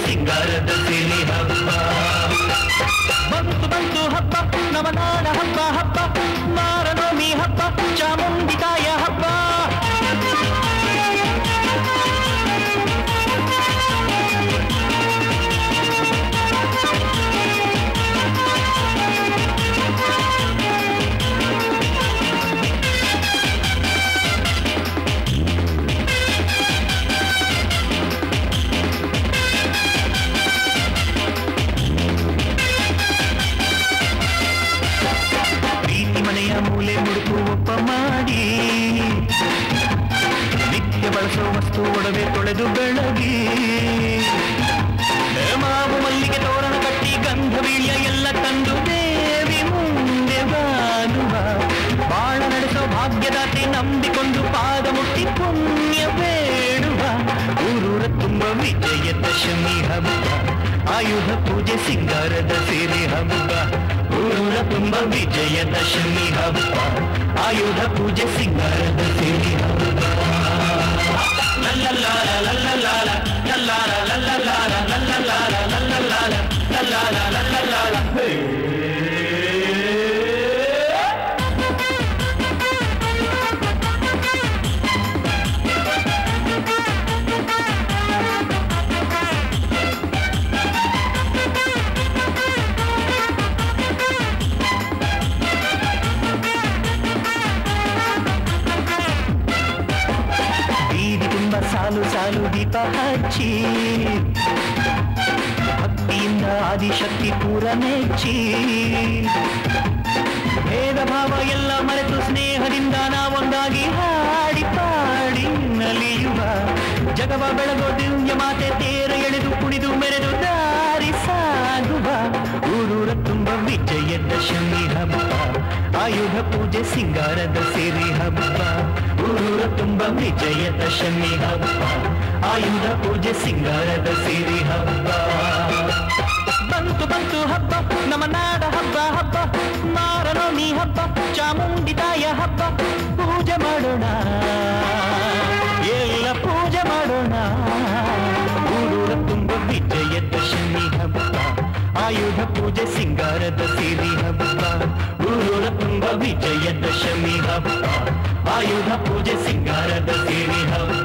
ಸಿಂಗಾರದ ಸಿರಿ ಹಬ್ಬ ಬಂತು ಬಂತು ಹಬ್ಬ ನವನಾಡ ಹಬ್ಬ ಹಬ್ಬ ಮಾರನೋಮಿ ಹಬ್ಬ ಚಾಮುಂಡಿ ತಾಯ ಹಬ್ಬ ಪ್ರೀತಿ ಮನೆಯ ಮೂಲೆ ಮುಡುಕು ಒಪ್ಪ ಮಾಡಿ ನಿತ್ಯ ಬಳಸೋ ವಸ್ತು ಒಡವೆ ತೊಳೆದು ಬೆಳಗಿ ಮಾವು ಮಲ್ಲಿಗೆ ತೋರಣ ಕಟ್ಟಿ ಗಂಧ ಬೀಳ್ಯ ಎಲ್ಲ ತಂದು ದೇವಿ ಮುಂದೆ ಬಾಳುವ ಬಾಳ ನಡೆಸೋ ಭಾಗ್ಯದಾತೆ ನಂಬಿಕೊಂಡು ಪಾದ ಮುಟ್ಟಿ ಪುಣ್ಯ ಬೇಡುವ ಊರೂರ ತುಂಬ ವಿಜಯದಶಮಿ ಹಬ್ಬ ಆಯುಧ ಪೂಜೆ ಸಿಂಗಾರದ ಸಿರಿ ಹಬ್ಬ ಊರೂರ ತುಂಬ ವಿಜಯದಶಮಿ ಹಬ್ಬ ಆಯುಧ ಪೂಜೆ ಸಿಂಗಾರದ ಸಿರಿ ಹಬ್ಬ ಲಲ್ಲಲಾಲ ಲಲ್ಲಲಾಲ ಲಲ್ಲಾಲ ಲಲ್ಲಲಾಲ ಲಲ್ಲಲಾಲ ಲಲ್ಲಲಾಲ ಲಲ್ಲಾಲ ಲಲ್ಲಲಾಲ ಹೇ ಬೀದಿ ತುಂಬ ಸಾಲು ಸಾಲು ದೀಪ ಹಚ್ಚಿ ಭಕ್ತಿಯಿಂದ ಆದಿಶಕ್ತಿ ಪೂರ ಮೆಚ್ಚಿ ಭೇದ ಭಾವ ಎಲ್ಲ ಮರೆತು ಸ್ನೇಹದಿಂದ ನಾವೊಂದಾಗಿ ಹಾಡಿ ಪಾಡಿ ನಲಿಯುವ ಜಗವ ಬೆಳಗೋ ದಿವ್ಯ ಮಾತೆ ತೇರ ಎಳೆದು ಕುಣಿದು ಮೆರೆದು ದಾರಿ ಸಾಗುವ ಊರೂರ ತುಂಬ ವಿಜಯದಶಮಿ ಹಬ್ಬ ಆಯುಧ ಪೂಜೆ ಸಿಂಗಾರದ ಸಿರಿ ಹಬ್ಬ ಊರೂರ ತುಂಬ ವಿಜಯದಶಮಿ ಹಬ್ಬ ಆಯುಧ ಪೂಜೆ ಸಿಂಗಾರದ ಸಿರಿ ಹಬ್ಬ ಬಂತು ಬಂತು ಹಬ್ಬ ನಮ್ಮ ನಾಡ ಹಬ್ಬ ಹಬ್ಬ ಮಾರನೋಮಿ ಹಬ್ಬ ಚಾಮುಂಡಿ ತಾಯ ಹಬ್ಬ ಪೂಜೆ ಮಾಡೋಣ ಎಲ್ಲ ಪೂಜೆ ಮಾಡೋಣ ಊರೂರ ತುಂಬ ವಿಜಯದಶಮಿ ಹಬ್ಬ ಆಯುಧ ಪೂಜೆ ಸಿಂಗಾರದ ಸಿರಿ ಹಬ್ಬ ಊರೂರ ತುಂಬ ವಿಜಯದಶಮಿ ಹಬ್ಬ ಆಯುಧ ಪೂಜೆ ಸಿಂಗಾರದ ಸಿರಿ ಹಬ್ಬ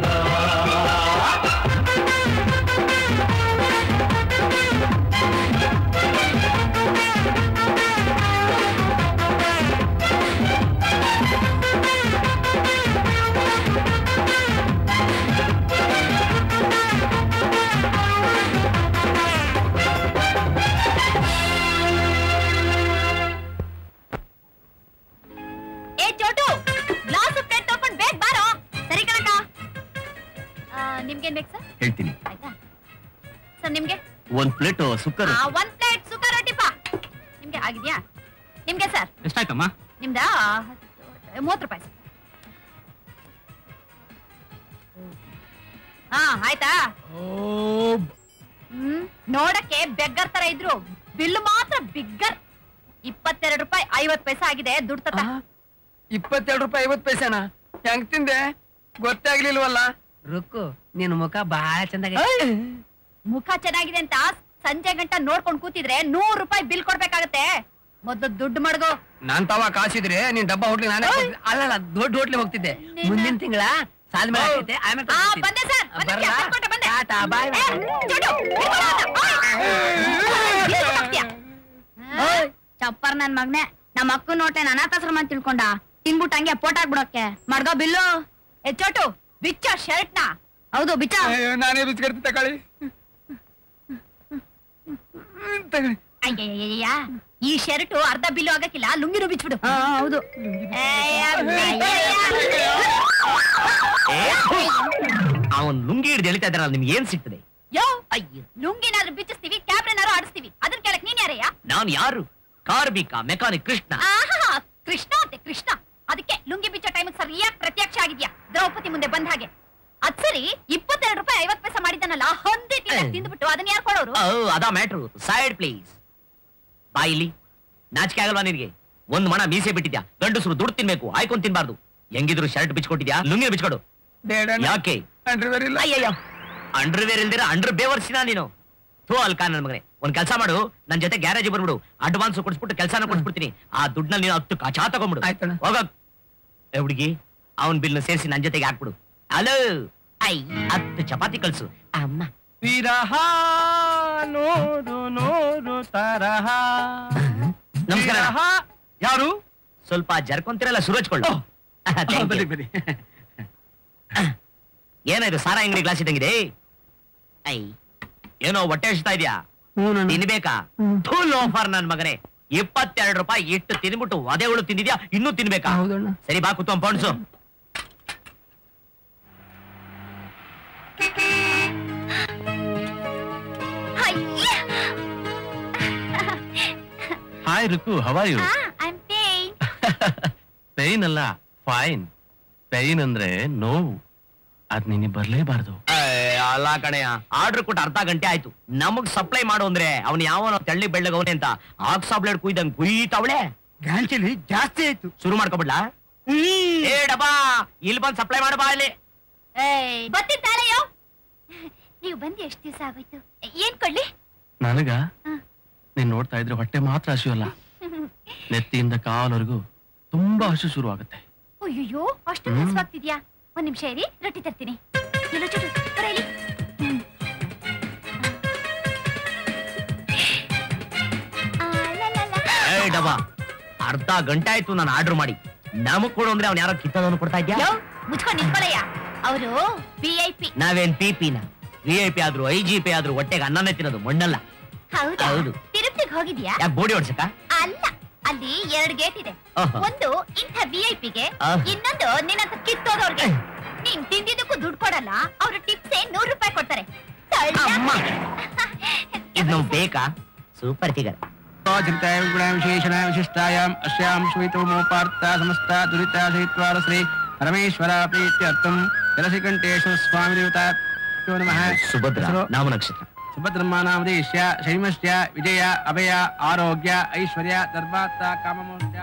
ಏ ಚೋಟು ಗ್ಲಾಸ್ ಪ್ಲೇಟ್ ತಗೊಂಡ್ ಬೇಗ ಬಾರೋ ಸರಿ ಕಣಕ್ಕ ಆ, ನಿಮ್ಗೇನ್ ಬೇಕು ಸರ್ ಹೇಳ್ತೀನಿ ಆಯ್ತಾ ಸರ್ ನಿಮ್ಗೆ ಒಂದ್ ಪ್ಲೇಟ್ ಸುಕ್ಕರ್ ಆ, ಒಂದ್ ಪ್ಲೇಟ್ ಸುಕ್ಕ ರೊಟ್ಟಿಪ್ಪ ನಿಮ್ಗೆ ಆಗಿದ್ಯಾ ನಿಮ್ಗೆ ಸರ್ ಎಷ್ಟಾಯ್ತಮ್ಮ ನಿಮ್ದ ಮೂವತ್ತು ರೂಪಾಯಿ ಸರ್ ಹಾ ಆಯ್ತಾ ಹ್ಮ್ ನೋಡಕ್ಕೆ ಬೆಗ್ಗರ್ ತರ ಇದ್ರು ಬಿಲ್ ಮಾತ್ರ ಬಿಗ್ಗರ್ ಇಪ್ಪತ್ತೆರಡು ರೂಪಾಯಿ ಐವತ್ ಪೈಸೆ ಆಗಿದೆ ದುಡ್ಡು ತತ್ತ ಇಪ್ಪತ್ತೆರಡು ರೂಪಾಯಿ ಐವತ್ ಪೈಸೆನಾ ಹೆಂಗ್ ತಿಂದೆ ಗೊತ್ತೇ ಆಗ್ಲಿಲ್ವಲ್ಲ ರುಕ್ಕು ನಿನ್ ಮುಖ ಬಹಳ ಚಂದಾಗ ಮುಖ ಚೆನ್ನಾಗಿದೆ ಅಂತ ಸಂಜೆ ಗಂಟ ನೋಡ್ಕೊಂಡ್ ಕೂತಿದ್ರೆ ನೂರ್ ರೂಪಾಯಿ ಬಿಲ್ ಕೊಡ್ಬೇಕಾಗತ್ತೆ ಮೊದ್ಲು ದುಡ್ಡು ಮಡ್ಗೋ ನಾನ್ ತವ ಕಾಸಿದ್ರೆ ನೀನ್ ಡಬ್ಬ ಹೋಟ್ಲಿ ನಾನೇ ಕೊಡ್ತಿದ್ದೆ. ಅಲ್ಲಲ್ಲ ದೊಡ್ಡ ಹೋಟ್ಲಿಗೆ ಹೋಗ್ತಿದ್ದೆ ನಿನ್ನ- ಮುಂದಿನ ತಿಂಗಳ ಸಾಲ್ ಮೇಲೆ ಆಗ್ತೈತೆ, ಆಮೇಲೆ ಆ ಕೊಡ್ತೀನಿ. ಬಂದೆ ಸರ್ ಬಂದೆ, ಬರ್ಲಾ? ಬಿಲ್ ಕೊಟ್ಟೆ, ಬಂದೆ. ಟಾಟಾ, ಬಾಯ್ ಏ, ಚೂಟು, ಬಿಲ್ ಕೊಡು ಅಂತ. ಓಯ್. ಬಿಲ್ ಕೊಡ್ತೀಯ? ಓಯ್, ಚಪ್ಪರ್ ನನ್ ಮಗ್ನೆ ನಮ್ಮ ಅಕ್ಕ ನೋಟೆ ಅನಾಥಾಶ್ರಮ ಅಂತ ತಿಳ್ಕೊಂಡ ತಿನ್ಬಿಟ್ಟು ಹಂಗೆ ಪೋಟ ಹಾಕ್ಬಿಡೋಕೆ ಮಡ್ಗೋ ಬಿಲ್ಲು ಏ ಚೋಟು ಬಿಚ್ಚ ಶರ್ಟ್ ನ ಹೌದು ಬಿಚ್ಚ ಅಯ್ಯೋ, ನಾನೇ ಬಿಸ್ಕರ್ತಿ ತಗೊಳ್ಳಿ ತಗೊಳ್ಳಿ ಅಯ್ಯಯ್ಯಯ್ಯ ಈ ಶರ್ಟ್ ಅರ್ಧ ಬಿಲ್ಲು ಆಗಕ್ಕಿಲ್ಲ ಲುಂಗಿನೂ ಬಿಚ್ಬಿಡು ಹೌದು ಅವನ್ ಲುಂಗಿ ಹಿಡಿದು ಎಳಿತಾ ಇದ್ದಾರ ನಿಮ್ಗೆ ಏನ್ ಸಿಗ್ತದೆ ಯೋ ಅಯ್ಯ ಲುಂಗಿನಾದ್ರೂ ಬಿಚ್ಚಿಸ್ತೀವಿ ಕ್ಯಾಬ್ರನಾದ್ರು ಆಡಿಸ್ತೀವಿ ಅದನ್ನ ಕೇಳಕ್ ನೀನ್ ಯಾರಯ್ಯ ನಾನ್ ಯಾರು ಕಾರ್ಮಿಕ ಮೆಕ್ಯಾನಿಕ್ ಕೃಷ್ಣ ಆಹಾ ಕೃಷ್ಣ ಅಂತೆ ಕೃಷ್ಣ ಅದಕ್ಕೆ ಲುಂಗಿ ಬಿಚ್ಚೋ ಟೈಮ್ ಸರಿಯಾಗಿ ಪ್ರತ್ಯಕ್ಷ ಆಗಿದ್ಯಾ ದ್ರೌಪದಿ ಮುಂದೆ ಬಂದ ಹಾಗೆ ಅದ್ ಸರಿ ಇಪ್ಪತ್ತೆರಡು ರೂಪಾಯಿ ಐವತ್ ಪೈಸೆ ಮಾಡಿದ್ದಾನಲ್ಲ ಹೊಂದಿ ತಿಂದ ತಿಂದ್ಬಿಟ್ಟು ಅದನ್ನ ಯಾರು ಕೊಡೋರು ಓ ಅದಾ ಮ್ಯಾಟ್ರು ಸೈಡ್ ಪ್ಲೀಸ್ ಬಾ ಇಲ್ಲಿ ನಾಚಿಕೆ ಆಗಲ್ವಾ ನಿನಗೆ ಒಂದ್ ಮಣ ಮೀಸೆ ಬಿಟ್ಟಿದ್ಯಾ ಗಂಡಸರು ದುಡ್ಡು ತಿನ್ಬೇಕು ಆಯ್ಕೊಂಡ್ ತಿನ್ಬಾರ್ದು ಹೆಂಗಿದ್ರು ಶರ್ಟ್ ಬಿಚ್ಕೊಟ್ಟಿದ್ಯಾ ಲುಂಗಿ ಬಿಚ್ಕೊಡು ಬೇಡ ಯಾಕೆ ಅಂಡರ್ವೇರ್ ಇಲ್ಲ ಅಯ್ಯಯ್ಯ ಅಂಡರ್ವೇರ್ ಇಲ್ದಿರ ಅಂಡರ್ ಬೇವರ್ಸಿನ ನೀನು ಥೂ ಅಲ್ಕ ನನ್ ಮಗನೇ ಒಂದ್ ಕೆಲಸ ಮಾಡು ನನ್ ಜೊತೆ ಗ್ಯಾರೇಜ್ ಬರ್ಬಿಡು ಅಡ್ವಾನ್ಸ್ ಕೊಡ್ಸ್ಬಿಟ್ಟು ಕೆಲಸನ ಕೊಡ್ಸ್ಬಿಡ್ತೀನಿ ಆ ದುಡ್ಡಲ್ಲಿ ನೀನು ಹತ್ತು ಕಚಾ ತಗೊಂಡ್ಬಿಡು ಆಯ್ತಣ್ಣ. ಹೋಗ ಏ ಹುಡುಗಿ ಅವನ್ ಬಿಲ್ನ ಸೇರಿಸಿ ನನ್ ಜೊತೆಗೆ ಹಾಕ್ಬಿಡು ಹಲೋ ಐ ಹತ್ತು ಚಪಾತಿ ಕಳ್ಸು ಅಮ್ಮ ವಿರಹ ನೋಡು ನೋಡು ತರಹ ನಮಸ್ಕಾರ ವಿರಹ. ಯಾರು ಸ್ವಲ್ಪ ಜರ್ಕೊಂತಿರಲ್ಲ ಸುರೋಜ್ಕೊಳ್ಳು ಬನ್ನಿ ಬನ್ನಿ ಏನಾಯ್ತು ಸಾರ ಅಂಗಡಿ ಗ್ಲಾಸ್ ಇದ್ದಂಗಿದೆ ಐ ಏನೋ ಹೊಟ್ಟೆ ಹಸಿತಾ ಇದೆಯಾ ತಿನ್ಬೇಕಾ ಫುಲ್ ಆಫರ್ ನನ್ ಮಗನೇ ಇಪ್ಪತ್ತೆರಡು ರೂಪಾಯಿ ಇಟ್ಟು ತಿನ್ಬಿಟ್ಟು ಒದೆ ಹುಳು ತಿಂದಿದ್ಯಾ ಇನ್ನೂ ತಿನ್ಬೇಕಾ ಹೌದಣ್ಣ ಸರಿ ಬಾ ಕುತ್ಕೊಂಡ್ ಪೌಂಡ್ಸು ಅಯ್ಯ! ಹಾಯ್ ರುಕು ಹವಾ ಯು ಆ, I'm pain. ಪೈನ್ ಅಲ್ಲ ಫೈನ್ ಪೈನ್ ಅಂದ್ರೆ ನೋವು ಅದ್ ನಿನಗೆ ಬರ್ಲೇಬಾರ್ದು ಅಲ್ಲ ಕಣೆಯ ಆರ್ಡರ್ ಕೊಟ್ಟು ಅರ್ಧ ಗಂಟೆ ಆಯ್ತು ನಮಗ್ ಸಪ್ಲೈ ಮಾಡು ಅಂದ್ರೆ ಅವ್ನ್ ಯಾವನ ತೆಳ್ಳಿ ಬೆಳ್ಳಗವನೆ ಅಂತ ಆಕ್ ಸಾಬ್ಲೆಡ್ ಕುಯ್ದಂಗ್ ಕುಯ್ತಾವಳೆ ಗಾಂಚಲಿ ಜಾಸ್ತಿ ಆಯ್ತು ಶುರು ಮಾಡ್ಕೊಬಿಡ್ಲಾ ಏ ಡಬ್ಬಾ ಇಲ್ಲಿ ಬಂದ್ ಸಪ್ಲೈ ಮಾಡು ಬಾ ಇಲ್ಲಿ ಏಯ್, ಗೊತ್ತಿತ್ತಾಳೆಯೋ ನೀವು ಬಂದು ಎಷ್ಟು ದಿವಸ ಆಗೋಯ್ತು ಏನ್ ಕೊಡ್ಲಿ ನನಗ ಹ್ಮ್. ನೀನ್ ನೋಡ್ತಾ ಇದ್ರೆ ಹೊಟ್ಟೆ ಮಾತ್ರ ಹಸಿವಲ್ಲ ನೆತ್ತಿಯಿಂದ ಕಾಲವರೆಗೂ ತುಂಬಾ ಹಸು ಶುರು ಆಗುತ್ತೆ ಅಯ್ಯೋ ಅಷ್ಟು ಹ್ಮ್. ಹಸುವಾಗ್ತಿದ್ಯಾ ಒಂದ್ ನಿಮಿಷ ಇರಿ ರೊಟ್ಟಿ ತರ್ತೀನಿ ಎಲ್ಲೋ ಚೂರು, ಬರ ಇಲ್ಲಿ. ಹ್ಮ್. ಆ, ಲ, ಲ, ಲ. ಏ ಡಬ್ಬಾ ಅರ್ಧ ಗಂಟೆ ಆಯ್ತು ನಾನು ಆರ್ಡರ್ ಮಾಡಿ ನಮಗ್ ಕೊಡು ಅಂದ್ರೆ ಅವ್ನ ಯಾರೋ ಕಿತ್ತದವನು ಕೊಡ್ತಾ ಇದ್ಯಾ ಯೋ, ಮುಚ್ಕೊಂಡ್ ನಿಂತ್ಕೊಳಯ್ಯ ಅವರು ವಿ ಐ ಪಿ ನಾವೇನ್ ಪಿ ಪಿನ ವಿ ಐ ಪಿ ಆದ್ರೂ ಐ ಜಿ ಪಿ ಆದ್ರೂ ಹೊಟ್ಟೆಗೆ ಅನ್ನನೇ ತಿನ್ನೋದು ಮಣ್ಣಲ್ಲ ಹೌದಾ ಹೌದು. ತಿರುಪ್ತಿಗ್ ಹೋಗಿದ್ಯಾ ಯಾಕೆ ಬೋಡಿ ಹೊಡ್ಸಕ್ಕ ಅಲ್ಲ ಅಲ್ಲಿ ಎರಡು ಗೇಟ್ ಇದೆ ಆಹಾ. ಒಂದು ಇಂಥ ವಿ ಐ ಪಿಗೆ ಆಹಾ. ಇನ್ನೊಂದು ನಿನ್ನಂತ ಕಿತ್ತೋದವ್ರಿಗೆ ನೀನ್ ತಿಂದಿದ್ದಕ್ಕೂ ದುಡ್ಡು ಕೊಡಲ್ಲ ಅವ್ರ ಟಿಪ್ಸೇ ನೂರು ರೂಪಾಯಿ ಕೊಡ್ತಾರೆ ತಳ್ಳ. ಅಮ್ಮ. ಇದು ನಮ್ಗ್ ಬೇಕಾ ಸೂಪರ್ ಫಿಗರ್ ಚಿಂತಾಯಾಂ ಗುಣಾಂ ವಿಶೇಷಣಾಂ ವಿಶಿಷ್ಟಾಯಾಂ ಅಸ್ಯಾಂ ಶ್ವೇತೋಮೋಪಾರ್ಥ ಸಮಸ್ತ ದುರಿತಾಶಯಿತ್ವಾರ ಶ್ರೀ ಪರಮೇಶ್ವರ ಪ್ರೀತ್ಯರ್ಥಂ ಜಲಸಿಕಂಠೇಶ್ವರ ಸ್ವಾಮಿ ದೇವತಾಭ್ಯೋ ನಮಃ ಸುಭದ್ರ ಹೆಸರು ನಾಮ ನಕ್ಷತ್ರ ಸುಭದ್ರಮಾನಾಮದೇಶ್ಯ ಶೈಮಶ್ಯ ವಿಜಯ ಅಭಯ ಆರೋಗ್ಯ ಐಶ್ವರ್ಯ ಧರ್ಮಾರ್ಥ ಕಾಮಮೋಕ್ಷ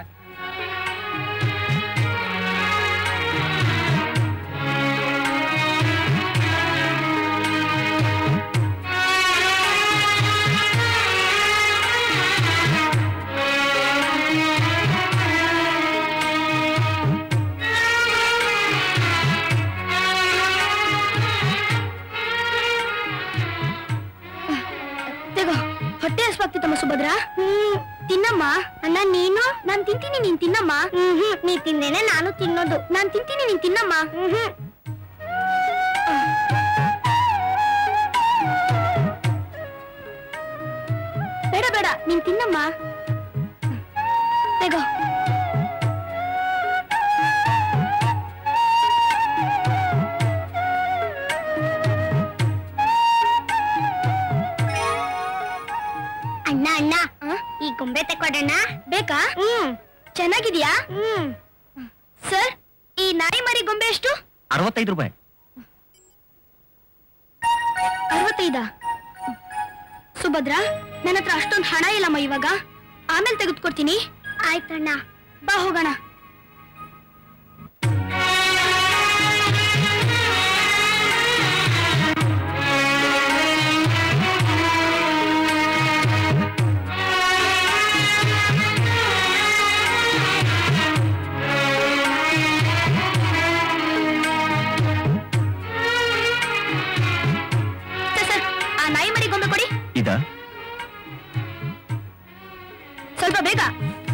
ತೆಗೋ ಹೊಟ್ಟೆ ಹಸ್ವಾಗ್ತಿತ್ತಮ್ಮ ಸುಭದ್ರ ಹ್ಮ್ ತಿನ್ನಮ್ಮ ಅಣ್ಣ ನೀನು ನಾನ್ ತಿಂತೀನಿ ನೀನ್ ತಿನ್ನಮ್ಮ ಹ್ಮ್ ನೀ ತಿಂದೇನೆ ನಾನು ತಿನ್ನೋದು ನಾನ್ ತಿಂತೀನಿ ನೀನ್ ತಿನ್ನಮ್ಮ ಹ್ಮ್ ಬೇಡ ಬೇಡ ನೀನ್ ತಿನ್ನಮ್ಮ ತೆಗೋ ಅಣ್ಣ ಅಣ್ಣ ಈ ಗೊಂಬೆ ತಕೊಡೋಣ ಬೇಕಾ ಹ್ಮ್ ಚೆನ್ನಾಗಿದ್ಯಾ ಹ್ಮ್ ಸರ್ ಈ ನಾಯಿ ಮರಿ ಗೊಂಬೆ ಎಷ್ಟು ಅರವತ್ತೈದು ರೂಪಾಯಿ ಅರವತ್ತೈದ ಸುಭದ್ರ ನನ್ನ ಹತ್ರ ಅಷ್ಟೊಂದು ಹಣ ಇಲ್ಲಮ್ಮ ಇವಾಗ ಆಮೇಲೆ ತೆಗೆದುಕೊಡ್ತೀನಿ ಆಯ್ತಣ್ಣ ಬಾ ಹೋಗೋಣ ಸರ್, ಸರ್ ಆ ನಾಯಿ ಮರಿ ಗೊಂಬೆ ಕೊಡಿ ಇದ ಸ್ವಲ್ಪ ಬೇಗ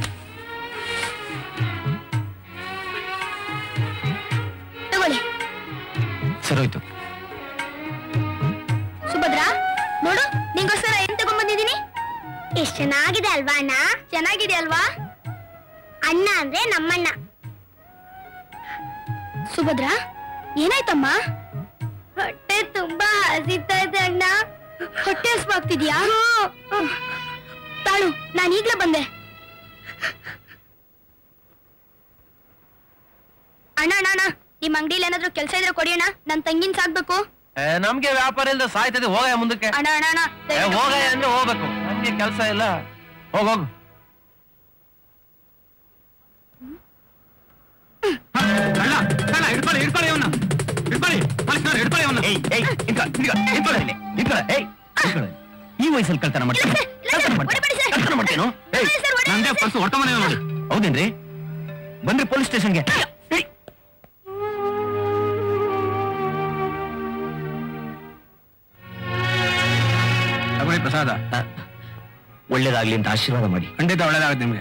ತಗೊಳ್ಳಿ ಸರೋಯ್ತು ಸುಭದ್ರ ನೋಡು ನಿಂಗೋಸ್ಕರ ಏನ್ ತಗೊಂಡ್ಬಂದಿದ್ದೀನಿ ಎಷ್ಟ್ ಚೆನ್ನಾಗಿದೆ ಅಲ್ವಾ ಅಣ್ಣ ಚೆನ್ನಾಗಿದೆ ಅಲ್ವಾ ಅಣ್ಣ ಅಂದ್ರೆ ನಮ್ಮಣ್ಣ ಸುಭದ್ರ ಏನಾಯ್ತಮ್ಮ ಹೊಟ್ಟೆ ತುಂಬಾ ಹಸಿತಾ ಇದೆ ಅಣ್ಣ ಹೊಟ್ಟೆ ಹಸ್ವಾಗ್ತಿದ್ಯಾ ತಾಳು ನಾನು ಈಗ್ಲೇ ಬಂದೆ ಅಣ್ಣ ಅಣ್ಣ ಅಣ್ಣ ನಿಮ್ ಅಂಗಡಿಲಿ ಏನಾದ್ರೂ ಕೆಲಸ ಇದ್ರೆ ಕೊಡಿ ಅಣ್ಣ ನನ್ ತಂಗಿನ ಸಾಕ್ಬೇಕು ನಮ್ಗೆ ವ್ಯಾಪಾರ ಇಲ್ಲದೆ ಸಾಯ್ತದೆ ಹೋಗ ಮುಂದಕ್ಕೆ ಅಣ್ಣ ಅಣ್ಣ ಅಣ್ಣ ಏ, ದಯವಿಟ್ಟು ಹೋಗ ಅಂದ್ರೆ ಹೋಗ್ಬೇಕು ನಮ್ಗೆ ಕೆಲಸ ಇಲ್ಲ ಹೋಗ್ ಹೋಗು ಹಿಡ್ಕೊಳ್ಳಿ ಹಿಡ್ಕೊಳ್ಳಿ ಅವನ್ನ ಹಿಡ್ಕೊಳ್ಳಿ ಪೊಲೀಸ್ನವ್ರು ಹಿಡ್ಕೊಳ್ಳಿ ಅವನ್ನ ಏಯ್ ಏಯ್ ನಿಂತ್ಕೊ, ನಿಂತ್ಕೊ, ನಿಂತ್ಕೊಳ್ಳೋ ಇಲ್ಲಿ, ನಿಂತ್ಕೊಳ್ಳೋ, ಏಯ್, ನಿಂತ್ಕೊಳ್ಳೋ. ಈ ವಯಸ್ಸಲ್ಲಿ ಕಳ್ತನ ಮಾಡ್ತೀನಿ ಇಲ್ಲ ಸರ್, ಇಲ್ಲ ಸರ್, ಕಳ್ತನ ಮಾಡ್ತೀನಿ. ಹೊಡಿಬೇಡಿ ಸರ್. ಕಳ್ತನ ಮಾಡ್ತೀನೋ ಏಯ್, ಹೊಡಿಬೇಡಿ ಸರ್, ಹೊಡಿಬೇಡಿ ನಂದೇ ಸರ್. ಪರ್ಸು ಹೊರಟ ಮನೆ ನೋಡಿ ಹೌದೇನ್ರಿ ಬನ್ರಿ ಪೊಲೀಸ್ ಸ್ಟೇಷನ್ಗೆ ಏಯ್. ತಗೊಳ್ಳಿ ಪ್ರಸಾದ ಆ, ಒಳ್ಳೇದಾಗ್ಲಿ ಅಂತ ಆಶೀರ್ವಾದ ಮಾಡಿ ಖಂಡಿತ ಒಳ್ಳೇದಾಗುತ್ತೆ ನಿಮ್ಗೆ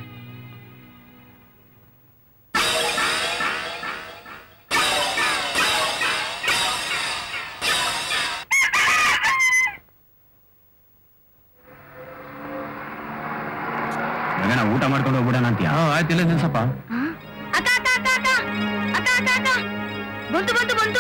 ಮಗನ ಊಟ ಮಾಡ್ಕೊಂಡು ಹೋಗ್ಬಿಡೋಣ ಅಂತೀಯ ಆಯ್ತು ಇಲ್ಲ ನಿಲ್ಸಪ್ಪ ಆ? ಅಕ್ಕ ಅಕ್ಕ ಅಕ್ಕ ಅಕ್ಕ ಅಕ್ಕ ಅಕ್ಕ ಅಕ್ಕ ಬಂತು ಬಂತು ಬಂತು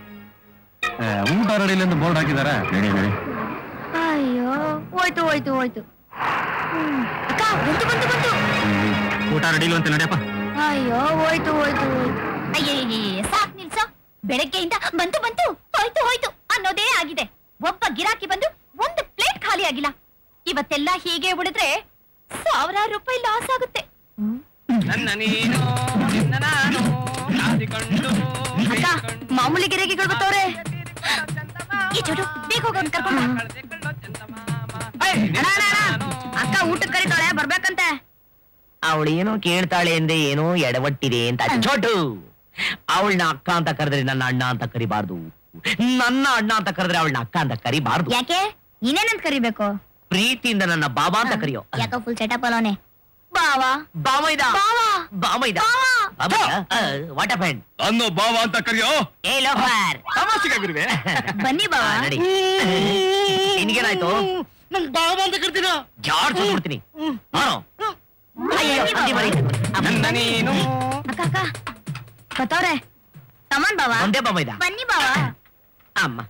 ಏ, ಊಟ ರೆಡಿ ಇಲ್ಲ ಅಂತ ಬೋರ್ಡ್ ಹಾಕಿದಾರೆ ನಡಿ ನಡಿ ಅಯ್ಯೋ ಹೋಯ್ತು ಹೋಯ್ತು ಹೋಯ್ತು ಹ್ಮ್. ಅಕ್ಕ ಬಂತು ಬಂತು ಬಂತು ಊಟ ರೆಡಿ ಇಲ್ಲ ಅಂತ ನಡಿಯಪ್ಪ ಅಯ್ಯೋ ಹೋಯ್ತು ಹೋಯ್ತು ಹೋಯ್ತು ಅಯ್ಯಯ್ಯ ಸಾಕ್ ನಿಲ್ಸೋ ಬೆಳಗ್ಗೆಯಿಂದ ಬಂತು ಬಂತು ಹೋಯ್ತು ಹೋಯ್ತು ಅನ್ನೋದೇ ಆಗಿದೆ ಒಬ್ಬ ಗಿರಾಕಿ ಬಂದು ಒಂದು ಪ್ಲೇಟ್ ಖಾಲಿ ಆಗಿಲ್ಲ ಇವತ್ತೆಲ್ಲ ಹೀಗೆ ಉಳಿದ್ರೆ ಸಾವಿರಾರು ರೂಪಾಯಿ ಲಾಸ್ ಆಗುತ್ತೆ ನನ್ನ ನೀನು ನಿನ್ನ ನಾನು ಕಾದಿಕೊಂಡು ಅಕ್ಕ ಮಾಮೂಲಿ ಗಿರಾಕಿಗಳು ಬರ್ತವ್ರೆ ಈ ಚೋಟು ಬೇಗ ಹೋಗೋನ್ ಕರ್ಕೊಂಡು ಬಾ. ಅಣ್ಣ, ಅಣ್ಣ, ಅಣ್ಣ. ಅಕ್ಕ ಊಟಕ್ಕೆ ಕರಿತಾಳೆ ಬರ್ಬೇಕಂತೆ ಅವಳು ಏನೋ ಕೇಳ್ತಾಳೆ ಎಂದೆ ಏನೋ ಎಡವಟ್ಟಿದೆ ಅಂತ ಚೋಟು ಅವಳನ್ನ ಅಕ್ಕ ಅಂತ ಕರೆದ್ರೆ ನನ್ನ ಅಣ್ಣ ಅಂತ ಕರಿಬಾರ್ದು ನನ್ನ ಅಣ್ಣ ಅಂತ ಕರೆದ್ರೆ ಅವಳನ್ನ ಅಕ್ಕ ಅಂತ ಕರಿಬಾರ್ದು ಯಾಕೆ ಇನ್ನೇನಂತ ಕರಿಬೇಕು ಪ್ರೀತಿಯಿಂದ ನನ್ನ ಬಾಬಾ ಅಂತ ಕರಿಯೋ ಯಾಕೋ ಫುಲ್ ಸೆಟಪ್ ಅಲ್ಲೋನೆ ಬಾವಾ ಬಾಮೈದ ಬಾವಾ ಬಾಮೈದ ಬಾವಾ ವಾಟ್ ಅಪೆಂಡ್ ಅನ್ನೋ ಬಾವ ಅಂತ ಕರಿಯೋ ಏ ಲೋಫರ್ ತಮಾಷೆಗಾಗಿರುವೆ ಬನ್ನಿ ಬಾವಾ ನಡಿ ನಿನ್ಗೇನಾಯ್ತು ನಂಗ್ ಬಾಬಾ ಅಂತ ಕರ್ತೀನ ಜಾಡ್ ಸುಟ್ಬಿಡ್ತೀನಿ ಬಾರೋ. ಅಯ್ಯೋ, ಬನ್ನಿ, ಬನ್ನಿ. ನನ್ನ ನೀನು ಅಕ್ಕ ಅಕ್ಕ ಬತ್ತವ್ರೆ ತಮನ್ ಬಾವಾ ಒಂದೇ ಬಾಮೈದ ಬನ್ನಿ ಬಾವಾ ಅಮ್ಮ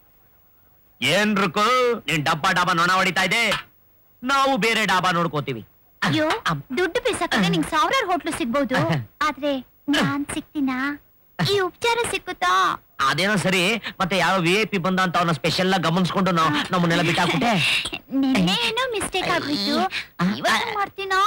ಏನ್ ರುಕು ನೀನ್ ಡಬ್ಬ ಡಾಬಾ ನೊಣ ಹೊಡಿತಾ ಇದೆ ನಾವು ಬೇರೆ ಡಾಬಾ ನೋಡ್ಕೋತೀವಿ ಅಯ್ಯೋ ಅಮ್. ದುಡ್ಡು ಬೀಸಕ್ಕೆ ನಿಂಗ್ ಸಾವಿರಾರು ಹೋಟ್ಲು ಸಿಗ್ಬೋದು ಆದ್ರೆ ನಾನ್ ಸಿಗ್ತೀನಾ ಈ ಉಪಚಾರ ಸಿಕ್ಕುತ್ತಾ ಅದೇನೋ ಸರಿ ಮತ್ತೆ ಯಾವ ವಿ ಐ ಪಿ ಬಂದ ಅಂತ ಅವನ ಸ್ಪೆಷಲ್ ಆಗಿ ಗಮನಿಸ್ಕೊಂಡು ನಾವು ನಮ್ಮನ್ನೆಲ್ಲ ಬಿಟ್ಟಾಕ್ಬಿಟ್ಟೆ ನಿನ್ನೆ ಏನೋ ಮಿಸ್ಟೇಕ್ ಆಗ್ಬಿಟ್ಟು ಇವತ್ತು ಮಾಡ್ತೀನಾ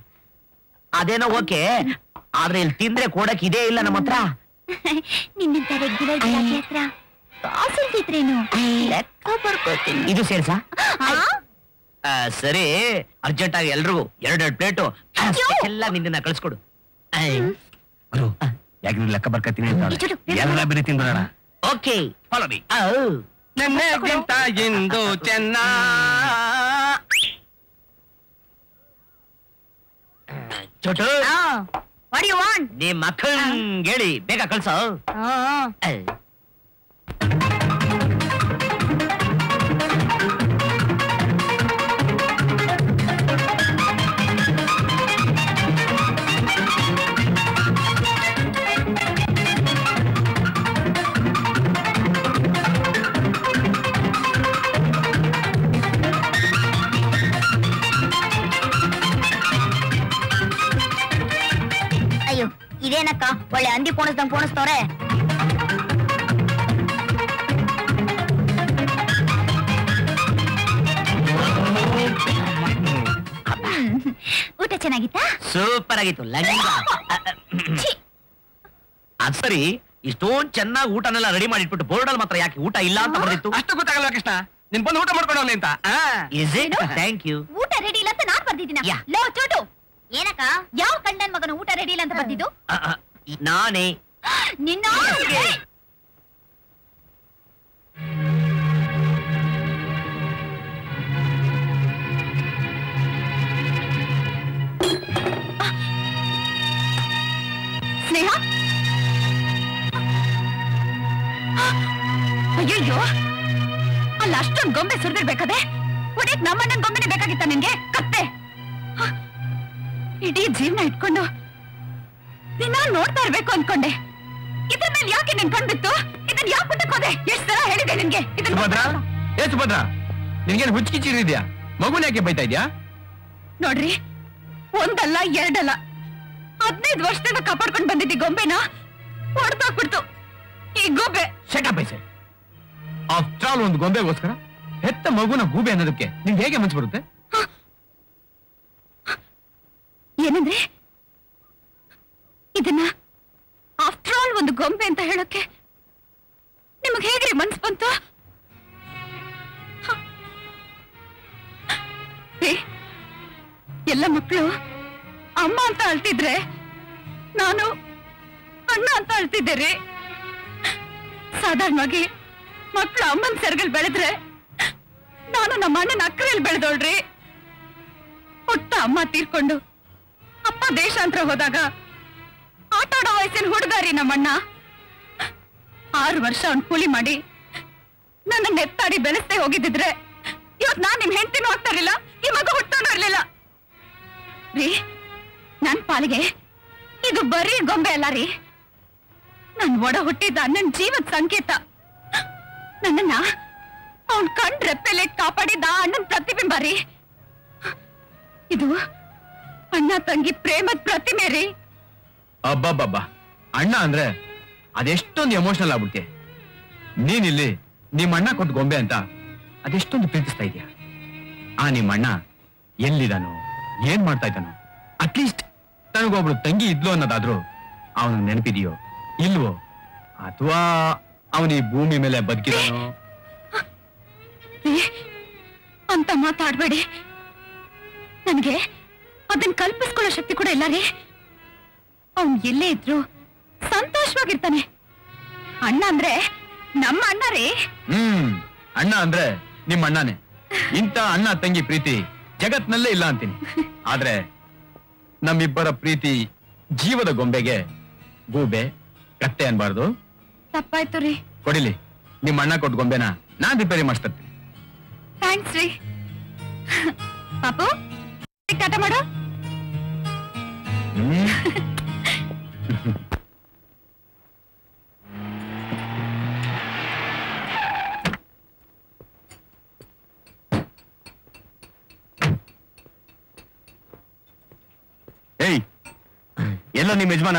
ಅದೇನೋ ಓಕೆ ಆದ್ರೆ ಇಲ್ಲಿ ತಿಂದ್ರೆ ಕೊಡಕ್ ಇದೇ ಇಲ್ಲ ನಮ್ಮ ಹತ್ರ ನಿನ್ನಂತ ರೆಗ್ಯುಲರ್ ಗಿರಾಕಿ ಹತ್ರ ಕಾಸಿಲ್ದಿದ್ರೇನು ಲೆಕ್ಕ ಬರ್ಕೋತೀನಿ ಇದು ಸೇರ್ಸಾ ಆ? ಆ, ಸರಿ ಅರ್ಜೆಂಟ್ ಆಗಿ ಎಲ್ರಿಗೂ ಎರಡೆರಡು ಪ್ಲೇಟು ಅಯ್ಯೋ! ಎಲ್ಲ ನಿನ್ನ ಕಳ್ಸ್ಕೊಡು ಐ. ಗುರು ಯಾಕೆ ನೀನ್ ಲೆಕ್ಕ ಬರ್ಕತೀನಿ ಅಂತ ಈ ಚೂರು, ಬೇಗ ಎಲ್ಲ ಬೇರೆ ತಿಂದ್ಬಿಡೋಣ ಓಕೆ ಫಾಲೋ ಮೀ ಔ. ನಿನ್ನೆಗಿಂತ ಇಂದು ಚೆನ್ನ ಚೋಟು ಆ, what do you want? ನಿಮ್ ಮಕ್ಕಳ್ ಹೇಳಿ ಬೇಗ ಕಳ್ಸೋ ಆ, ಆ. ಐ. ಅಯ್ಯೋ ಇದೇನಕ್ಕ ಒಳ್ಳೆ ಹಂದಿ ಪೋಣಿಸ್ದಂಗ್ ಪೋಣಿಸ್ತವ್ರೆ ಊಟ ಚೆನ್ನಾಗಿತ್ತಾ ಸೂಪರ್ ಆಗಿತ್ತು ಲಂಗ ಛೀ, ಅದ್ ಸರಿ ಇಷ್ಟೊಂದ್ ಚೆನ್ನಾಗಿ ಊಟನೆಲ್ಲ ರೆಡಿ ಮಾಡಿಟ್ಬಿಟ್ಟು ಬೋರ್ಡಲ್ಲಿ ಮಾತ್ರ ಯಾಕೆ ಊಟ ಇಲ್ಲ ಅಂತ ಬರ್ದಿತ್ತು ಅಷ್ಟು ಗೊತ್ತಾಗಲ್ವಾ ಕೃಷ್ಣ ನಿನ್ ಬಂದು ಊಟ ಮಾಡ್ಕೊಂಡು ಹೋಗ್ಲಿ ಅಂತ ಆ. ಇಸ್ ಇಟ್ ಥ್ಯಾಂಕ್ ಯು ಊಟ ರೆಡಿ ಇಲ್ಲ ಅಂತ ನಾನ್ ಬರ್ದಿದ್ದೀನ ಯಾ. ಲೋ ಚೋಟು ಏನಕ್ಕ ಯಾವ ಕಂಡನ್ ಮಗನ ಊಟ ರೆಡಿ ಇಲ್ಲ ಅಂತ ಬರ್ದಿದ್ದು ನಾನೇ ನಿನ್ನ ಸ್ನೇಹ ಅಯ್ಯಯ್ಯೋ ಅಲ್ಲ ಅಷ್ಟೊಂದು ಗೊಂಬೆ ಸುರಿದಿರ್ಬೇಕಾದೆ ಹೊಡಿಯಕ್ ನಮ್ಮಣ್ಣನ್ ಗೊಂಬೆನೆ ಬೇಕಾಗಿತ್ತ ನಿನ್ಗೆ ಕತ್ತೆ ಹ, ಇಡೀ ಜೀವನ ಇಟ್ಕೊಂಡು ದಿನ ನೋಡ್ತಾ ಇರ್ಬೇಕು ಅನ್ಕೊಂಡೆ ಇದ್ರ ಮೇಲೆ ಯಾಕೆ ನಿನ್ ಕಣ್ಬಿತ್ತು ಇದನ್ ಯಾಕೆ ಬಿಟ್ಟಕ್ ಹೋದೆ ಎಷ್ಟ್ ಸಲ ಹೇಳಿದೆ ನಿನ್ಗೆ ಇದನ್ನ ಸುಭದ್ರ ಏ ಸುಭದ್ರ ನಿನ್ಗೇನು ಹುಚ್ಚಿಚಿರಿದ್ಯಾ ಮಗುನ ಯಾಕೆ ಬೈತಾ ಇದ್ಯಾ ನೋಡ್ರಿ ಒಂದಲ್ಲ ಎರಡಲ್ಲ ಹದಿನೈದು ವರ್ಷದಿಂದ ಕಾಪಾಡ್ಕೊಂಡ್ ಬಂದಿದ್ದಿ ಗೊಂಬೆನ ಹೊಡ್ದಾಕ್ಬಿಡ್ತು ಈ ಗೊಂಬೆ ಶಟ ಪೈಸೆ ಆಫ್ಟರ್ ಆಲ್ ಒಂದು ಗೊಂಬೆಗೋಸ್ಕರ ಹೆತ್ತ ಮಗುನ ಗೂಬೆ ಅನ್ನೋದಕ್ಕೆ ನಿಮ್ಗೆ ಹೇಗೆ ಮನ್ಸು ಬರುತ್ತೆ ಏನಂದ್ರೆ ಇದನ್ನ ಆಫ್ಟರ್ ಆಲ್ ಒಂದು ಗೊಂಬೆ ಅಂತ ಹೇಳೋಕೆ ನಿಮಗ್ ಹೇಗ್ರಿ ಮನ್ಸ್ ಬಂತು ಹ. ಏ, ಎಲ್ಲ ಮಕ್ಕಳು ಅಮ್ಮ ಅಂತ ಅಳ್ತಿದ್ರೆ ನಾನು ಅಣ್ಣ ಅಂತ ಅಳ್ತಿದ್ದೆ ರೀ ಸಾಧಾರಣವಾಗಿ ಮಕ್ಕಳು ಅಮ್ಮನ ಸೆರಗಲ್ ಬೆಳೆದ್ರೆ ನಾನು ನಮ್ಮ ಅಣ್ಣನ ಅಕ್ಕರಲ್ಲಿ ಬೆಳೆದೋಳ್ರಿ ಪುಟ್ಟ ಅಮ್ಮ ತೀರ್ಕೊಂಡು ಅಪ್ಪ ದೇಶಾಂತರ ಹೋದಾಗ ಆಟ ಆಡೋ ವಯಸ್ಸಿನ ಹುಡುಗ ರೀ ನಮ್ಮಣ್ಣ ಆರು ವರ್ಷ ಅವ್ನ್ ಕೂಲಿ ಮಾಡಿ ನನ್ನ ನೆತ್ತಾಡಿ ಬೆಳೆಸ್ದೆ ಹೋಗಿದ್ದಿದ್ರೆ ಇವತ್ ನಾನ್ ನಿಮ್ ಹೆಂಡತಿನೂ ಆಗ್ತಾ ಇರ್ಲಿಲ್ಲ ಈ ಮಗು ಹುಟ್ಟೋನು ಇರ್ಲಿಲ್ಲ ರೀ ನನ್ ಪಾಲಿಗೆ ಇದು ಬರೀ ಗೊಂಬೆ ಅಲ್ಲ ರೀ ನನ್ ಒಡ ಹುಟ್ಟಿದ ಅಣ್ಣನ್ ಜೀವದ ಸಂಕೇತ ನನ್ನನ್ನ ಅವನ್ ಕಣ್ ರೆಪ್ಪೆಲೆ ಕಾಪಾಡಿದ ಆ ಅಣ್ಣನ್ ಪ್ರತಿಬಿಂಬ ರೀ ಇದು ಅಣ್ಣ ತಂಗಿ ಪ್ರೇಮದ ಪ್ರತಿಮೆ ರೀ ಅಬ್ಬಬ್ಬಬ್ಬ ಅಣ್ಣ ಅಂದ್ರೆ ಅದೆಷ್ಟೊಂದು ಎಮೋಷನಲ್ ಆಗ್ಬಿಡ್ತೆ ನೀನಿಲ್ಲಿ ನಿಮ್ಮ ಅಣ್ಣ ಕೊಟ್ಟು ಗೊಂಬೆ ಅಂತ ಅದೆಷ್ಟೊಂದು ಪ್ರೀತಿಸ್ತಾ ಇದೀಯ ಆ ನಿಮ್ಮ ಅಣ್ಣ ಎಲ್ಲಿದಾನೋ ಏನ್ ಮಾಡ್ತಾ ಇದ್ದಾನೋ ಅಟ್ಲೀಸ್ಟ್ ತನಗೊಬ್ಳು ತಂಗಿ ಇದ್ಲು ಅನ್ನೋದಾದ್ರೂ ಅವನು ನೆನಪಿದೆಯೋ ಇಲ್ವೋ ಅಥವಾ ಅವನ ಈ ಭೂಮಿ ಮೇಲೆ ಬದುಕಿದಾನೋ ರೀ, ಅಂತ ಮಾತಾಡ್ಬೇಡಿ ನನಗೆ ಅದನ್ನ ಕಲ್ಪಿಸ್ಕೊಳ್ಳೋ ಶಕ್ತಿ ಕೂಡ ಇಲ್ಲ ರೀ ಅವನ್ ಎಲ್ಲೇ ಇದ್ರು ಸಂತೋಷವಾಗಿರ್ತಾನೆ ಅಣ್ಣ ಅಂದ್ರೆ ನಮ್ಮ ಅಣ್ಣ ರೀ ಹ್ಮ್ ಅಣ್ಣ ಅಂದ್ರೆ ನಿಮ್ಮ ಅಣ್ಣನೇ ಇಂಥ ಅಣ್ಣ ತಂಗಿ ಪ್ರೀತಿ ಜಗತ್ನಲ್ಲೇ ಇಲ್ಲ ಅಂತೀನಿ ಆದ್ರೆ ನಮ್ಮಿಬ್ಬರ ಪ್ರೀತಿ ಜೀವದ ಗೊಂಬೆಗೆ ಗೂಬೆ ಕತ್ತೆ ಅನ್ಬಾರ್ದು ತಪ್ಪಾಯ್ತು ರೀ ಕೊಡಿಲಿ ನಿಮ್ಮ ಅಣ್ಣ ಕೊಟ್ಟು ಗೊಂಬೆನ ನಾನ್ ರಿಪೇರಿ ಮಾಡಿಸ್ತೀನಿ ಥ್ಯಾಂಕ್ಸ್ ರೀ ಪಾಪು ಟಾಟಾ ಮಾಡು ಹ್ಮ್ ಏಯ್ ಎಲ್ಲೋ ನಿಮ್ ಯಜಮಾನ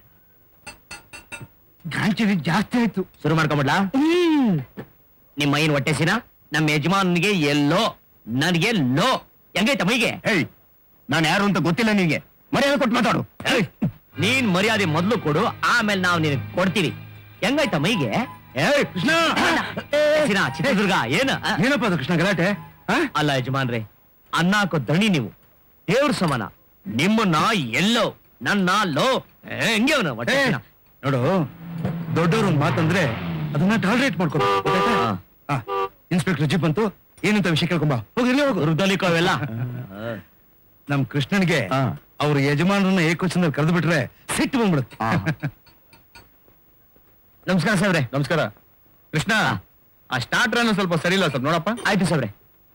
ಗಾಂಚಲಿ ಜಾಸ್ತಿ ಆಯ್ತು ಶುರು ಮಾಡ್ಕೊಂಬಿಡ್ಲಾ ನಿಮ್ಮ ಮೈನ್ ಹೊಟ್ಟೆಸಿನ ನಮ್ಮ ಯಜಮಾನ್ಗೆ ಎಲ್ಲೋ ನನಗೆ ಲೋ ಹೆಂಗೈತ ಮೈಗೆ ಏಯ್ ನಾನು ಯಾರು ಅಂತ ಗೊತ್ತಿಲ್ಲ ನಿನ್ಗೆ ಮರ್ಯಾದೆ ಕೊಟ್ಟು ಮಾತಾಡು ಏಯ್, ನೀನ್ ಮರ್ಯಾದೆ ಮೊದ್ಲು ಕೊಡು ಆಮೇಲೆ ನಾವು ನಿನಗೆ ಕೊಡ್ತೀವಿ ಹೆಂಗಾಯ್ತ ಮೈಗೆ ಏಯ್ ಕೃಷ್ಣ ಸಿನ ಚಿತ್ರದುರ್ಗ ಏನ ಏನಪ್ಪ ಅದು ಕೃಷ್ಣ ಗಲಾಟೆ ಆ? ಅಲ್ಲ ಯಜಮಾನ್ರೆ ಅನ್ನ ಹಾಕೋ ದಣಿ ನೀವು ದೇವ್ರ ಸಮಾನ ನಿಮ್ಮನ್ನ ಎಲ್ಲೋ ನನ್ನ ಲೋ ಏ, ಹೆಂಗೆ ಅವನು ಹೊಟ್ಟೆ ಏ, ಹಸಿನ? ನೋಡು ದೊಡ್ಡವ್ರ ಒಂದ್ ಮಾತಂದ್ರೆ ಅದನ್ನ ಟಾಲರೇಟ್ ಮಾಡ್ಕೊಡು ಹಾ. ಇನ್ಸ್ಪೆಕ್ಟರ್ ಜೀಪ್ ಬಂತು ಏನಂತ ವಿಷಯ ಕೇಳ್ಕೊಂಬ ಹೋಗಿ ಇಲ್ಲೇ ಹೋಗು ದುರ್ದಲಿಕೋ ಅವೆಲ್ಲ ನಮ್ ಕೃಷ್ಣನ್ಗೆ ಹಾ. ಅವ್ರ ಯಜಮಾನರನ್ನ ಏಕವಚನದಲ್ಲಿ ಕರೆದು ಬಿಟ್ರೆ ಸಿಟ್ಟು ಬಂದ್ಬಿಡುತ್ತೆ ಹಾ. ನಮಸ್ಕಾರ ಸಾವ್ರೆ ನಮಸ್ಕಾರ ಕೃಷ್ಣ ಆ ಸ್ಟಾರ್ಟರ್ ಅನ್ನು ಸ್ವಲ್ಪ ಸರಿ ಇಲ್ಲ ಸ್ವಲ್ಪ ನೋಡಪ್ಪ ಆಯ್ತು ಸಾವ್ರೆ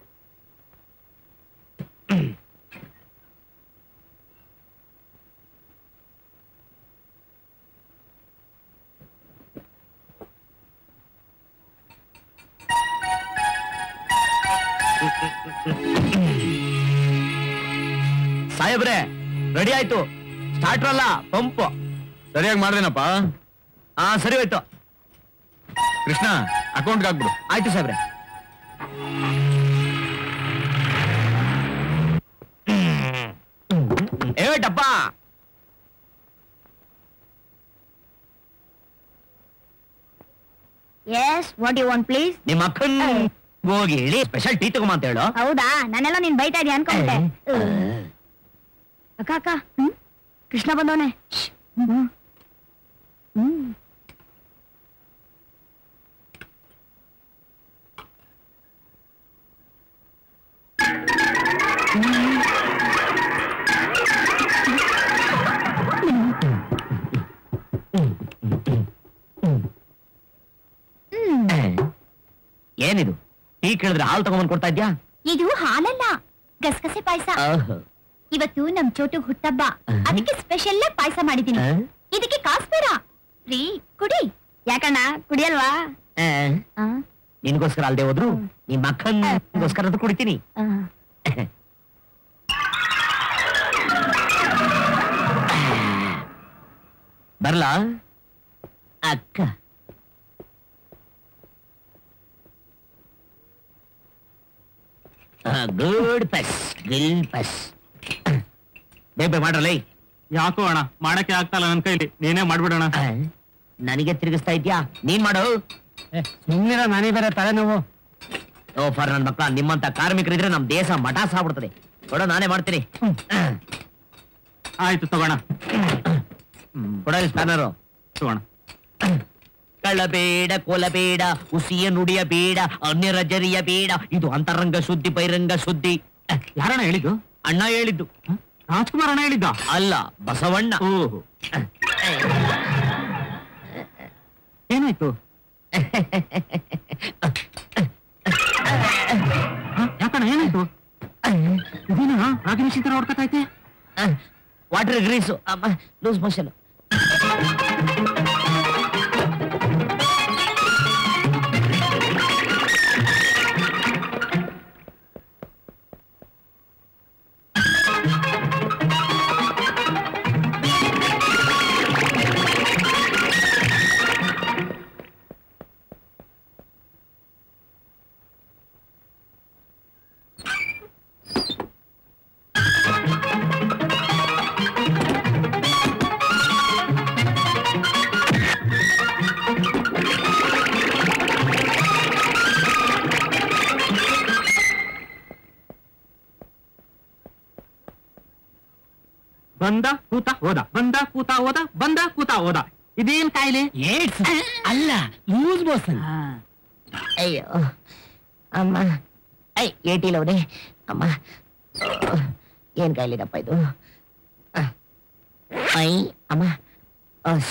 ಸಾಹೇಬ್ರೆ ರೆಡಿ ಆಯ್ತು ಸ್ಟಾರ್ಟರ್ ಅಲ್ಲ ಪಂಪ್ ಸರಿಯಾಗಿ ಮಾಡ್ದೇನಪ್ಪ ಹಾ ಸರಿ ಹೋಯ್ತು ಕೃಷ್ಣ ಅಕೌಂಟ್ಗೆ ಹಾಕ್ಬಿಡು ಆಯ್ತು ಸಾಹೇಬ್ರೆ ಏಟಪ್ಪ yes what you want please ನಿಮ್ಮ ಅಕ್ಕನ್ ಹೋಗಿ ಹೇಳಿ ಸ್ಪೆಷಲ್ ಟೀ ತಗೊಂಬ ಅಂತ ಹೇಳು ಹೌದಾ ನಾನೆಲ್ಲ ನೀನ್ ಬೈತಾ ಇದೀಯ ಅನ್ಕೊಂಡೆ ಅಕ್ಕ ಅಕ್ಕ ಹ್ಮ್? ಕೃಷ್ಣ ಬಂದವನೆ ಹ್ಮ್ ಹ್ಮ್ ಏನಿದು ಟೀ ಕೇಳಿದ್ರೆ ಹಾಲು ತಗೊಂಬಂದ್ ಕೊಡ್ತಾ ಇದ್ಯಾ ಇದು ಹಾಲಲ್ಲ ಗಸಗಸೆ ಪಾಯಸ ಇವತ್ತು ನಮ್ ಚೋಟು ಹುಟ್ಟಬ್ಬ ಅದಕ್ಕೆ ಸ್ಪೆಷಲ್ ಪಾಯಸ ಮಾಡಿದೀನಿ ಆ? ಇದಕ್ಕೆ ಕಾಸ್ ಬೇಡ ಫ್ರೀ ಕುಡಿ ಯಾಕಣ್ಣ ಕುಡಿಯಲ್ವಾ ಆ, ನಿನ್ಗೋಸ್ಕರ ಅಲ್ದೆ ಹೋದ್ರು ನಿಮ್ಮ ಅಕ್ಕನ್ಗೋಸ್ಕರ ಅದು ಕುಡಿತೀನಿ ಆ. ಬರ್ಲಾ ಅಕ್ಕ ಗುಡ್ ಪಸ್ ಗುಡ್ ಪಸ್ ಬೇಬೆ ಮಾಡ್ರಲ್ಲ ಯಾಕೋ ಅಣ್ಣ ಮಾಡಕ್ಕೆ ಆಗ್ತಲ್ಲ ನನ್ ಕೈಲಿ ನೀನೇ ಮಾಡ್ಬಿಡೋಣ ನನಗೆ ತಿರುಗಿಸ್ತಾ ಇದ್ಯಾ ನೀನ್ ಮಾಡು ಸುಮ್ಮನಿರ ನಾನೇ ಬೇರೆ ತಲೆನೋವು ಲೋಫರ್ ನನ್ ಮಕ್ಕಳ ನಿಮ್ಮಂತ ಕಾರ್ಮಿಕರಿದ್ರೆ ನಮ್ ದೇಶ ಮಠಾಸ ಆಗ್ಬಿಡ್ತದೆ ಕೊಡ ನಾನೇ ಮಾಡ್ತೀನಿ ಆಯ್ತು ತಗೋಣ ಕೊಡಲಿ ಸ್ಪ್ಯಾನರು ತಗೋಣ ಕಳ್ಳಬೇಡ ಕೊಲಬೇಡ ಉಸಿಯ ನುಡಿಯ ಬೇಡ ಅನ್ಯರ ಜರಿಯ ಬೇಡ ಇದು ಅಂತರಂಗ ಶುದ್ಧಿ ಬಹಿರಂಗ ಶುದ್ಧಿ ಯಾರಣ್ಣ ಹೇಳಿದ್ದು ಅಣ್ಣ ಹೇಳಿದ್ದು ಹ? ರಾಜ್ಕುಮಾರ್ ಅಣ್ಣ ಹೇಳಿದ್ದ ಅಲ್ಲ ಬಸವಣ್ಣ ಓಹೋ ಏನಾಯ್ತು ಹ? ಯಾಕಣ್ಣ ಏನಾಯ್ತು ಇದೇನಾ ರಾಗಿಣಿ ಶಂಕರ ಹೊಡ್ಕತೈತೆ ವಾಟರ್ ಗ್ರೀಸು ಲೂಸ್ ಮೋಷನ್ ಬಂದ ಕೂತ ಹೋದ ಬಂದ ಕೂತ ಹೋದ ಬಂದ ಕೂತ ಹೋದ ಇದೇನ್ ಕಾಯಿಲೆ ಏಡ್ಸ್ ಅಲ್ಲ ಲೂಸ್ ಮೋಷನ್ ಅಯ್ಯೋ ಅಮ್ಮ ಐ ಏಟಿಲ್ಲ ಅವನೇ ಅಮ್ಮ ಏನ್ ಕಾಯಿಲೆದಪ್ಪ ಇದು ಅಹ್. ಐ ಅಮ್ಮ ಅಸ್.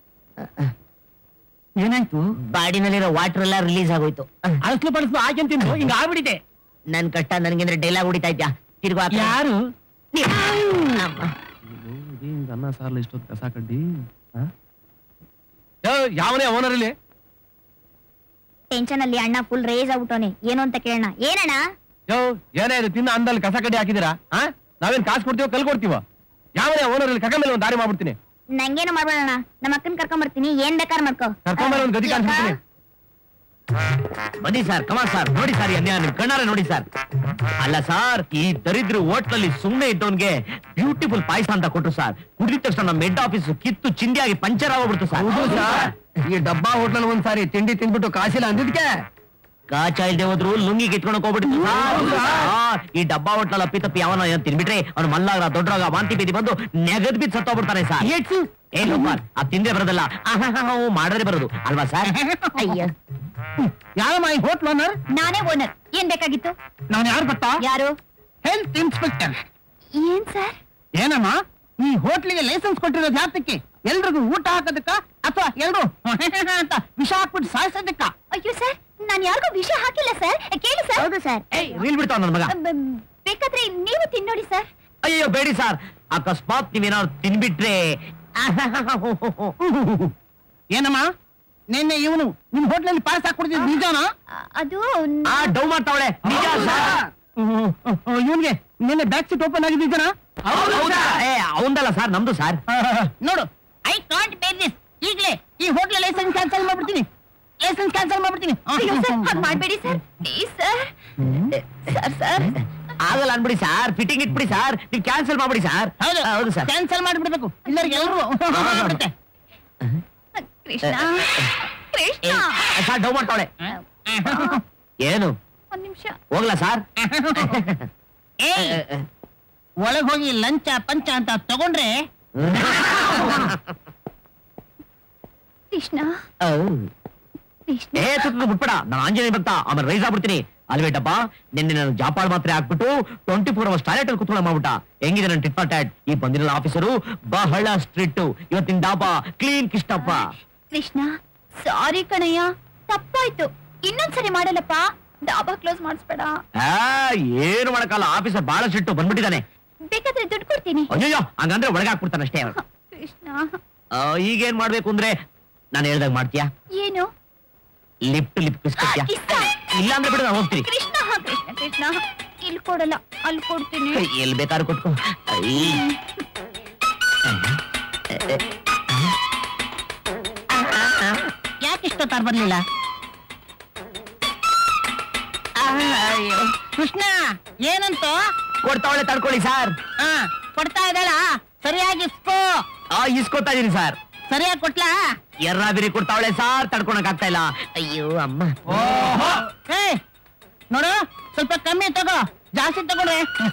ಏನಾಯ್ತು ಬಾಡಿನಲ್ಲಿರೋ ವಾಟರ್ ಎಲ್ಲ ರಿಲೀಸ್ ಆಗೋಯ್ತು ಅಳಸ್ಲು ಪಳಸ್ಲು ಹಾಕಿ ತಿಂದು ಹಿಂಗ ಆಗ್ಬಿಟ್ಟಿದೆ ನನ್ ಕಷ್ಟ ನನ್ಗಂದ್ರೆ ಡೈಲಾಗ್ ಹೊಡಿತಾ ಇದ್ಯಾ ತಿರ್ಗು ಹಾಕು. ಯಾರು ನೀ- ಅಮ್ಮ. ಅನ್ನ ಸಾರ್ಲು ಇಷ್ಟೊತ್ತು ಕಸ ಕಡ್ಡಿ ಯಾವನೇ ಓನರ್ ಇಲ್ಲಿ ಟೆನ್ಷನ್ ಅಲ್ಲಿ ಅಣ್ಣ ಫುಲ್ ರೇಸ್ ಆಗ್ಬಿಟ್ಟವನೆ ಏನು ಅಂತ ಕೇಳೋಣ ಏನಣ್ಣ ಯೋ ಏನೇ ಇದು ತಿನ್ನ ಅಂದಲ್ಲಿ ಕಸ ಕಡ್ಡಿ ಹಾಕಿದಿರಾ ಆ ನಾವೇನ್ ಕಾಸು ಕೊಡ್ತೀವೋ ಕಲ್ ಕೊಡ್ತೀವೋ ಯಾವನೇ ಓನರ್ ಇಲ್ಲಿ ಕಕ್ಕ ಮೇಲೆ ಒಂದು ದಾರಿ ಮಾಡ್ಬಿಡ್ತೀನಿ ನಂಗೇನು ಮಾಡ್ಬೇಡಣ್ಣ ನಮ್ಮ ಅಕ್ಕನ್ ಕರ್ಕೊಂಡ್ ಬರ್ತೀನಿ ಏನ್ ಬೇಕಾರ್ ಮಾಡ್ಕೋ ಕರ್ಕೊಂಬರೋ ಒಂದ್ ಗದಿ ಕಾಣಿಸ್ಬಿಡ್ತೀನಿ ಬನ್ನಿ ಸರ್ ಕಮಾ ಸರ್ ನೋಡಿ ಸರ್ ಅನ್ಯಾಯ ನಿಮ್ ಕಣ್ಣಾರೆ ನೋಡಿ ಸರ್ ಅಲ್ಲ ಸರ್ ಈ ದರಿದ್ರ ಹೋಟ್ಲಲ್ಲಿ ಸುಮ್ಮನೆ ಇದ್ದವನ್ಗೆ ಬ್ಯೂಟಿಫುಲ್ ಪಾಯಸ ಅಂತ ಕೊಟ್ರು ಸರ್ ಕುಡಿದ ತಕ್ಷಣ ನಮ್ಮ ಹೆಡ್ ಆಫೀಸ್ ಕಿತ್ತು ಚಿಂದಿಯಾಗಿ ಪಂಚರ್ ಆಗೋಗ್ಬಿಡ್ತು ಸರ್ ಹೌದು ಸರ್ ಈ ಡಬ್ಬಾ ಹೋಟ್ಲಲ್ಲಿ ಒಂದ್ಸಾರಿ ತಿಂಡಿ ತಿಂದ್ಬಿಟ್ಟು ಕಾಸಿಲ್ಲ ಅಂದಿದ್ಕೆ ಕಾಚ ಇಲ್ದೆ ಹೋದ್ರು ಲುಂಗಿ ಕಿತ್ಕೊಂಡು ಹೋಗ್ಬಿಟ್ಟು ಈ ಡಬ್ಬಾ ಹೋಟ್ಲಲ್ಲಿ ಅಪ್ಪಿ ತಪ್ಪಿ ಯಾವನ ಏನ್ ತಿನ್ಬಿಟ್ರೆ ಅವ್ನು ಮಲ್ಲಾಗ ದೊಡ್ಡರಾಗ ವಾಂತಿ ಬೀದಿ ಬಂದು ನೆಗದ್ ಬಿದ್ದು ಸತ್ತೋಗ್ಬಿಡ್ತಾನೆ ಸರ್ ಏನು ಆ ತಿಂದೆ ಬರೋದಲ್ಲ ಆಹಾಹಾ, ಹ್ಞೂ, ಮಾಡಿದ್ರೆ ಬರೋದು ಅಲ್ವಾ ಸರ್ ಅಯ್ಯ ಯಾರಮ್ಮ ಈ ಹೋಟ್ಲ್ ಓನರ್ ನಾನೇ ಓನರ್ ಏನ್ ಬೇಕಾಗಿತ್ತು ನಾನು ಯಾರು ಗೊತ್ತಾ ಯಾರು ಹೆಲ್ತ್ ಇನ್ಸ್ಪೆಕ್ಟರ್ ಏನ್ ಸರ್ ಏನಮ್ಮ ಈ ಹೋಟ್ಲಿಗೆ ಲೈಸೆನ್ಸ್ ಕೊಟ್ಟಿರೋದು ಯಾತಕ್ಕೆ ಎಲ್ರಿಗೂ ಊಟ ಹಾಕೋದಕ್ಕ ಅಥವಾ ಎಲ್ರು ಅಂತ ವಿಷ ಹಾಕ್ಬಿಟ್ಟು ಸಾಯಿಸೋದಕ್ಕ ಅಯ್ಯೋ ಸರ್ ನಾನ್ ಯಾರಿಗೂ ವಿಷ ಹಾಕಿಲ್ಲ ಸರ್ ಕೇಳಿ ಸರ್ ಹೌದು ಸರ್ ಏಯ್ ರೀಲ್ ಬಿಡ್ತಾವ ನನ್ ಮಗ ಬೇಕಾದ್ರೆ ನೀವು ತಿನ್ನೋಡಿ ಸರ್ ಅಯ್ಯೋ ಬೇಡಿ ಸರ್ ಅಕಸ್ಮಾತ್ ನೀವೇನಾದ್ರು ತಿನ್ಬಿಟ್ರೆ ಏನಮ್ಮ ನಿನ್ನೆ ಇವನು ನಿಮ್ ಹೋಟ್ಲಲ್ಲಿ ಪಾಯಸ ಹಾಕೊಡ್ತಿದ್ ನಿಜಾನಾ ಅದು ಆ ಡೌ ಮಾಡ್ತಾವಳೆ ನಿಜ ಸರ್ ಇವನ್ಗೆ ನಿನ್ನೆ ಬ್ಯಾಕ್ ಸೀಟ್ ಓಪನ್ ಆಗಿದೆ ನಿಜಾನಾ ಹೌದಾ? ಏ ಅವಂದಲ್ಲ ಸರ್ ನಮ್ದು ಸರ್ ನೋಡು ಐ ಕಾಂಟ್ ಬೇರ್ ದಿಸ್ ಈಗಲೇ ಈ ಹೋಟ್ಲ್ ಲೈಸೆನ್ಸ್ ಕ್ಯಾನ್ಸಲ್ ಮಾಡ್ಬಿಡ್ತೀನಿ ಲೈಸೆನ್ಸ್ ಕ್ಯಾನ್ಸಲ್ ಮಾಡ್ಬಿಡ್ತೀನಿ ಅಯ್ಯೋ ಸರ್ ಹಾಗ್ ಮಾಡ್ಬೇಡಿ sir please sir sir sir ಆಗಲ್ಲ ಅನ್ಬಿಡಿ ಸರ್ ಫಿಟ್ಟಿಂಗ್ ಇಟ್ಬಿಡಿ ಸರ್ ನೀವು ಕ್ಯಾನ್ಸಲ್ ಮಾಡ್ಬಿಡಿ ಸರ್ ಹೌದು ಹೌದು ಸರ್ ಕ್ಯಾನ್ಸಲ್ ಮಾಡ್ಬಿಡ್ಬೇಕು ಇಲ್ಲರಿಗೆ ಎಲ್ಲರೂ ಕೃಷ್ಣ ಕೃಷ್ಣ ಸರ್ ಡೌ ಮಾಡ್ತಾವಳೆ ಏನು ಒಂದ್ ನಿಮಿಷ ಹೋಗ್ಲಾ ಸರ್ ಏಯ್ ಒಳಗ್ ಹೋಗಿ ಲಂಚ ಪಂಚ ಅಂತ ತಗೊಂಡ್ರೆ ಕೃಷ್ಣ ಕೃಷ್ಣ ಏ ತುತ್ತು ಬಿಟ್ಬೇಡ ನಾನು ಆಂಜನೇಯ ಭಕ್ತ ಆಮೇಲೆ ರೈಸ್ ಆಗ್ಬಿಡ್ತೀನಿ ಅಲ್ವೇ ಡಬ್ಬ ನಿನ್ನೆ ನಾನು ಜಾಪಾಳ್ ಮಾತ್ರೆ ಹಾಕ್ಬಿಟ್ಟು ಟ್ವೆಂಟಿ ಫೋರ್ ಅವರ್ಸ್ ಟಾಯ್ಲೆಟ್ ಅಲ್ಲಿ ಕುತ್ಕೊಳ್ಳೋ ಮಾಡ್ಬಿಟ್ಟ ಹೆಂಗಿದೆ ನನ್ನ ಟಿಟ್ ಫಾರ್ ಟ್ಯಾಟ್ ಈ ಬಂದಿರೋ ಆಫೀಸರು ಬಹಳ ಸ್ಟ್ರಿಕ್ಟ್ ಇವತ್ತಿನ ಡಾಬಾ ಕ್ಲೀನ್ ಕಿಷ್ಟಪ್ಪ ಕೃಷ್ಣ ಸಾರಿ ಕಣಯ್ಯ ತಪ್ಪಾಯ್ತು ಇನ್ನೊಂದ್ಸರಿ ಮಾಡಲ್ಲಪ್ಪ ಡಾಬಾ ಕ್ಲೋಸ್ ಮಾಡಿಸ್ಬೇಡ ಆ, ಏನು ಮಾಡಕ್ಕಲ್ಲ ಆಫೀಸರ್ ಬಹಳ ಸ್ಟ್ರಿಕ್ಟ್ ಬಂದ್ಬಿಟ್ಟಿದ್ದಾನೆ ಬೇಕಾದ್ರೆ ದುಡ್ಡು ಕೊಡ್ತೀನಿ ಅಯ್ಯೋ ಹಂಗಂದ್ರೆ ಒಳಗೆ ಹಾಕ್ಬಿಡ್ತಾನೆ ಅಷ್ಟೇ ಅವ್ನು. ಕೃಷ್ಣ ಆ, ಈಗೇನ್ ಮಾಡ್ಬೇಕು ಅಂದ್ರೆ ನಾನು ಹೇಳ್ದಾಗ ಮಾಡ್ತೀಯಾ ಏನು ಲಿಫ್ಟ್ ಲಿಫ್ಟ್ ಕಿಸ್ಕೊತ್ಯಾ ಕಿಸ್ಸ? ಇಲ್ಲ ಅಂದ್ರೆ ಬಿಡು ನಾನು ಹೋಗ್ತೀನಿ ಕೃಷ್ಣ ಕೃಷ್ಣ ಕೃಷ್ಣ ಇಲ್ಲಿ ಕೊಡಲ್ಲ ಅಲ್ಲಿ ಕೊಡ್ತೀನಿ ಎಲ್ಲಿ ಬೇಕಾದ್ರೂ ಕೊಟ್ಕೋ ಐ. ಯಾಕೆ ಇಷ್ಟೊತ್ತಾರ್ ಬರ್ಲಿಲ್ಲ ಕೃಷ್ಣ ಏನಂತ ಕೊಡ್ತಾವಳೆ ತಡ್ಕೊಳ್ಳಿ ಸರ್ ಹಾ ಕೊಡ್ತಾ ಇದ್ದಾಳ ಸರಿಯಾಗಿ ಇಸ್ಕೋ ಆ ಇಸ್ಕೊತಾ ಇದೀನಿ ಸರ್ ಸರಿಯಾಗಿ ಕೊಟ್ಲಾ ಎರ್ರ ಬಿರಿ ಕೊಡ್ತಾವಳೆ ಸಾರ್ ತಡ್ಕೊಳಕ್ ಆಗ್ತಾ ಇಲ್ಲ ಅಯ್ಯೋ ಅಮ್ಮ ಏ ನೋಡು ಸ್ವಲ್ಪ ಕಮ್ಮಿ ತಗೋ ಜಾಸ್ತಿ ತಗೊಳ್ರೆ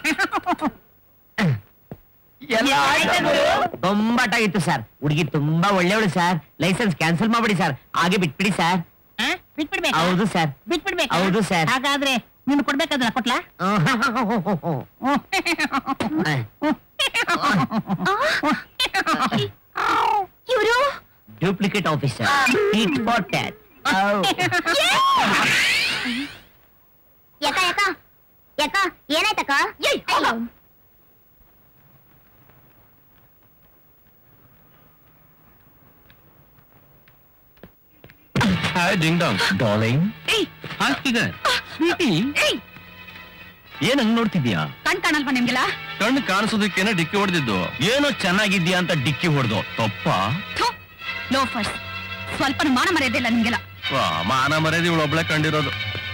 ಬೊಂಬಾಟಾಗಿತ್ತು ಸರ್ ಹುಡುಗಿ ತುಂಬಾ ಒಳ್ಳೆಯವಳು ಸರ್ ಲೈಸೆನ್ಸ್ ಕ್ಯಾನ್ಸಲ್ ಮಾಡ್ಬಿಡಿ ಸರ್ ಹಾಗೆ ಬಿಟ್ಬಿಡಿ ಸರ್ ಆ? ಬಿಟ್ಬಿಡ್ಬೇಕಾ ಹೌದು ಸರ್ ಬಿಟ್ಬಿಡ್ಬೇಕಾ ಹೌದು ಸರ್. ಹಾಗಾದ್ರೆ ನೀನು ಕೊಡ್ಬೇಕಾದ್ರೆ ಕೊಟ್ಲಾ ಇವರು duplicate officer it for tat ಯಾಕ ಯಾಕ ಯಾಕ ಏನಾಯ್ತಕ್ಕ ಅಯ್ಯೋ. Hi ding dong darling sweetie ಏಯ್, ಏನ್ ಹಂಗ್ ನೋಡ್ತಿದ್ಯಾ ಕಣ್ ಕಾಣಲ್ವಾ ನಿಮ್ಗೆಲ್ಲ ಕಣ್ಣು ಕಾಣಿಸೋದಕ್ಕೇನೆ ಡಿಕ್ಕಿ ಹೊಡೆದಿದ್ದು ಏನೋ ಚೆನ್ನಾಗಿದ್ಯಾ ಅಂತ ಡಿಕ್ಕಿ ಹೊಡೆದು ತಪ್ಪ ಲೋಫರ್ಸ್ ಸ್ವಲ್ಪ ಮಾನ ಮರ್ಯಾದೆ ಇಲ್ಲ ನಿಮ್ಗೆಲ್ಲ ಮಾನ ಮರ್ಯಾದೆ ಇವಳು ಒಬ್ಳೆ ಕಂಡಿರೋದು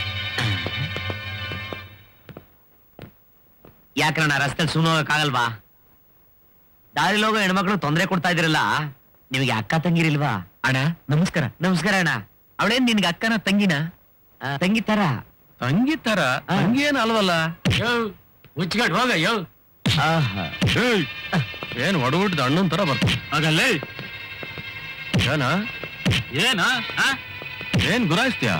ಯಾಕಣ್ಣ ರಸ್ತೆ ಸುಮ್ಮೋಗಕ್ಕಾಗಲ್ವಾ ದಾರಿಲಿ ಹೋಗೋ ಹೆಣ್ಮಕ್ಳು ತೊಂದರೆ ಕೊಡ್ತಾ ಇದಿರಲ್ಲ ನಿಮಗೆ ಅಕ್ಕ ತಂಗಿರಿಲ್ವಾ ಅಣ್ಣ ನಮಸ್ಕಾರ ನಮಸ್ಕಾರ ಅಣ್ಣ ಅವಳೇನ್ ನಿನ್ಗೆ ಅಕ್ಕನ ತಂಗಿನ ಆ, ತಂಗಿ ತರ ತಂಗಿ ತರ ಆ. ತಂಗಿ ಏನ್ ಅಲ್ವಲ್ಲ ಮುಚ್ಚಿಕೊಂಡು ಹೋಗ ಯೋ ಆಹಾ. ಏಯ್, ಏನ್ ಒಡಗುಟ್ಟಿದ ಅಣ್ಣನ್ ತರ ಬರ್ತ ಹಾಗಲ್ಲೇ ಏನ ಏನ ಏನ್ ಗುರಾಯಿಸ್ತೀಯ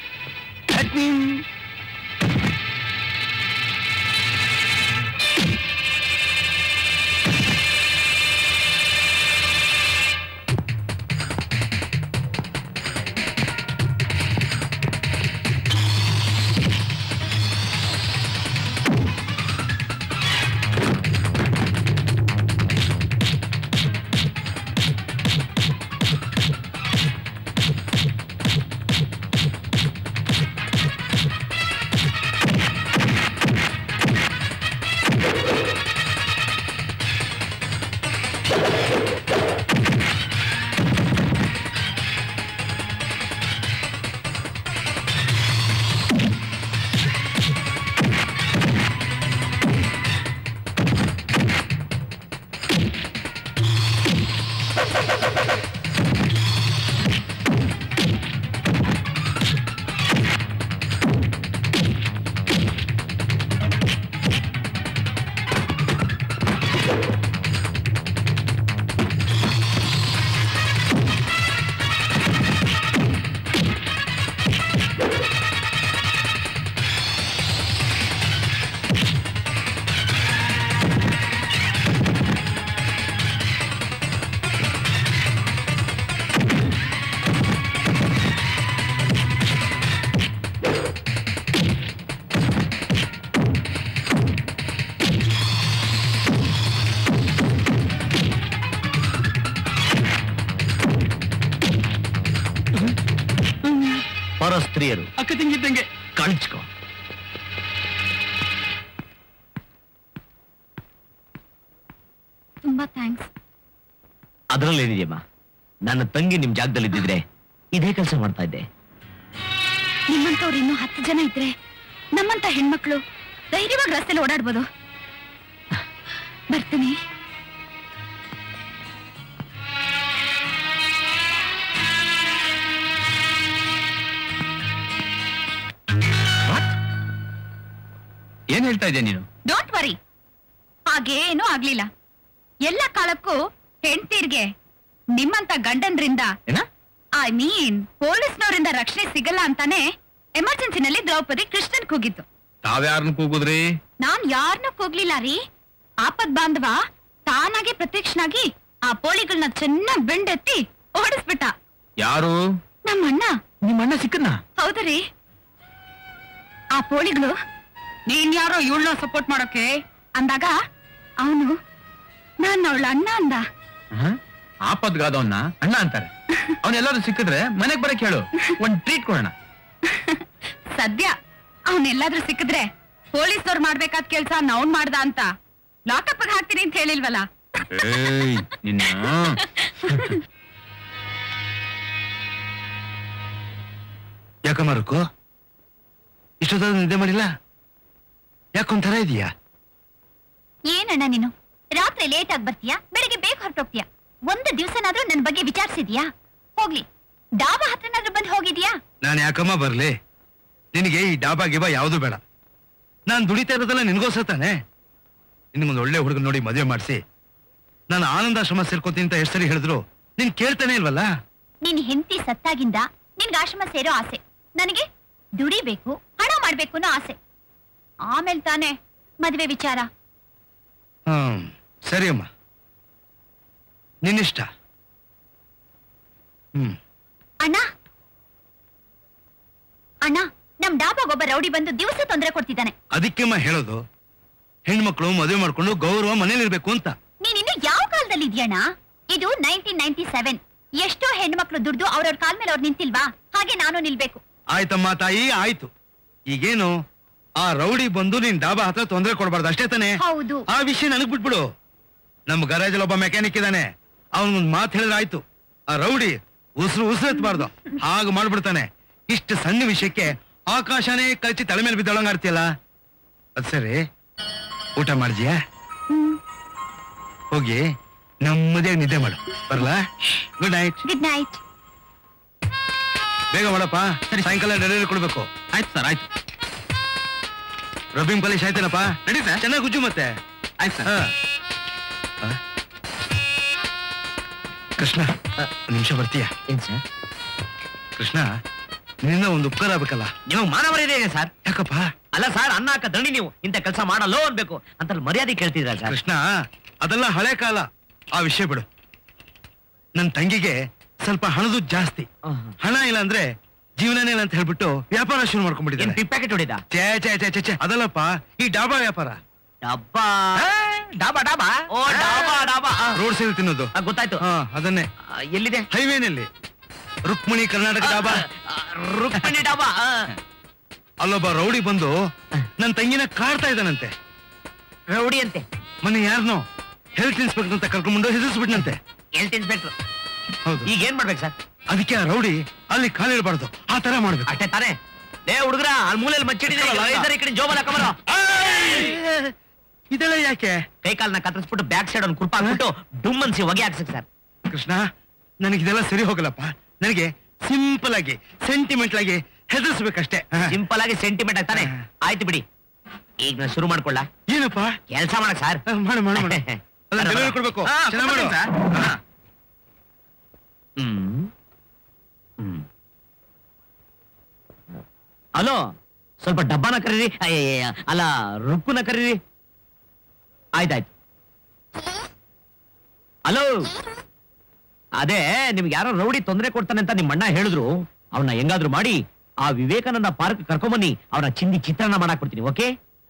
ಪರಸ್ತ್ರೀಯರು ಅಕ್ಕ ತಂಗಿದ್ದಂಗೆ ಕಣ್ಚ್ಕೋ ತುಂಬಾ ಥ್ಯಾಂಕ್ಸ್ ಅದ್ರಲ್ಲೇನಿದೆಯಮ್ಮ ನನ್ನ ತಂಗಿ ನಿಮ್ ಜಾಗದಲ್ಲಿ ಇದ್ದಿದ್ರೆ ಇದೇ ಕೆಲಸ ಮಾಡ್ತಾ ಇದ್ದೆ ನಿಮ್ಮಂತವ್ರು ಇನ್ನೂ ಹತ್ತು ಜನ ಇದ್ರೆ ನಮ್ಮಂತ ಹೆಣ್ಮಕ್ಳು ಧೈರ್ಯವಾಗಿ ರಸ್ತೆಲಿ ಓಡಾಡ್ಬೋದು ಬರ್ತೀನಿ ಏನ್ ಹೇಳ್ತಾ ಇದ್ಯಾ ನೀನು ಡೋಂಟ್ ವರಿ ಹಾಗೇನೂ ಆಗ್ಲಿಲ್ಲ ಎಲ್ಲ ಕಾಲಕ್ಕೂ ಹೆಂಡ್ತೀರ್ಗೆ ನಿಮ್ಮಂತ ಗಂಡನ್ರಿಂದ ಏನ ಐ ಮೀನ್ ಪೊಲೀಸ್ನವರಿಂದ ರಕ್ಷಣೆ ಸಿಗಲ್ಲ ಅಂತಾನೆ ಎಮರ್ಜೆನ್ಸಿನಲ್ಲಿ ದ್ರೌಪದಿ ಕೃಷ್ಣನ್ ಕೂಗಿತ್ತು ತಾವ್ಯಾರನ್ನ ಕೂಗುದ್ರಿ ನಾನ್ ಯಾರನ್ನೂ ಕೂಗ್ಲಿಲ್ಲ ರೀ ಆಪದ್ ಬಾಂಧವ ತಾನಾಗೆ ಪ್ರತ್ಯಕ್ಷನಾಗಿ ಆ ಪೋಳಿಗಳನ್ನ ಚೆನ್ನಾಗ್ ಬೆಂಡೆತ್ತಿ ಓಡಿಸ್ಬಿಟ್ಟ ಯಾರು ನಮ್ಮಣ್ಣ ನಿಮ್ಮಣ್ಣ ಸಿಕ್ಕನ್ನ ಹೌದ್ರಿ ಆ ಪೋಳಿಗಳು ನೀನ್ ಯಾರೋ ಇವಳನ್ನ ಸಪೋರ್ಟ್ ಮಾಡೋಕೆ ಅಂದಾಗ ಅವನು ನಾನ್ ಅವಳ ಅಣ್ಣ ಅಂದ ಆಪದ್ಗಾದವನ್ನ ಅಣ್ಣ ಅಂತಾರೆ ಅವನೆಲ್ಲಾರು ಸಿಕ್ಕಿದ್ರೆ ಮನೆಗ್ ಬರಕ್ ಹೇಳು ಒಂದ್ ಟ್ರೀಟ್ ಕೊಡೋಣ ಸದ್ಯ ಅವನೆಲ್ಲಾದ್ರೂ ಸಿಕ್ಕಿದ್ರೆ ಪೊಲೀಸ್ನವ್ರು ಮಾಡ್ಬೇಕಾದ ಕೆಲ್ಸ ಅವ್ನ್ ಮಾಡ್ದ ಅಂತ ಲಾಕಪ್ ಹಾಕ್ತೀನಿ ಅಂತ ಹೇಳಿಲ್ವಲ್ಲ ಏಯ್ ನಿನ್ನ ಯಾಕಮ್ಮ ರುಕು ಇಷ್ಟೊತ್ತಾದ್ರೂ ನಿದ್ದೆ ಮಾಡಿಲ್ಲ ಯಾಕೊಂಥರ ಇದೆಯಾ ಏನಣ್ಣ ನೀನು ರಾತ್ರಿ ಲೇಟ್ ಆಗಿ ಬರ್ತೀಯಾ ಬೆಳಿಗ್ಗೆ ಬೇಗ ಹೊರಟೋಗ್ತೀಯಾ ಒಂದು ದಿವ್ಸನಾದ್ರೂ ನನ್ ಬಗ್ಗೆ ವಿಚಾರಿಸಿದ್ಯಾ ಹೋಗ್ಲಿ ಡಾಬಾ ಹತ್ರನಾದ್ರೂ ಬಂದು ಹೋಗಿದ್ಯಾ ನಾನು ಯಾಕಮ್ಮ ಬರ್ಲಿ ನಿನಗೆ ಈ ಡಾಬಾ ಗಿಬಾ ಯಾವುದು ಬೇಡ ನಾನು ದುಡಿತಾ ಇರೋದಲ್ಲ ನಿನಗೋಸ್ಕರ ತಾನೆ ನಿನಗೊಂದು ಒಳ್ಳೆ ಹುಡುಗ ನೋಡಿ ಮದುವೆ ಮಾಡಿಸಿ ನಾನು ಆನಂದಾಶ್ರಮ ಸೇರ್ಕೋತೀನಿ ಅಂತ ಎಷ್ಟು ಸರಿ ಹೇಳಿದ್ರು ನೀನ್ ಕೇಳ್ತಾನೆ ಇಲ್ವಲ್ಲ ನಿನ್ ಹೆಂಡತಿ ಸತ್ತಾಗಿಂದ ನಿನ್ಗೆ ಆಶ್ರಮ ಸೇರೋ ಆಸೆ ನನಗೆ ದುಡಿಬೇಕು ಹಣ ಮಾಡ್ಬೇಕು ಅನ್ನೋ ಆಸೆ ಆಮೇಲೆ ತಾನೇ ಮದ್ವೆ ವಿಚಾರ ಹ್ಮ್ ಸರಿ ಅಮ್ಮ ನಿನ್ನಿಷ್ಟ ಹ್ಮ್ ಅಣ್ಣ ಅಣ್ಣ ನಮ್ ಡಾಬಾಗ್ ಒಬ್ಬ ರೌಡಿ ಬಂದು ದಿವಸ ತೊಂದರೆ ಕೊಡ್ತಿದ್ದಾನೆ ಅದಕ್ಕೆಮ್ಮ ಹೇಳೋದು ಹೆಣ್ಮಕ್ಳು ಮದುವೆ ಮಾಡ್ಕೊಂಡು ಗೌರವ ಮನೇಲಿರ್ಬೇಕು ಅಂತ ನೀನ್ ಇನ್ನು ಯಾವ ಕಾಲದಲ್ಲಿ ಇದೆಯಣ್ಣ ಇದು ನೈನ್ಟೀನ್ ನೈನ್ಟಿ ಸೆವೆನ್ ಎಷ್ಟೋ ಹೆಣ್ಮಕ್ಳು ದುಡ್ದು ಅವ್ರವ್ರ ಕಾಲ್ ಮೇಲೆ ಅವ್ರು ನಿಂತಿಲ್ವಾ ಹಾಗೆ ನಾನು ನಿಲ್ಬೇಕು ಆಯ್ತಮ್ಮ ತಾಯಿ ಆಯ್ತು ಈಗೇನು ಆ ರೌಡಿ ಬಂದು ನಿನ್ ಡಾಬಾ ಹತ್ರ ತೊಂದರೆ ಕೊಡಬಾರ್ದು ಅಷ್ಟೇ ತಾನೆ ಹೌದು ಆ ವಿಷಯ ನನಗ್ ಬಿಟ್ಬಿಡು ನಮ್ಮ ಗರಾಜಲ್ಲಿ ಒಬ್ಬ ಮೆಕ್ಯಾನಿಕ್ ಇದ್ದಾನೆ ಅವನೊಂದ್ ಮಾತು ಹೇಳಿದ್ರೆ ಆಯ್ತು ಆ ರೌಡಿ ಉಸಿರು ಉಸಿರು ಎತ್ತಬಾರ್ದು ಹಾಗೆ ಮಾಡ್ಬಿಡ್ತಾನೆ ಇಷ್ಟು ಸಣ್ಣ ವಿಷಯಕ್ಕೆ ಆಕಾಶನೇ ಕಳಚಿ ತಲೆ ಮೇಲೆ ಬಿದ್ದೊಳಂಗ ಆಡ್ತೀಯಲ್ಲ ಅದ್ ಸರಿ ಊಟ ಮಾಡಿದ್ಯಾ ಹೋಗಿ ನೆಮ್ಮದಿಯಾಗಿ ನಿದ್ದೆ ಮಾಡು ಬರ್ಲಾ ಗುಡ್ ನೈಟ್ ಗುಡ್ ನೈಟ್ ಬೇಗ ಮಾಡಪ್ಪ ಸಾಯಂಕಾಲ ಡೆಲಿವರಿ ಕೊಡ್ಬೇಕು ಆಯ್ತು ಸರ್ ಆಯ್ತು ರಬ್ಬಿಂಗ್ ಪಾಲಿಶ್ ಆಯ್ತೇನಪ್ಪ ನಡಿ ಸರ್ ಚೆನ್ನಾಗಿ ಗುಜ್ಜು ಮತ್ತೆ ಆಯ್ತು ಸರ್ ಹಾ. ಹಾ? ಕೃಷ್ಣ ಒಂದ್ ನಿಮಿಷ ಬರ್ತೀಯ ಏನ್ ಸರ್ ಕೃಷ್ಣ ನಿನ್ನ ಒಂದು ಉಪಕಾರ ಆಗ್ಬೇಕಲ್ಲ ನಿಮಗೆ ಮಾನ ಮರ್ಯಾದೆ ಇದೆ ಸರ್ ಯಾಕಪ್ಪ ಅಲ್ಲ ಸರ್ ಅನ್ನ ಹಾಕ ದಂಡಿ ನೀವು ಇಂಥ ಕೆಲಸ ಮಾಡಲ್ಲೋ ಅನ್ಬೇಕು ಅಂತ ಮರ್ಯಾದೆ ಕೇಳ್ತಿದ್ರ ಸರ್ ಕೃಷ್ಣ ಅದೆಲ್ಲ ಹಳೆ ಕಾಲ ಆ ವಿಷಯ ಬಿಡು ನನ್ ತಂಗಿಗೆ ಸ್ವಲ್ಪ ಹಣದು ಜಾಸ್ತಿ ಹಣ ಇಲ್ಲ ಅಂದ್ರೆ ಜೀವನನೇ ಇಲ್ಲ ಅಂತ ಹೇಳ್ಬಿಟ್ಟು ವ್ಯಾಪಾರ ಶುರು ಏನ್ ಮಾಡ್ಕೊಂಡ್ಬಿಟ್ಟಿದ್ದಾನೆ ಪಿಪ್ ಪ್ಯಾಕೆಟ್ ಹೊಡಿದ ಛೇ ಛೇ ಛೇ ಛೇ ಛೇ ಅದಲ್ಲಪ್ಪ ಈ ಡಾಬಾ ವ್ಯಾಪಾರ ಡಬ್ಬಾ ಡಾಬಾ ಡಾಬಾ ಓ ಡಾಬಾ ಡಾಬಾ ಆ, ರೋಡ್ ಸೈಡ್ ತಿನ್ನೋದು ಆ, ಗೊತ್ತಾಯ್ತು ಹಾ ಅದನ್ನೇ ಆ, ಎಲ್ಲಿದೆ ಹೈವೇನಲ್ಲಿ ರುಕ್ಮಿಣಿ ಕರ್ನಾಟಕ ಡಾಬಾ ಆ, ರುಕ್ಮಿಣಿ ಡಾಬಾ ಆ. ಅಲ್ಲೊಬ್ಬ ರೌಡಿ ಬಂದು ನನ್ ತಂಗಿನ ಕಾಡ್ತಾ ಇದ್ದಾನಂತೆ ರೌಡಿ ಅಂತೆ ಮೊನ್ನೆ ಯಾರನೋ ಹೆಲ್ತ್ ಇನ್ಸ್ಪೆಕ್ಟರ್ ಅಂತ ಕರ್ಕೊಂಡ್ಬಂದು ಹೆದರ್ಸ್ಬಿಟ್ನಂತೆ ಹೆಲ್ತ್ ಇನ್ಸ್ಪೆಕ್ಟರ್ ಹೌದು ಈಗ ಏನ್ ಮಾಡ್ಬೇಕು ಸರ್ ಅದಕ್ಕೆ ಆ ರೌಡಿ ಅಲ್ಲಿ ಕಾಲಿಡಬಾರ್ದು ಆ ತರ ಮಾಡ್ಬೇಕು ಅಷ್ಟೇ ತಾನೇ ಲೇ ಹುಡುಗ್ರ ಅಲ್ಲಿ ಮೂಲೆಯಲ್ಲಿ ಮಚ್ಚಿಡಿದ್ರೆ ಈ ಕಡೆ ಜೋಬಲ್ ಹಾಕೊಂಬರೋ ಇದೆಲ್ಲ ಯಾಕೆ ಕೈ ಕಾಲ್ನ ಕತ್ತರಿಸ್ಬಿಟ್ಟು ಬ್ಯಾಕ್ ಸೈಡ್ ಒಂದು ಕುರ್ಪ ಹಾಕ್ಬಿಟ್ಟು ಡುಮ್ ಅನ್ಸಿ ಹೊಗೆ ಹಾಕ್ಸಕ್ ಸರ್ ಕೃಷ್ಣ ನನಗೆ ಇದೆಲ್ಲ ಸರಿ ಹೋಗಲ್ಲಪ್ಪ ನನಗೆ ಸಿಂಪಲ್ ಆಗಿ ಸೆಂಟಿಮೆಂಟ್ ಆಗಿ ಹೆದರ್ಸ್ಬೇಕಷ್ಟೇ ಸಿಂಪಲ್ ಆಗಿ ಸೆಂಟಿಮೆಂಟ್ ಆಗ್ತಾನೆ ಆಯ್ತು ಬಿಡಿ ಈಗ ನಾನು ಶುರು ಮಾಡ್ಕೊಳ್ಳ ಏನಪ್ಪ ಕೆಲಸ ಮಾಡಕ್ ಸರ್ ಆ, ಮಾಡು ಮಾಡು ಮಾಡು ಅದನ್ನ ಡೆಲಿವರಿ ಕೊಡ್ಬೇಕು ಹಾ, ಚೆನ್ನಾಗ್ ಮಾಡು ಕೊಡ್ತೀನಿ ಹಾ. ಹ್ಮ್ ಹ್ಮ್ ಹಲೋ ಸ್ವಲ್ಪ ಡಬ್ಬನ ಕರೀರಿ ಅಯ್ಯಯ್ಯ, ಅಲ್ಲ ರುಕ್ಕುನ ಕರೀರಿ ಆಯ್ತಾಯ್ತು ಹಲೋ ಅದೇ ನಿಮ್ಗೆ ಯಾರೋ ರೌಡಿ ತೊಂದರೆ ಕೊಡ್ತಾನೆ ಅಂತ ನಿಮ್ಮ ಅಣ್ಣ ಹೇಳಿದ್ರು ಅವನ್ನ ಹೆಂಗಾದ್ರೂ ಮಾಡಿ ಆ ವಿವೇಕಾನಂದ ಪಾರ್ಕ್ ಕರ್ಕೊಂಬನ್ನಿ ಅವನ ಚಿಂದಿ ಚಿತ್ರಾನ್ನ ಮಾಡಾಕ್ ಕೊಡ್ತೀನಿ ಓಕೆ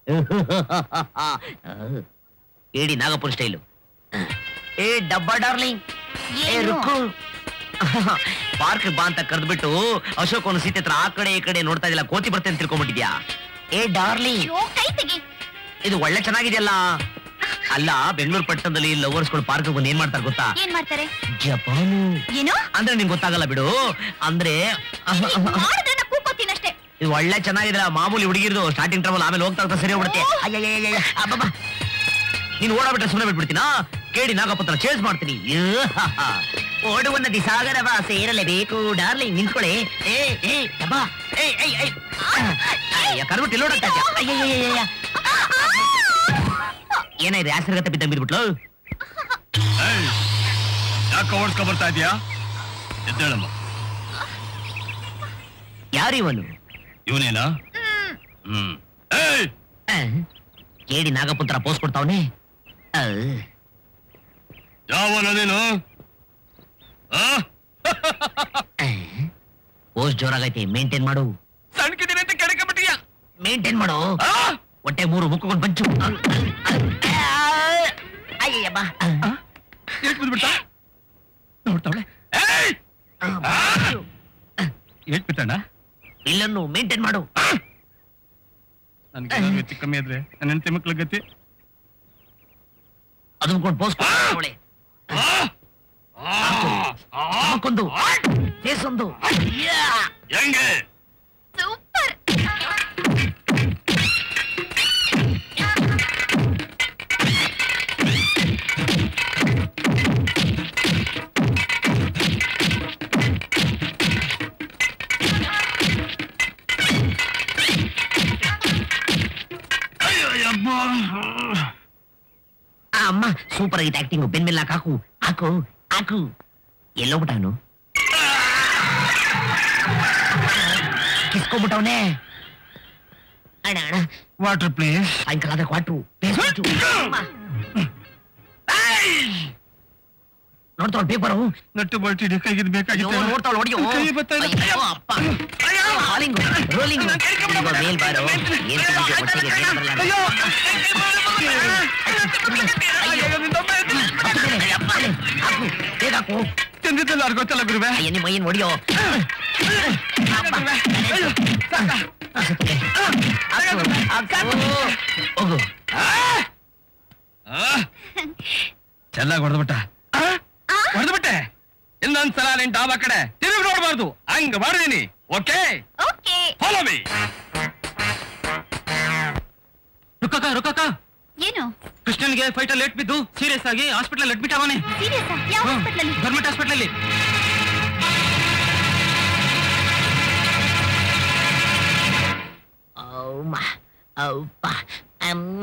ಏಡಿ ನಾಗಪುರ ಸ್ಟೈಲು ಏ ಡಬ್ಬ ಡಾರ್ಲಿಂಗ್ ಏ ಏನು? ರುಕ್ಕು ಪಾರ್ಕ್ ಬಾ ಅಂತ ಕರೆದ್ಬಿಟ್ಟು ಅಶೋಕ್ ಅವನು ಸೀತೆ ಹತ್ರ ಆ ಕಡೆ ಈ ಕಡೆ ನೋಡ್ತಾ ಇದ್ದಿಲ್ಲ ಕೋತಿ ಬರ್ತೇನೆ ಅಂತ ತಿಳ್ಕೊಂಡ್ಬಿಟ್ಟಿದ್ಯಾ ಏ ಡಾರ್ಲಿಂಗ್ ಅಯ್ಯೋ ಕೈ ತೆಗಿ ಇದು ಒಳ್ಳೆ ಚೆನ್ನಾಗಿದೆಯಲ್ಲ ಅಲ್ಲ ಬೆಂಗಳೂರು ಪಟ್ಟಣದಲ್ಲಿ ಲವರ್ಸ್ಗಳು ಪಾರ್ಕ್ ಬಂದು ಏನ್ ಮಾಡ್ತಾರೆ ಗೊತ್ತಾ ಏನ್ ಮಾಡ್ತಾರೆ ಜಪಾನು ಏನು ಅಂದ್ರೆ ನಿಂಗೆ ಗೊತ್ತಾಗಲ್ಲ ಬಿಡು ಅಂದ್ರೆ ಮಾಡಿದ್ರೆ ನಾ ಕೂಕೋತೀನಷ್ಟೇ ಇದು ಒಳ್ಳೆ ಚೆನ್ನಾಗಿದ್ರ ಮಾಮೂಲಿ ಹುಡುಗಿರ್ದು ಸ್ಟಾರ್ಟಿಂಗ್ ಟ್ರಬಲ್ ಆಮೇಲೆ ಹೋಗ್ತಾ ಹೋಗ್ತಾ ಸರಿ ಹೋಗ್ಬಿಡುತ್ತೆ ಅಯ್ಯಯ್ಯಯ್ಯಯ್ಯ, ಅಬ್ಬಬ್ಬ. ನೀನ್ ಓಡಾಬಿಟ್ರೆ ಸುಮ್ಮನೆ ಬಿಟ್ಬಿಡ್ತೀನಾ ಕೇಳಿ ನಾಗಪತ್ರ ಚೇಂಜ್ ಮಾಡ್ತೀನಿ ಯಹಹ. ಓಡುವ ನದಿ ಸಾಗರವ ಸೇರಲೇಬೇಕು ಡಾರ್ಲಿಂಗ್ ನಿಂತ್ಕೊಳ್ಳಿ ಏ ಏ ಡಬ್ಬ ಏ ಏ ಏ ಅಯ್ಯ ಕರ್ಬಿಟ್ಟು ಇಲ್ಲಿ ಓಡಾಡ್ತಾ ಇದ್ಯಾ? ಅಯ್ಯಯ್ಯಯ್ಯಯ್ಯ. ಏನಾಯ್ತು ಆಸರ್ಗತ್ತೆ ಬಿದ್ದಂಗ್ ಬಿದ್ಬಿಟ್ಲು ಯಾಕೆ ಓಡಿಸ್ಕೊ ಬರ್ತಾ ಇದೀಯಾ ಎದ್ದೇಳಮ್ಮ ಯಾರಿವನು ಇವನೇನಾ ಹ್ಮ್ ಏಯ್ ಅಹ್, ಕೇಳಿ ನಾಗಪುತ್ರ ಪೋಸ್ ಕೊಡ್ತಾವನೆ ಯಾವನ ನೀನು ಆ? ಪೋಸ್ ಜೋರಾಗೈತೆ ಮೇಂಟೈನ್ ಮಾಡು ಸಣ್ಕಿದೀನಿ ಅಂತ ಕೆಡಕಬಿಟ್ಟಿಯ ಮೇಂಟೈನ್ ಮಾಡು ಹೊಟ್ಟೆ ಮೂರು ಮುಕ್ಕೊಂಡು ಬಂಚು ಅಯ್ಯಯ್ಯಬ್ಬ ಏಟ್ ಬಿದ್ಬಿಟ್ಟ ನೋಡ್ತಾವಳೆ ಏಯ್ ಏಟ್ ಬಿಟ್ಟಣ್ಣ ಇಲ್ಲನ್ನು ಮೇಂಟೈನ್ ಮಾಡು ನನ್ಗೆ ಹೆಚ್ಚು ಕಮ್ಮಿ ಆದ್ರೆ ನನ್ನ ಹೆಂಡತಿ ಮಕ್ಳ ಗತಿ ಅದನ್ನ ಕೊಂಡು ಪೋಸ್ ಕೊಡ್ತಾವಳೆ ಹಾಕೊಂದು ಸೇಸೊಂದು ಹೆಂಗೆ ಸೂಪರ್ ಸೂಪರ್ ಆಗೈತೆ ಆಕ್ಟಿಂಗ್ ಬೆನ್ ಮೇಲೆ ಹಾಕು ಹಾಕು ಹಾಕು ಎಲ್ಲೋಗ್ಬಿಟ್ಟ ಅವನು ಕಿಸ್ಕೊಂಡ್ಬಿಟ್ಟವನೇ ಅಣ್ಣ ಅಣ್ಣ ವಾಟರ್ ಪ್ಲೀಸ್ ಸಾಯಂಕಾಲ ಆದ್ರೆ ಕ್ವಾಟ್ರು ನೋಡ್ತಾವ್ ಪೇಪರು ನಟ್ಟು ಬಳ್ಟಿ ಕೈಗಿದ್ ಬೇಕಾಗಿತ್ತು ನೋಡ್ತಾವ್ ಹೊಡಿಯೋ ಕೈ ಬರ್ತಾ ಇದೆ. ಅಯ್ಯೋ, ಅಪ್ಪ ಹಾಲಿಂಗ್ ರೋಲಿಂಗ್ ಮೇಲ್ ಬಾರೋ ಏನ್ ತಿಂದಿದ್ಯೋ ಹೊಟ್ಟೆಗೆ ಬೇರೆ ಬರಲ್ಲ ಅಂತ. ಹತ್ತುತ್ತೇನೆ, ಅಪ್ಪ, ಹಾಕು ಬೇಗ ಹಾಕು ತಿಂದಿದ್ದಲ್ಲ ಅವ್ರಿಗೆ ಗೊತ್ತಲ್ಲ ಗುರುವೆ ಅಯ್ಯ ನಿಮ್ಮ ಮೈಯನ್ ಹೊಡಿಯೋ ಅಪ್ಪ, ಹತ್ತುತ್ತೆ. ಹಾಕು, ಹಾಕು. ಹೋಗು ಚೆನ್ನಾಗಿ ಹೊಡೆದ್ಬಿಟ್ಟ ಹೊಡೆದ್ಬಿಟ್ಟೆ ಇನ್ನೊಂದ್ಸಲ ನಿನ್ ಡಾಬಾ ಕಡೆ ತಿರುಗಿ ನೋಡ್ಬಾರ್ದು ಹಂಗ ಮಾಡಿದೀನಿ ಓಕೆ ಓಕೆ ಫಾಲೋ ಮೀ ರುಕ್ಕಕ್ಕ ರುಕ್ಕಕ್ಕ ಏನು ಕೃಷ್ಣನ್ಗೆ ಫೈಟ್ ಅಲ್ಲಿ ಲೇಟ್ ಬಿದ್ದು ಸೀರಿಯಸ್ ಆಗಿ ಹಾಸ್ಪಿಟಲ್ ಅಡ್ಮಿಟ್ ಆಗೋನೆ ಸೀರಿಯಸ್ ಯಾವ ಹಾಸ್ಪಿಟಲ್ ಅಲ್ಲಿ ಗೌರ್ಮೆಂಟ್ ಹಾಸ್ಪಿಟಲ್ ಅಲ್ಲಿ ಅವ್ಮ, ಅವ್ಪ, ಅಮ್ಮ,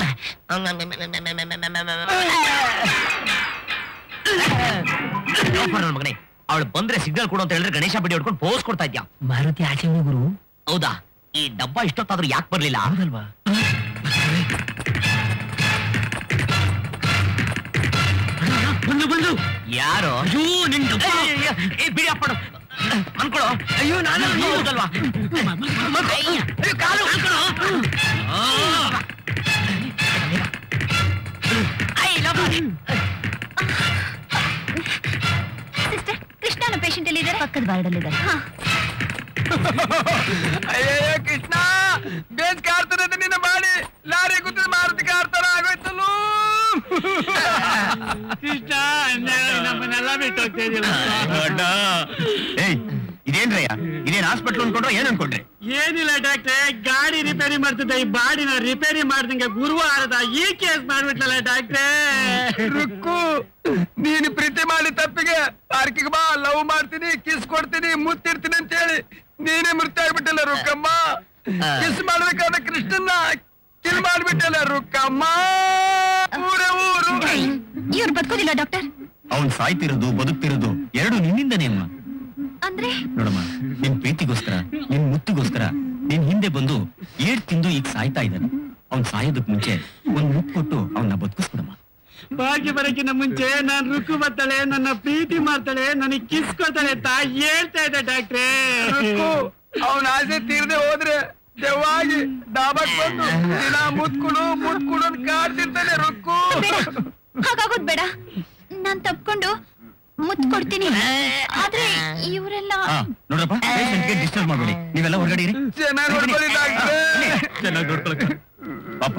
ಲೋಫರ್ ನನ್ ಮಗನೇ ಅವಳು ಬಂದ್ರೆ ಸಿಗ್ನಲ್ ಕೊಡು ಅಂತ ಹೇಳಿದ್ರೆ ಗಣೇಶ ಬಿಡಿ ಹೊಡ್ಕೊಂಡು ಪೋಸ್ ಕೊಡ್ತಾ ಇದ್ಯಾ ಮಾರುತಿ ಆಚೆ ಗುರು ಹೌದಾ ಈ ಡಬ್ಬ ಇಷ್ಟೊತ್ತಾದ್ರೂ ಯಾಕೆ ಬರ್ಲಿಲ್ಲ ಹೌದಲ್ವಾ ಬಂದು ಬಂದು ಯಾರು ಅಯ್ಯೋ ನಿನ್ ಡಬ್ಬ ಏ ಬಿಡಿ ಅಪ್ಪಡು ಅನ್ಕೊಳು ಅಯ್ಯೋ ನಾನು ಹೌದಲ್ವಾ ಅಯ್ಯ, ಅಯ್ಯೋ, ಕಾಲು ಅನ್ಕೊಳು ಐ ಲವ್ ಸಿಸ್ಟರ್ ಕೃಷ್ಣನ ಪೇಷಂಟ್ ಅಲ್ಲಿ ಇದ್ದಾರೆ ಪಕ್ಕದ ವಾರ್ಡ್ ಅಲ್ಲಿ ಇದ್ದಾರೆ ಅಯ್ಯಯ್ಯೋ ಕೃಷ್ಣ ಬೇಸ್ ಕಾರ್ತಾನೆ ನಿನ್ನ ಮಾಡಿ ಲಾರಿ ಕೂತಿದ್ ಮಾರುತಿ ಕಾರ್ತಾರ ಆಗೋಯ್ತಲ್ಲೂ ಕೃಷ್ಣ ನಮ್ಮನ್ನೆಲ್ಲ ಬಿಟ್ಟು ಹೋಗ್ತಾ ಏಯ್ ಇದೇನ್ರಯ್ಯ ಇದೇನ್ ಹಾಸ್ಪಿಟ್ಲ್ ಅನ್ಕೊಂಡ್ರೆ ಏನ್ ಅನ್ಕೊಂಡ್ರಿ ಏನಿಲ್ಲ ಡಾಕ್ಟ್ರೆ ಗಾಡಿ ರಿಪೇರಿ ಮಾಡ್ತಿದ್ದ ಈ ಬಾಡಿನ ರಿಪೇರಿ ಮಾಡ್ದಂಗೆ ಗುರುವಾರದ ಈ ಕೇಸ್ ಮಾಡ್ಬಿಟ್ಲಲ್ಲ ಡಾಕ್ಟ್ರೆ ರುಕ್ಕು ನೀನು ಪ್ರೀತಿ ಮಾಡಿ ತಪ್ಪಿಗೆ ಪಾರ್ಕಿಗೆ ಬಾ ಲವ್ ಮಾಡ್ತೀನಿ ಕಿಸ್ ಕೊಡ್ತೀನಿ ಮುತ್ತಿರ್ತೀನಿ ಅಂತ ಹೇಳಿ ನೀನೇ ಮೃತ್ಯ ಆಗ್ಬಿಟ್ಟಲ್ಲ ರುಕ್ಕಮ್ಮ ಕಿಸ್ ಮಾಡ್ಬೇಕಾದ ಕೃಷ್ಣನ್ನ ಕಿಲ್ ಮಾಡ್ಬಿಟ್ಟಲ್ಲ ರುಕ್ಕಮ್ಮ ಊರೇ ಊರು ಇವ್ರು ಬದುಕೋದಿಲ್ಲ ಡಾಕ್ಟರ್ ಅವ್ನ್ ಸಾಯ್ತಿರೋದು ಬದುಕ್ತಿರೋದು ಎರಡು ನಿನ್ನಿಂದನೇ ಅಮ್ಮ ಅಂದ್ರೆ ನೋಡಮ್ಮ ನಿನ್ ಪ್ರೀತಿಗೋಸ್ಕರ ನಿನ್ ಮುತ್ತಿಗೋಸ್ಕರ ನಿನ್ ಹಿಂದೆ ಬಂದು ಏಡ್ ತಿಂದು ಈಗ ಸಾಯ್ತಾ ಇದ್ದಾನೆ ಅವ್ನ್ ಸಾಯೋದಕ್ ಮುಂಚೆ ಒಂದ್ ಮುತ್ತು ಕೊಟ್ಟು ಅವನ್ನ ಬದುಕಿಸ್ಕೊಡಮ್ಮ ಭಾಗ್ಯ ಬರಕ್ಕಿಂತ ಮುಂಚೆ ನಾನ್ ರುಕ್ಕು ಬರ್ತಾಳೆ ನನ್ನ ಪ್ರೀತಿ ಮಾಡ್ತಾಳೆ ನನಗೆ ಕಿಸ್ ಕೊಡ್ತಾಳೆ ಅಂತ ಹೇಳ್ತಾ ಇದ್ದೆ ಡಾಕ್ಟ್ರೆ ರುಕ್ಕು ಅವನ ಆಸೆ ತೀರದೆ ಹೋದ್ರೆ ದೆವ್ವಾಗಿ ಡಾಬಾಕ್ ಬಂದು ದಿನ ಮುತ್ಕೊಡು ಮುತ್ಕೊಡು ಅಂತ ಕಾಡ್ತಿರ್ತಾನೆ ರುಕ್ಕು ಹಾಗಾಗೋದ್ ಬೇಡ ನಾನ್ ತಪ್ಕೊಂಡು ಮುತ್ ಕೊಡ್ತೀನಿ ಆದ್ರೆ ಇವರೆಲ್ಲ ಹಾ ನೋಡ್ರಪ್ಪ ಡಿಸ್ಟರ್ಬ್ ಮಾಡ್ಬೇಡಿ ನೀವೆಲ್ಲ ಹೊರಗಡೆ ಇರಿ ಚೆನ್ನಾಗಿ ನೋಡ್ಕೊಳ್ಳಿ ಡಾಕ್ಟ್ರೇ ಚೆನ್ನಾಗಿ ನೋಡ್ಕೊಳಕ್ಕೆ ಪಾಪ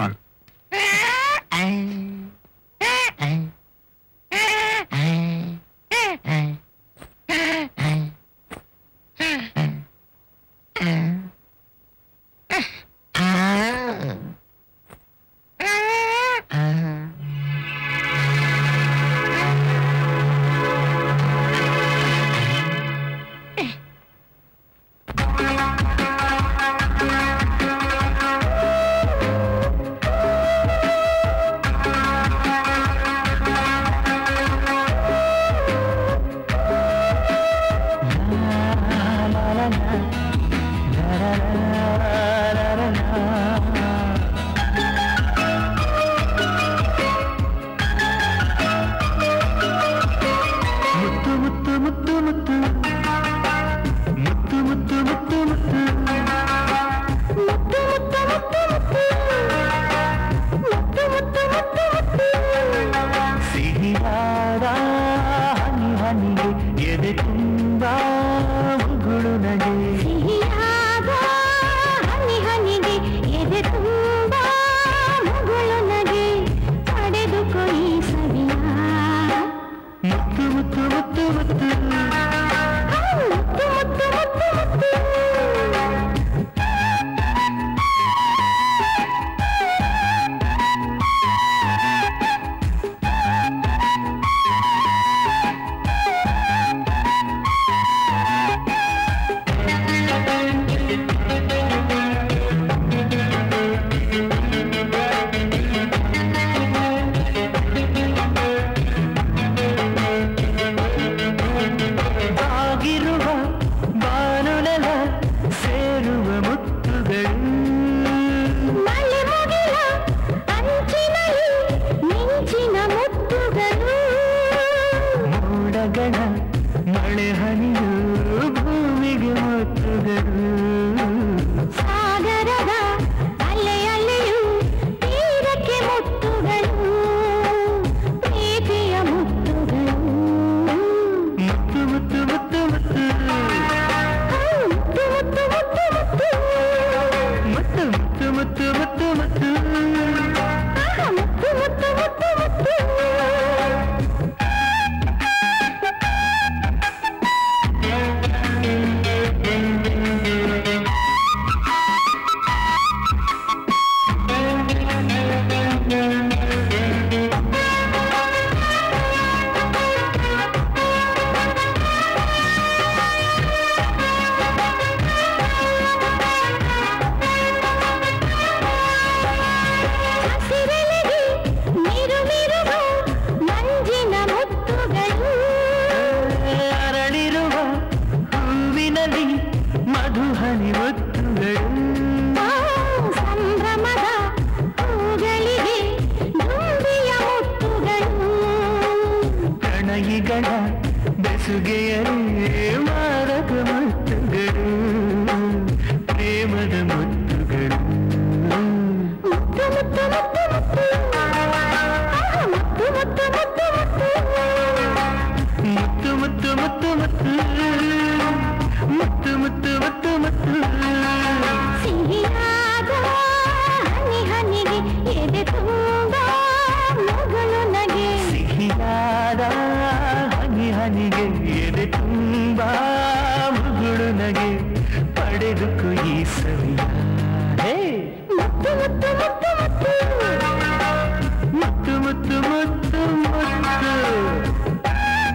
ಸಿಹಿಯಾದ ಹನಿ ಹನಿಗೆ ಎದೆ ತುಂಬ ಉಗುಳು ನಗೆ ಸಿಹಿಯಾದ ಹನಿ ಹನಿಗೆ ಎದೆ ತುಂಬ ಮುಗುಳು ನಗೆ ಪಡೆದುಕೊ ಈ ಸವಿಯ ಮುತ್ತು ಮುತ್ತು ಮುತ್ತು ಮುತ್ತು ಮುತ್ತು ಮುತ್ತು ಮುತ್ತು ಮುತ್ತು ಆ ನಾಯಿಗಳ ಬೆಸುಗೆಯರೇ ಮಾರಕ ಮುತ್ತುಗಳು ಪ್ರೇಮದ ಮುತ್ತುಗಳು ಮುತ್ತು ಮುತ್ತು ಮುತ್ತು ಮುತ್ತು ಆಹಾ, ಮುತ್ತು ಮುತ್ತು ಮುತ್ತು ಮುತ್ತು ಮುತ್ತು ಮುತ್ತು ಮುತ್ತು ಮುತ್ತು ಮುತ್ತು ಮುತ್ತು ಮುತ್ತು ಸಿಹಿಯಾದ ಹನಿ ಹನಿಗೆ ಎದೆ ತುಂಬ ಮಗಳು ನಗೆ ಸಿಹಿಯಾದ ಹನಿ ಹನಿಗೆ ಎದೆ ತುಂಬ ಮುಗುಳು ನಗೆ ಪಡೆದುಕು ಈ ಸವಿಯ ಹೇ ಮುತ್ತು ಮುತ್ತು ಮುತ್ತು ಮುತ್ತು ಮುತ್ತು ಮುತ್ತು ಮುತ್ತು ಮುತ್ತು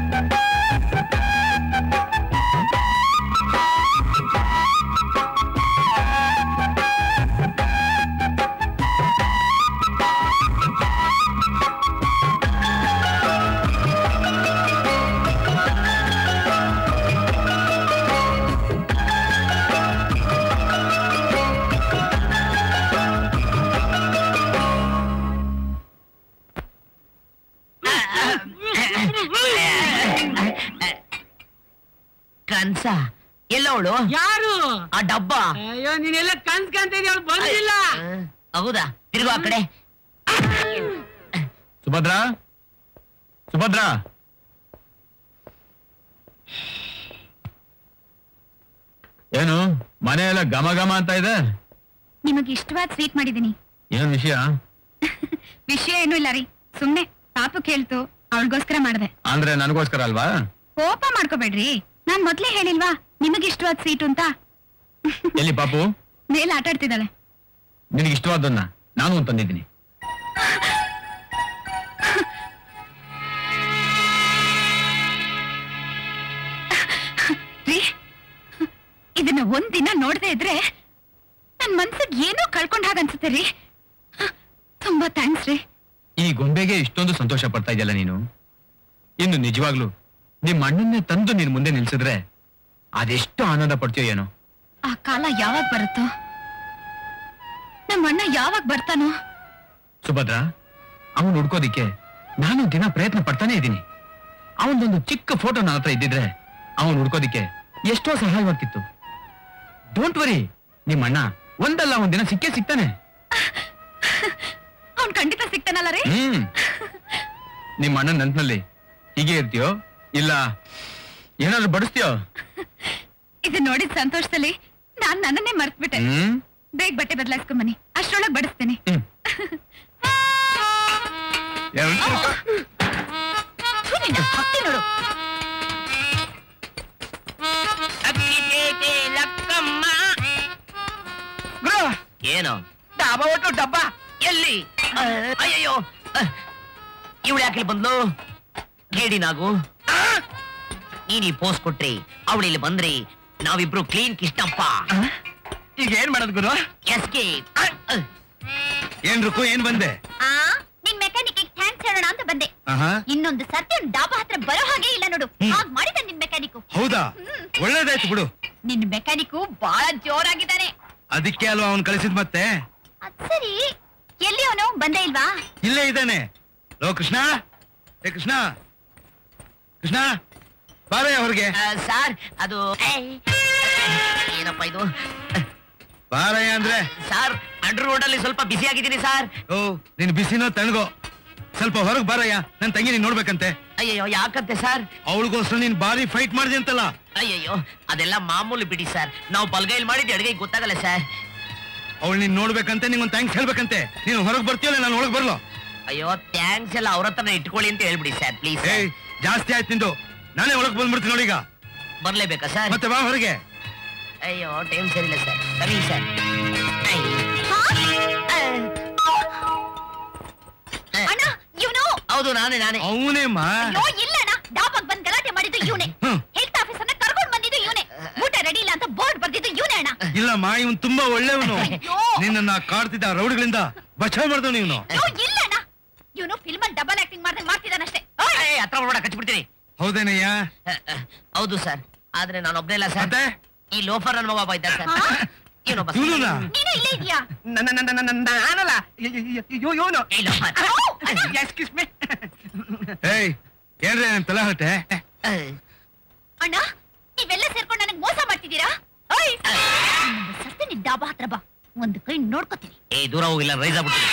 ಕನ್ಸ ಎಲ್ಲವಳು ಯಾರು ಆ ಡಬ್ಬ ಅಯ್ಯೋ ನೀನೆಲ್ಲ ಕನ್ಸ್ ಕಾಣ್ತಿದ್ಯ ಅವಳು ಬಂದಿಲ್ಲ ಹೌದಾ ತಿರುಗು ಆ ಕಡೆ ಸುಭದ್ರಾ ಸುಭದ್ರಾ ಏನು ಮನೆ ಎಲ್ಲ ಘಮ ಘಮ ಅಂತ ಇದೆ ನಿಮಗೆ ಇಷ್ಟವಾದ ಸ್ವೀಟ್ ಮಾಡಿದೀನಿ ಏನ್ ವಿಷಯ ವಿಷಯ ಏನೂ ಇಲ್ಲ ರೀ ಸುಮ್ನೆ ಪಾಪು ಕೇಳ್ತು ಅವಳಿಗೋಸ್ಕರ ಮಾಡ್ದೆ ಅಂದ್ರೆ ನನಗೋಸ್ಕರ ಅಲ್ವಾ ಕೋಪ ಮಾಡ್ಕೋಬೇಡ್ರಿ ನಾನ್ ಮೊದ್ಲೇ ಹೇಳಿಲ್ವಾ ನಿಮಗೆ ಇಷ್ಟವಾದ ಸ್ವೀಟ್ ಅಂತ ಎಲ್ಲಿ ಪಾಪು ಮೇಲೆ ಆಟ ಆಡ್ತಿದ್ದಾಳೆ ನಿನಗೆ ಇಷ್ಟವಾದನ್ನ ನಾನು ಒಂದ್ ತಂದಿದ್ದೀನಿ ರೀ ಇದನ್ನ ಒಂದಿನ ನೋಡದೆ ಇದ್ರೆ ನನ್ ಮನ್ಸಿಗೆ ಏನೋ ಕಳ್ಕೊಂಡ್ ಹಾಗ ಅನ್ಸುತ್ತೆ ರೀ ತುಂಬಾ ಥ್ಯಾಂಕ್ಸ್ ರೀ ಈ ಗೊಂಬೆಗೆ ಇಷ್ಟೊಂದು ಸಂತೋಷ ಪಡ್ತಾ ಇದೆಯಲ್ಲ ನೀನು ಇನ್ನು ನಿಜವಾಗ್ಲು ನಿಮ್ ಅಣ್ಣನ್ನೇ ತಂದು ನಿನ್ ಮುಂದೆ ನಿಲ್ಸಿದ್ರೆ ಅದೆಷ್ಟು ಆನಂದ ಪಡ್ತೀಯೋ ಏನೋ ಆ ಕಾಲ ಯಾವಾಗ ಬರುತ್ತೋ ನಮ್ಮ ಅಣ್ಣ ಯಾವಾಗ ಬರ್ತಾನೋ ಸುಭದ್ರ ಅವನ್ ಹುಡ್ಕೋದಿಕ್ಕೆ ನಾನು ದಿನ ಪ್ರಯತ್ನ ಪಡ್ತಾನೆ ಇದ್ದೀನಿ ಅವನದೊಂದು ಚಿಕ್ಕ ಫೋಟೋ ನನ್ನ ಹತ್ರ ಇದ್ದಿದ್ರೆ ಅವನ್ ಹುಡ್ಕೋದಿಕ್ಕೆ ಎಷ್ಟೋ ಸಹಾಯವಾಗ್ತಿತ್ತು ಡೋಂಟ್ ವರಿ ನಿಮ್ ಅಣ್ಣ ಒಂದಲ್ಲ ಒಂದ್ ದಿನ ಸಿಕ್ಕೇ ಸಿಗ್ತಾನೆ ಅವ್ನ್ ಖಂಡಿತ ಸಿಗ್ತಾನಲ್ಲ ರೀ ಹ್ಮ್ ನಿಮ್ ಅಣ್ಣನ ನೆನ್ಪಿನಲ್ಲಿ ಹೀಗೆ ಇರ್ತೀಯೋ ಇಲ್ಲ ಏನಾದ್ರು ಬಡಿಸ್ತೀಯೋ ಇದು ನೋಡಿದ ಸಂತೋಷದಲ್ಲಿ ನಾನ್ ನನ್ನನ್ನೇ ಮರ್ತ್ಬಿಟ್ಟೆ ಹ್ಮ್ ಬೇಗ ಬಟ್ಟೆ ಬದಲಾಯಿಸ್ಕೊಂಡ್ ಬನ್ನಿ ಅಷ್ಟ್ರೊಳಗ್ ಬಡಿಸ್ತೀನಿ ಹ್ಮ್ ಏನ್? ಥು, ನಿನ್ನ ಭಕ್ತಿ ನೋಡು ಏನು ಡಾಬಾ ಒಟ್ಟು ಡಬ್ಬ ಎಲ್ಲಿ ಅಯ್ಯಯ್ಯೋ ಇವಳು ಯಾಕೆ ಇಲ್ಲಿ ಬಂದ್ಲು ಗೇಡಿನಾಗು ನೀನ್ ಈ ಪೋಸ್ ಕೊಟ್ರಿ ಅವಳು ಇಲ್ಲಿ ಬಂದ್ರಿ ನಾವಿಬ್ರು ಕ್ಲೀನ್ ಕಿಷ್ಟಪ್ಪ ಈಗ ಏನ್ ಮಾಡೋದು ಗುರು ಎಸ್ಕೆ ಏನ್ ರುಕು ಏನ್ ಬಂದೆ ಆ ನಿನ್ ಮೆಕ್ಯಾನಿಕ್ ಥ್ಯಾಂಕ್ಸ್ ಹೇಳೋಣ ಅಂತ ಬಂದೆ ಆಹಾ ಇನ್ನೊಂದು ಸತ್ಯ ಡಾಬಾ ಹತ್ರ ಬರೋ ಹಾಗೆ ಇಲ್ಲ ನೋಡು ಹಾಗ್ ಮಾಡಿದ ನಿನ್ ಮೆಕ್ಯಾನಿಕ್ ಹೌದಾ ಒಳ್ಳೇದಾಯ್ತು ಬಿಡು ನಿನ್ ಮೆಕ್ಯಾನಿಕ್ ಬಹಳ ಜೋರಾಗಿದ್ದಾನೆ ಅದಕ್ಕೆ ಅಲ್ವಾ ಅವನ್ ಕಳಿಸಿದ್ ಮತ್ತೆ ಅದ್ ಸರಿ ಎಲ್ಲಿ ಅವನು ಬಂದೇ ಇಲ್ವಾ ಇಲ್ಲೇ ಇದ್ದಾನೆ ಲೋ ಕೃಷ್ಣ ಏ ಕೃಷ್ಣ ಕೃಷ್ಣ ಬಾರಯ್ಯ ಹೊರಗೆ ಸಾರ್ ಅದು ಏನಪ್ಪ ಇದು ಬಾರಯ್ಯ ಅಂದ್ರೆ ಸಾರ್ ಅಂಡರ್ ರೋಡ್ ಅಲ್ಲಿ ಸ್ವಲ್ಪ ಬಿಸಿ ಆಗಿದ್ದೀನಿ ಸಾರ್ ಓ ನೀನ್ ಬಿಸಿನೋ ತಣ್ಣಗೋ ಸ್ವಲ್ಪ ಹೊರಗ್ ಬಾರಯ್ಯ ನನ್ ತಂಗಿ ನೀನ್ ನೋಡ್ಬೇಕಂತೆ ಅಯ್ಯಯ್ಯೋ ಯಾಕಂತೆ ಸರ್ ಅವಳಿಗೋಸ್ಕರ ನೀನ್ ಬಾರಿ ಫೈಟ್ ಮಾಡಿದೆ ಅಂತಲ್ಲ ಅಯ್ಯಯ್ಯೋ ಅದೆಲ್ಲ ಮಾಮೂಲಿ ಬಿಡಿ ಸರ್ ನಾವು ಬಲ್ಗೈಲ್ ಮಾಡಿದ್ದು ಅಡಿಗೆ ಗೊತ್ತಾಗಲ್ಲ ಸರ್ ಅವಳು ನೀನ್ ನೋಡ್ಬೇಕಂತೆ ನಿಂಗೊಂದ್ ಥ್ಯಾಂಕ್ಸ್ ಹೇಳ್ಬೇಕಂತೆ ನೀನು ಹೊರಗ್ ಬರ್ತೀಯಲ್ಲ ನಾನು ಒಳಗ್ ಬರ್ಲೋ ಅಯ್ಯೋ ಥ್ಯಾಂಕ್ಸ್ ಎಲ್ಲ ಅವ್ರ ಹತ್ರನೇ ಇಟ್ಕೊಳ್ಳಿ ಅಂತ ಹೇಳ್ಬಿಡಿ ಸರ್ ಪ್ಲೀಸ್ ಏಯ್ ಜಾಸ್ತಿ ಆಯ್ತು ನಿಂದು ನಾನೇ ಒಳಗ್ ಬಂದ್ಬಿಡ್ತೀನಿ ನೋಡೀಗ ಬರ್ಲೇಬೇಕಾ ಸರ್ ಮತ್ತೆ ಬಾ ಹೊರಗೆ ಅಯ್ಯೋ ಟೈಮ್ ಸರಿಯಿಲ್ಲ ಸರ್ ಸರಿ ಸರ್ ಅಣ್ಣ ಇವನು ಹೌದು ನಾನೇ ನಾನೇ ಅವನೇಮ್ಮ ಅಯ್ಯೋ ಇಲ್ಲ ಅಣ್ಣ ಡಾಬಾಗ್ ಬಂದ್ ಗಲಾಟೆ ಮಾಡಿದ್ದು ಇವನೇ ಹ್ಮ್. ಹೆಲ್ತ್ ಆಫೀಸರ್ನ ಕರ್ಕೊಂಡ್ ಬಂದಿದ್ದು ಇವನೇ ಊಟ ರೆಡಿ ಇಲ್ಲ ಅಂತ ಬೋರ್ಡ್ ಬರ್ದಿದ್ದು ಇವನೇ ಅಣ್ಣ ಇಲ್ಲಮ್ಮ ಇವನ್ ತುಂಬಾ ಒಳ್ಳೆಯವನು ಅಯ್ಯೋ. ನಿನ್ನ ಕಾಡ್ತಿದ್ದ ರೌಡಿಗಳಿಂದ ಬಚಾವ್ ಮಾಡ್ದವ್ ಇವನು ಅಯ್ಯೋ ಇಲ್ಲ ಅಣ್ಣ ಇವನು ಫಿಲ್ಮ್ ಅಲ್ಲಿ ಡಬಲ್ ಆಕ್ಟಿಂಗ್ ಮಾಡ್ದಂಗ್ ಮಾಡ್ತಿದ್ದಾನಷ್ಟೇ ಏಯ್, ಹತ್ರ ನೋಡ ಕಚ್ಬಿಡ್ತೀನಿ ಹೌದೇನಯ್ಯ ಅಹ್, ಅಹ್, ಹೌದು ಸರ್ ಆದ್ರೆ ನಾನು ಒಬ್ಬನೇ ಇಲ್ಲ ಸರ್ ಮತ್ತೆ ಈ ಲೋಫರ್ ನನ್ನ ಮಗ ಒಬ್ಬ ಇದ್ದ ಸರ್ ಹಾ? ಏನೊಬ್ಬ ಇವನುನಾ? ನೀನು ಇಲ್ಲೇ ಇದೆಯಾ ನನ್ನ ನನ್ನ ನನ್ನ ನನ್ನ ನಾನಲ್ಲ ಇವನು ಈ ಲೋಫರ್ ಔ! ಎಕ್ಸ್ಕ್ಯೂಸ್ ಮೀ ಏಯ್ ಏನ್ರಿ ನಿಮ್ ತಲೆ ಹೊಟ್ಟೆ ಅಣ್ಣ ನೀವೆಲ್ಲ ಸೇರ್ಕೊಂಡು ನನಗೆ ಮೋಸ ಮಾಡ್ತಿದ್ದೀರಾ ಓಯ್! ನಿನ್ನ ಸರ್ತಿ ನಿನ್ ಡಾಬಾ ಹತ್ರ ಬಾ ಒಂದು ಕೈ ನೋಡ್ಕೋತೀನಿ ಏ ದೂರ ಹೋಗಿಲ್ಲ ರೈಸ್ ಆಗ್ಬಿಡ್ತೀನಿ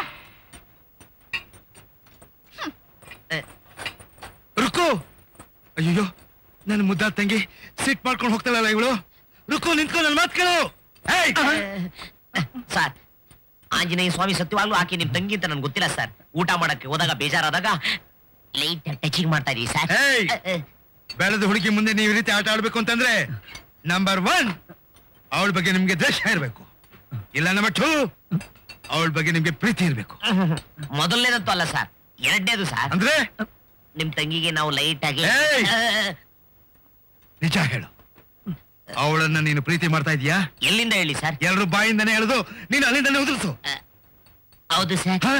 ರುಕು ಅಯ್ಯೋ ನನ್ನ ಮುದ್ದಾದ ತಂಗಿ ಸಿಟ್ ಮಾಡ್ಕೊಂಡು ಹೋಗ್ತಾಳಲ್ಲ ಇವಳು ರುಕು ನಿಂತ್ಕೊ ನನ್ನ ಮಾತು ಕೇಳು ಏಯ್! ಸರ್ ಆಂಜನೇಯ ಸ್ವಾಮಿ ಸತ್ಯವಾಗ್ಲೂ ಆಕೆ ನಿಮ್ ತಂಗಿ ಅಂತ ನನ್ಗೆ ಗೊತ್ತಿಲ್ಲ ಸರ್ ಊಟ ಮಾಡಕ್ಕೆ ಹೋದಾಗ ಬೇಜಾರಾದಾಗ ಲೈಟ್ ಟಚಿಂಗ್ ಮಾಡ್ತಾ ಇದೀವಿ ಸರ್ ಏಯ್! ಬೆಳೆದ ಹುಡುಗಿ ಮುಂದೆ ನೀವು ಈ ರೀತಿ ಆಟ ಆಡ್ಬೇಕು ಅಂತಂದ್ರೆ ನಂಬರ್ ಒನ್ ಅವಳ ಬಗ್ಗೆ ನಿಮ್ಗೆ ದ್ವೇಷ ಇರಬೇಕು ಇಲ್ಲ ನಂಬರ್ ಟೂ ಅವಳ ಬಗ್ಗೆ ನಿಮ್ಗೆ ಪ್ರೀತಿ ಇರಬೇಕು ಮೊದಲನೇದಂತೂ ಅಲ್ಲ ಸರ್ ಎರಡನೇದು ಸರ್ ಅಂದ್ರೆ ನಿಮ್ ತಂಗಿಗೆ ನಾವು ಲೈಟ್ ಆಗಿ ಏಯ್! ಆ, ನಿಜ ಹೇಳು ಅವಳನ್ನ ನೀನು ಪ್ರೀತಿ ಮಾಡ್ತಾ ಇದೀಯಾ ಎಲ್ಲಿಂದ ಹೇಳಿ ಸರ್ ಎಲ್ರು ಬಾಯಿಂದಾನೆ ಹೇಳುದು ನೀನು ಅಲ್ಲಿಂದಾನೆ ಉದುರಿಸು ಹೌದು ಸರ್ ಹಾ?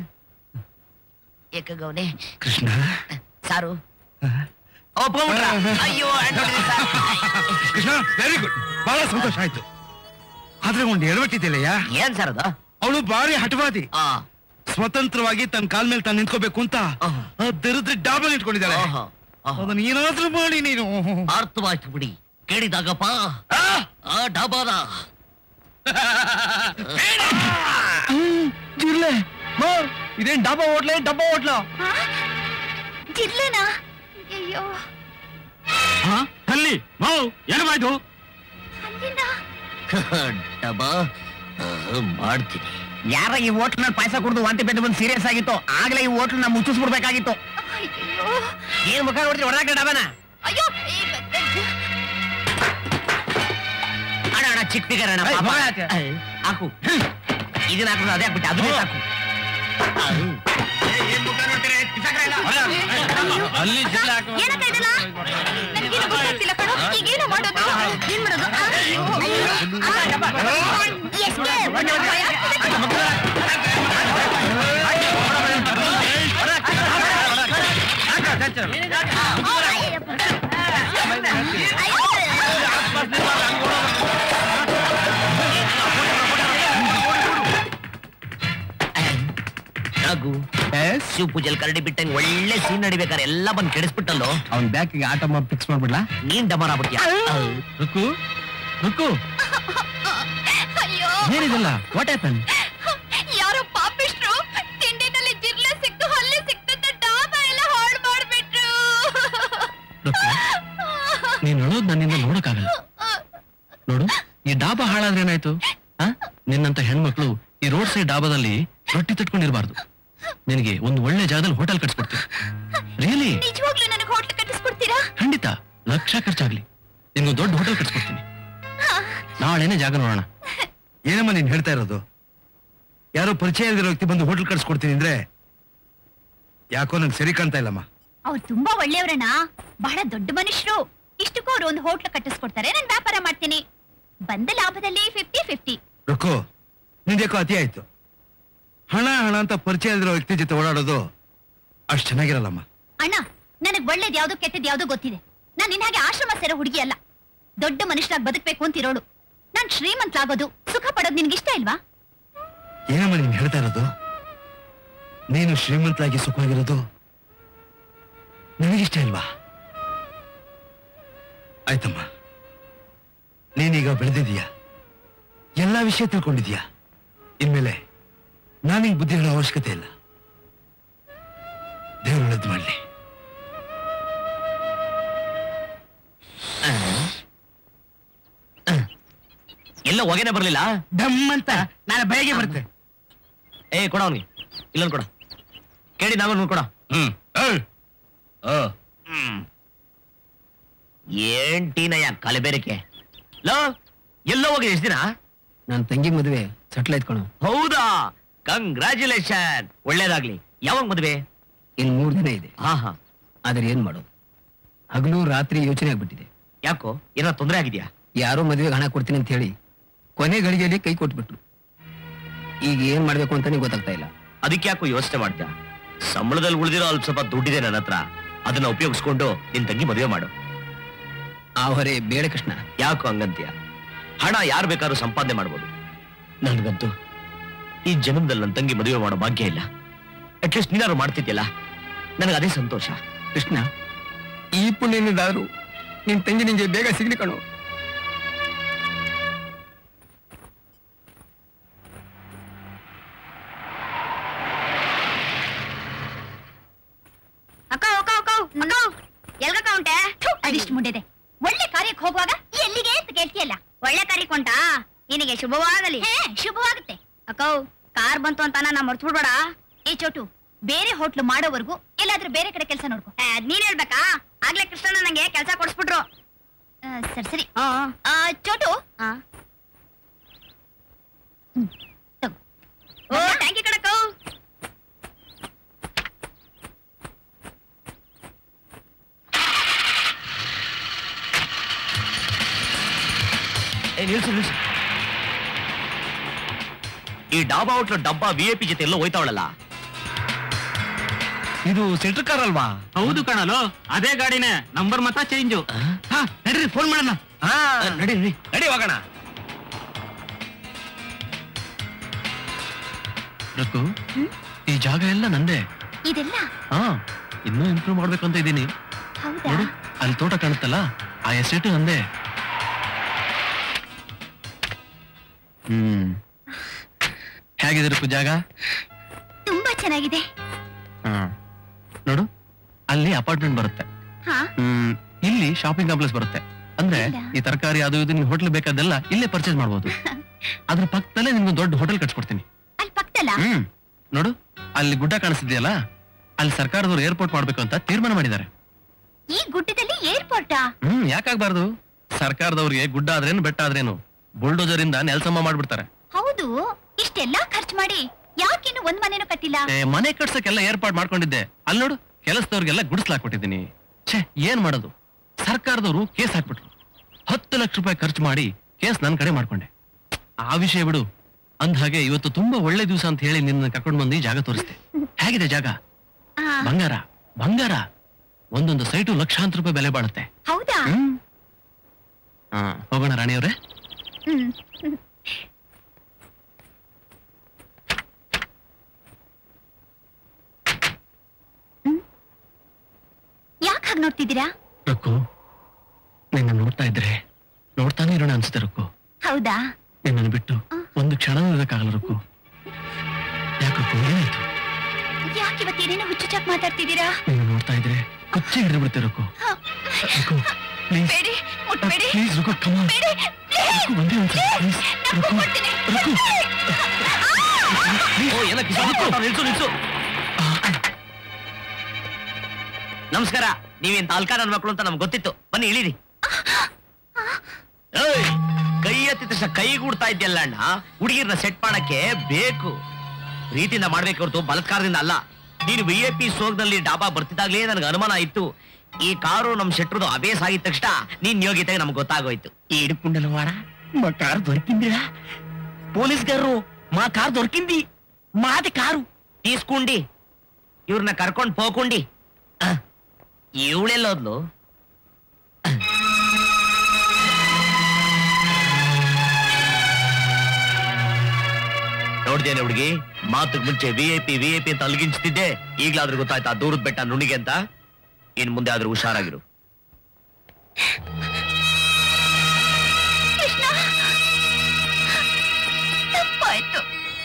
ಏಕಗೌನೆ ಕೃಷ್ಣ ಸಾರು ಒಪ್ಕೊಂಡ್ಬಿಟ್ರ ಅಯ್ಯೋ hand ಹೊಡೆದೆ ಸರ್. ಕೃಷ್ಣ ವೆರಿ ಗುಡ್ ಬಹಳ ಸಂತೋಷ ಆಯ್ತು ಆದ್ರೆ ಒಂದು ಎಡವಟ್ಟಿದೆಯಲ್ಲಯ್ಯ ಏನ್ ಸರ್ ಅದು ಅವಳು ಭಾರಿ ಹಠವಾದಿ ಆ, ಸ್ವತಂತ್ರವಾಗಿ ತನ್ನ ಕಾಲ್ ಮೇಲೆ ತಾನು ನಿಂತ್ಕೋಬೇಕು ಅಂತ ಆಹಾ. ಆ ದರಿದ್ರ ಡಾಬಲ್ ಇಟ್ಕೊಂಡಿದ್ದಾಳೆ ಆಹಾ, ಆಹಾ. ಅದನ್ನ ಏನಾದ್ರೂ ಮಾಡಿ ನೀನು ಅರ್ಥವಾಯ್ತು ಬಿಡಿ ಕೇಳಿದಾಗಪ್ಪ ಆ ಡಾಬಾದ ಜಿರ್ಲೆ ಮೋ ಇದೇನ್ ಡಬ್ಬಾ ಹೋಟ್ಲೆ ಡಬ್ಬಾ ಹೋಟ್ಲ ಜಿರ್ಲೆನಾ ಅಯ್ಯೋ ಅಲ್ಲಿ ಮಾವು ಏನವಾಯ್ತು ಅಲ್ಲಿಂದ ಡಬಾ ಆ, ಮಾಡ್ತೀನಿ ಯಾರ ಈ ಹೋಟ್ಲ್ ಪಾಯಸ ಕುಡಿದು ವಾಂತಿ ಬೆದ್ದು ಬಂದು ಸೀರಿಯಸ್ ಆಗಿತ್ತು ಆಗ್ಲೇ ಈ ಹೋಟ್ಲ್ ನ ಮುಚ್ಚಿಸ್ಬಿಡ್ಬೇಕಾಗಿತ್ತು ಅಯ್ಯೋ ಏನ್ ಮುಖ ನೋಡ್ತೀವಿ ಹೊರಗೆ ಡಬನ ಅಯ್ಯೋ ಈ ಅಣ್ಣ ಅಣ್ಣ ಚಿಕ್ಕ ಫಿಗರ್ ಅಣ್ಣ ಏಯ್, ಪಾಪ. ಮಗ ಆಚೆ. ಏಯ್, ಹಾಕು ಇದನ್ನ ಹಾಕು ಅದೇ ಹಾಕ್ಬಿಟ್ಟೆ ಅದನ್ನೇ ಸಾಕು ಅದು. ಅಲ್ಲಿ ಜಿರ್ಲೆ ಹಾಕೋ ಏನಕ್ಕ ಇದೆಲ್ಲ ನನಗೇನು ಗೊತ್ತಾಗ್ತಿಲ್ಲ ಕಣೋ ಈಗೇನು ಮಾಡೋದು ಏನ್ ಮಾಡೋದು ಆ, ಅಯ್ಯೋ, ಅಯ್ಯೋ. ಆ, ಎಷ್ಟೇ ಒಂದು ಭಯ ಆಗ್ತಿದೆ ಕಣೋ. ಆ, ಅಯ್ಯಪ್ಪ. ಅಯ್ಯೋ. ನಗು ಶಿವ ಪೂಜೆಲ್ ಕರಡಿ ಬಿಟ್ಟಂಗ್ ಒಳ್ಳೆ ಸೀನ್ ನಡಿಬೇಕಾರೆ ಎಲ್ಲ ಬಂದ್ ಕೆಡಿಸ್ಬಿಟ್ಟಲ್ಲೋ ಅವ್ನ್ ಬ್ಯಾಕಿಗೆ ಆಟ ಫಿಕ್ಸ್ ಮಾಡ್ಬಿಡ್ಲಾ ನೀನ್ ಡಮರ್ ಆಗ್ಬಿಟ್ಯಾ ರುಕು ರುಕು ಅಯ್ಯೋ ಏನಿದಲ್ಲ ವಾಟ್ ಹ್ಯಾಪನ್ ಯಾರೋ ಪಾಪಿಷ್ಟ್ರು ತಿಂಡಿನಲ್ಲಿ ಜಿರ್ಲೆ ಸಿಕ್ತು ಹಲ್ಲೆ ಸಿಕ್ತಂತ ಡಾಬಾ ಎಲ್ಲ ಹಾಳು ಮಾಡ್ಬಿಟ್ರು ರುಕು ನೀನ್ ಅಳೋದ್ ನನ್ನಿಂದ ನೋಡಕ್ಕಾಗಲ್ಲ ನೋಡು ಈ ಡಾಬಾ ಹಾಳಾದ್ರೆ ಏನಾಯ್ತು ಆ? ನಿನ್ನಂತ ಹೆಣ್ಮಕ್ಳು ಈ ರೋಡ್ ಸೈಡ್ ಡಾಬಾದಲ್ಲಿ ರೊಟ್ಟಿ ತಟ್ಕೊಂಡಿರ್ಬಾರ್ದು ನಿನಗೆ ಒಂದು ಒಳ್ಳೆ ಜಾಗದಲ್ಲಿ ಹೋಟೆಲ್ ಕಟ್ಸ್ಕೊಡ್ತೀನಿ ರಿಯಲಿ ನಿಜವಾಗ್ಲೂ ನನಗೆ ಹೋಟ್ಲ್ ಕಟ್ಟಿಸ್ಕೊಡ್ತೀರಾ ಖಂಡಿತ ಲಕ್ಷ ಖರ್ಚಾಗ್ಲಿ ನಿನ್ಗೊಂದು ದೊಡ್ಡ ಹೋಟೆಲ್ ಕಟ್ಸ್ಕೊಡ್ತೀನಿ ನಾಳೆನೆ ಜಾಗ ನೋಡೋಣ ಏನಮ್ಮ ನೀನ್ ಹೇಳ್ತಾ ಇರೋದು ಯಾರೋ ಪರಿಚಯ ಇಲ್ದಿರೋ ವ್ಯಕ್ತಿ ಬಂದು ಹೋಟೆಲ್ ಕಟ್ಸ್ಕೊಡ್ತೀನಿ ಅಂದ್ರೆ ಯಾಕೋ ನಂಗೆ ಸರಿ ಕಾಣ್ತಾ ಇಲ್ಲಮ್ಮ ಅವ್ರು ತುಂಬಾ ಒಳ್ಳೆಯವ್ರಣ್ಣ ಬಹಳ ದೊಡ್ಡ ಮನುಷ್ಯರು ಇಷ್ಟಕ್ಕೂ ಅವ್ರು ಒಂದು ಹೋಟ್ಲ್ ಕಟ್ಟಿಸ್ಕೊಡ್ತಾರೆ ನಾನು ವ್ಯಾಪಾರ ಮಾಡ್ತೀನಿ ಬಂದ ಲಾಭದಲ್ಲಿ ಫಿಫ್ಟಿ ಫಿಫ್ಟಿ ರುಕೋ ನಿಂದ್ಯಾಕೋ ಅತಿ ಆಯ್ತು ಹಣ ಹಣ ಅಂತ ಪರಿಚಯ ಇಲ್ದಿರೋ ವ್ಯಕ್ತಿ ಜೊತೆ ಓಡಾಡೋದು ಅಷ್ಟು ಚೆನ್ನಾಗಿರಲ್ಲಮ್ಮ ಅಣ್ಣ ನನಗ್ ಒಳ್ಳೇದ್ ಯಾವ್ದು ಕೆಟ್ಟದ್ ಯಾವ್ದು ಗೊತ್ತಿದೆ ನಾನ್ ನಿನ್ ಹಾಗೆ ಆಶ್ರಮ ಸೇರೋ ಹುಡುಗಿ ಅಲ್ಲ ದೊಡ್ಡ ಮನುಷ್ಯರಾಗಿ ಬದುಕ್ಬೇಕು ಅಂತಿರೋಳು ನಾನ್ ಶ್ರೀಮಂತಲಾಗೋದು ಸುಖ ಪಡೋದು ನಿನ್ಗೆ ಇಷ್ಟ ಇಲ್ವಾ ಏನಮ್ಮ ನೀನ್ ಹೇಳ್ತಾ ಇರೋದು ನೀನು ಶ್ರೀಮಂತರಾಗಿ ಸುಖವಾಗಿರೋದು ನನಗಿಷ್ಟ ಇಲ್ವಾ ಆಯ್ತಮ್ಮ ನೀನೀಗ ಬೆಳೆದಿದೀಯ ಎಲ್ಲಾ ವಿಷಯ ತಿಳ್ಕೊಂಡಿದೀಯ ಇನ್ಮೇಲೆ ನಾನೀಗ ಬುದ್ಧಿ ಹೇಳೋ ಅವಶ್ಯಕತೆ ಇಲ್ಲ ದೇವ್ರು ಒಳ್ಳೇದು ಮಾಡ್ಲಿ ಎಲ್ಲ ಹೊಗೆನೆ ಬರ್ಲಿಲ್ಲ ಡಮ್ ಅಂತ ನಾಳೆ ಬೆಳಗ್ಗೆ ಬರುತ್ತೆ ಏ ಕೊಡ ಅವ್ನಿಗೆ ಇಲ್ಲೊಂದು ಕೊಡ ಕೇಳಿ ನಾವೊಂದು ಕೊಡ ಹ್ಮ್ ಏಯ್! ಹ್ಮ್ ಏನ್ ಟೀನಯ್ಯ ಕಲಬೇರಿಕೆ ಲೋ ಎಲ್ಲೋ ಹೋಗಿದೆ ಎಷ್ಟು ದಿನ ನನ್ನ ತಂಗಿ ಮದುವೆ ಸಟ್ಲ್ ಆಯ್ತು ಕಣೋ ಹೌದಾ ಕಂಗ್ರ್ಯಾಚುಲೇಷನ್ ಒಳ್ಳೇದಾಗ್ಲಿ ಯಾವಾಗ ಮದುವೆ ಇನ್ ಮೂರ್ ದಿನ ಇದೆ ಹಾ ಹಾ ಆದ್ರೆ ಏನ್ ಮಾಡೋದು ಹಗಲು ರಾತ್ರಿ ಯೋಚನೆ ಆಗ್ಬಿಟ್ಟಿದೆ ಯಾಕೋ ಏನೋ ತೊಂದರೆ ಆಗಿದ್ಯಾ ಯಾರೋ ಮದುವೆಗೆ ಹಣ ಕೊಡ್ತೀನಿ ಅಂತ ಹೇಳಿ ಕೊನೆ ಗಳಿಗೆಯಲ್ಲಿ ಕೈ ಕೊಟ್ಬಿಟ್ರು ಈಗ ಏನ್ ಮಾಡ್ಬೇಕು ಅಂತಾನೆ ಗೊತ್ತಾಗ್ತಾ ಇಲ್ಲ ಅದಕ್ಕೆ ಯಾಕೋ ಯೋಚನೆ ಮಾಡ್ತೀಯ ಸಂಬಳದಲ್ಲಿ ಉಳಿದಿರೋ ಅಲ್ಪ ಸ್ವಲ್ಪ ದುಡ್ಡಿದೆ ನನ್ನ ಹತ್ರ ಅದನ್ನ ಉಪಯೋಗಿಸ್ಕೊಂಡು ನಿನ್ ತಂಗಿ ಮದುವೆ ಮಾಡು ಆ ಹೊರೆ ಬೇಡ ಕೃಷ್ಣ ಯಾಕೋ ಹಂಗಂತೀಯ ಹಣ ಯಾರು ಬೇಕಾದ್ರೂ ಸಂಪಾದನೆ ಮಾಡ್ಬೋದು ನನ್ಗಂತೂ ಈ ಜನ್ಮದಲ್ಲಿ ನನ್ನ ತಂಗಿ ಮದುವೆ ಮಾಡೋ ಭಾಗ್ಯ ಇಲ್ಲ ಅಟ್ಲೀಸ್ಟ್ ನೀನಾರು ಮಾಡ್ತಿದ್ಯಲ್ಲ ನನಗೆ ಅದೇ ಸಂತೋಷ ಕೃಷ್ಣ ಈ ಪುಣ್ಯನಿಂದಾದ್ರೂ ನಿನ್ ತಂಗಿ ನಿಂಗೆ ಬೇಗ ಸಿಗ್ಲಿ ಕಣು ಅಕ್ಕ ಅಕ್ಕ ಅಕ್ಕ ಅಕ್ಕ ಎಲ್ಗಕ್ಕ ಉಂಟೆ ಅದಿಷ್ಟು ಮುಂಡಿದೆ ಒಳ್ಳೆ ಕಾರ್ಯಕ್ಕೆ ಹೋಗುವಾಗ ಎಲ್ಲಿಗೆ ಅಂತ ಕೇಳ್ತೀಯಲ್ಲ ಒಳ್ಳೆ ಕಾರ್ಯಕ್ಕೆ ಉಂಟಾ ನಿನಗೆ ಶುಭವಾಗಲಿ ಶುಭವಾಗುತ್ತೆ ಅಕ್ಕ ಕಾರ್ ಬಂತು ಅಂತ ನಾ ಮರ್ತ್ಬಿಡ್ಬೇಡ ಏ ಚೋಟು ಬೇರೆ ಹೋಟ್ಲು ಮಾಡೋವರೆಗೂ ಎಲ್ಲಾದ್ರೂ ಬೇರೆ ಕಡೆ ಕೆಲಸ ನೋಡ್ಕೊ ಅದ್ ನೀನ್ ಹೇಳ್ಬೇಕಾ ಆಗ್ಲೇ ಕೃಷ್ಣನ ನಂಗೆ ಕೆಲಸ ಕೊಡಿಸ್ಬಿಟ್ರು ಸರಿ ಸರಿ ಆ, ಚೋಟು ಹ್ಮ್, ತಗೋ. ಓ ಥ್ಯಾಂಕ್ ಯು ಕಣಕ್ಕ ಏ ನಿಲ್ಸು ನಿಲ್ಸು ಈ ಡಾಬಾ ಹೋಟ್ಲು ಡಬ್ಬಾ ವಿ ಐ ಪಿ ಜೊತೆ ಎಲ್ಲೋ ಹೋಯ್ತಾವಳಲ್ಲ ಇದು ಸೆಂಟ್ರ್ ಕಾರ್ ಅಲ್ವಾ ಹೌದು ಕಣಲು ಅದೇ ಗಾಡಿನೇ ನಂಬರ್ ಮಾತ್ರ ಚೇಂಜು ಹಾ ನಡೀರಿ ಫೋನ್ ಮಾಡೋಣ ನಡಿ ನಡಿ ನಡಿ ಹೋಗೋಣ ರಕ್ಕು ಈ ಜಾಗ ಎಲ್ಲ ನಂದೇ ಇದೆಲ್ಲ ಹಾ ಇನ್ನೂ ಇಂಪ್ರೂವ್ ಮಾಡ್ಬೇಕು ಅಂತ ಇದ್ದೀನಿ ಹೌದಾ ನೋಡು ಅಲ್ಲಿ ತೋಟ ಕಾಣುತ್ತಲ್ಲ ಆ ಎಸ್ಟೇಟ್ ನಂದೇ ಹ್ಮ್ ಹೇಗಿದೆ ರಕ್ಕು ಜಾಗ ತುಂಬಾ ಚೆನ್ನಾಗಿದೆ ಹಾ ನೋಡು ಅಲ್ಲಿ ಅಪಾರ್ಟ್ಮೆಂಟ್ ಬರುತ್ತೆ ಹಾ ಹ್ಮ್ ಇಲ್ಲಿ ಶಾಪಿಂಗ್ ಕಾಂಪ್ಲೆಕ್ಸ್ ಬರುತ್ತೆ ಅಂದ್ರೆ ಇಲ್ಲ. ಈ ತರಕಾರಿ ಅದು ಇದು ನಿನ್ ಹೋಟ್ಲ್ ಬೇಕಾದೆಲ್ಲ ಇಲ್ಲೇ ಪರ್ಚೇಸ್ ಮಾಡ್ಬೋದು ಅದ್ರ ಪಕ್ಕದಲ್ಲೇ ನಿಮ್ಗೆ ದೊಡ್ಡ ಹೋಟೆಲ್ ಕಟ್ಸ್ಕೊಡ್ತೀನಿ ಅಲ್ಲಿ ಪಕ್ಕದಲ್ಲ ಹ್ಮ್ ನೋಡು ಅಲ್ಲಿ ಗುಡ್ಡ ಕಾಣಿಸ್ತಿದ್ಯಲ್ಲ ಅಲ್ಲಿ ಸರ್ಕಾರದವ್ರು ಏರ್ಪೋರ್ಟ್ ಮಾಡ್ಬೇಕು ಅಂತ ತೀರ್ಮಾನ ಮಾಡಿದ್ದಾರೆ ಈ ಗುಡ್ಡದಲ್ಲಿ ಏರ್ಪೋರ್ಟಾ ಹ್ಮ್ ಯಾಕಾಗ್ಬಾರ್ದು ಸರ್ಕಾರದವ್ರಿಗೆ ಗುಡ್ಡ ಆದ್ರೇನು ಬೆಟ್ಟ ಆದ್ರೇನು ಬುಲ್ಡೋಜರ್ ಇಂದ ನೆಲ್ಸಮ್ಮ ಮಾಡ್ಬಿಡ್ತಾರೆ ಹೌದು ಇಷ್ಟೆಲ್ಲಾ ಖರ್ಚು ಮಾಡಿ ಯಾಕಿನ್ನು ಒಂದ್ ಮನೆನೂ ಕಟ್ಟಿಲ್ಲ ಏ, ಮನೆ ಕಟ್ಸಕ್ಕೆಲ್ಲ ಏರ್ಪಾಟ್ ಮಾಡ್ಕೊಂಡಿದ್ದೆ ಅಲ್ಲಿ ನೋಡು ಕೆಲಸದವ್ರಿಗೆಲ್ಲ ಗುಡಿಸ್ಲಾಕೊಟ್ಟಿದ್ದೀನಿ ಛೇ ಏನ್ ಮಾಡೋದು ಸರ್ಕಾರದವರು ಕೇಸ್ ಹಾಕ್ಬಿಟ್ರು ಹತ್ತು ಲಕ್ಷ ರೂಪಾಯಿ ಖರ್ಚು ಮಾಡಿ ಕೇಸ್ ನನ್ ಕಡೆ ಮಾಡ್ಕೊಂಡೆ ಆ ವಿಷಯ ಬಿಡು ಅಂದ ಹಾಗೆ ಇವತ್ತು ತುಂಬಾ ಒಳ್ಳೆ ದಿವಸ ಅಂತ ಹೇಳಿ ನಿನ್ನ ಕರ್ಕೊಂಡು ಬಂದು ಈ ಜಾಗ ತೋರಿಸ್ದೆ ಹೇಗಿದೆ ಜಾಗ ಆ, ಬಂಗಾರ ಬಂಗಾರ ಒಂದೊಂದು ಸೈಟು ಲಕ್ಷಾಂತರ ರೂಪಾಯಿ ಬೆಲೆ ಬಾಳುತ್ತೆ ಹೌದಾ ಹ್ಮ್ ಹಾ ಹೋಗೋಣ ರಾಣಿಯವ್ರೆ ಹ್ಮ್ ಯಾಕೆ ಹಾಗೆ ನೋಡ್ತಿದ್ದೀರಾ ರಕ್ಕು ನಿನ್ನ ನೋಡ್ತಾ ಇದ್ರೆ ನೋಡ್ತಾನೆ ಇರೋಣ ಅನ್ಸುತ್ತೆ ರಕ್ಕು ಹೌದಾ ನಿನ್ನನ್ನು ಬಿಟ್ಟು ಒಂದು ಕ್ಷಣ ಇರೋದಕ್ಕಾಗಲ್ಲ ರಕ್ಕು ಯಾಕೆ ರಕ್ಕು ಏನಾಯ್ತು ಯಾಕೆ ಇವತ್ತೇನೇನೋ ಹುಚ್ಚುಚ್ಚಾಕ್ ಮಾತಾಡ್ತಿದ್ದೀರಾ ನಿನ್ನ ನೋಡ್ತಾ ಇದ್ರೆ ಕುಚ್ಚೆ ಹಿಡಿದು ಬಿಡುತ್ತೆ ರಕ್ಕು ರಕ್ಕು ಪ್ಲೀಸ್ ಬೇಡಿ ಮುಟ್ಬೇಡಿ ಪ್ಲೀಸ್ ರಕ್ಕು ಕಮಾನ್ ಬೇಡಿ ರಕ್ಕು ಒಂದೇ ಒಂದು ಪ್ಲೀಸ್ ರಕ್ಕು ರಕ್ಕು ಓ ಎಲ್ಲ ಕಿಸ್ಕೊಂಡ್ಬಿಟ್ಟು ನಿಲ್ಸು ನಿಲ್ಸು ನಮಸ್ಕಾರ ನೀವೇನ್ ತಾಲ್ಕ ನನ್ ಮಕ್ಕಳು ಅಂತ ನಮ್ಗೆ ಗೊತ್ತಿತ್ತು ಬನ್ನಿ ಇಳಿರಿ ಏಯ್, ಕೈ ಎತ್ತಿದ ತಕ್ಷಣ ಕೈ ಗುಡ್ತಾ ಇದ್ಯಲ್ಲ ಅಣ್ಣ ಹುಡುಗಿರ್ನ ಸೆಟ್ ಮಾಡಕ್ಕೆ ಬೇಕು ಪ್ರೀತಿಯಿಂದ ಮಾಡ್ಬೇಕು ಹೊರತು ಬಲತ್ಕಾರದಿಂದ ಅಲ್ಲ ನೀನು ವಿ ಐ ಪಿ ಸೋಗ್ನಲ್ಲಿ ಡಾಬಾ ಬರ್ತಿದ್ದಾಗ್ಲೇ ನನಗೆ ಅನುಮಾನ ಇತ್ತು ಈ ಕಾರು ನಮ್ ಶೆಟ್ರದು ಅಬೇಸ್ ಆಗಿದ ತಕ್ಷಣ ನೀನ್ ಯೋಗ್ಯತೆಗೆ ನಮ್ಗೆ ಗೊತ್ತಾಗೋಯ್ತು ఏడుకుండలు వాడా మా కారు దొరికిందిరా పోలీస్ గారు మా కారు దొరికింది మాది కారు తీసుకుండి ఇವ್ರನ್ನ ಕರ್ಕೊಂಡ್ పోకుండి ಇವಳೆಲ್ಲೋದ್ಲು ನೋಡ್ದೇನೆ ಹುಡುಗಿ ಮಾತುಗ್ ಮುಂಚೆ V I P V I P ಅಂತ ಅಲ್ಗಿಂಚ್ತಿದ್ದೆ ಈಗ್ಲಾದ್ರೂ ಗೊತ್ತಾಯ್ತಾ ದೂರದ ಬೆಟ್ಟ ನುಣಿಗೆ ಅಂತ ಇನ್ ಮುಂದೆ ಆದ್ರೂ ಹುಷಾರಾಗಿರು ಕೃಷ್ಣ ತಪ್ಪಾಯ್ತು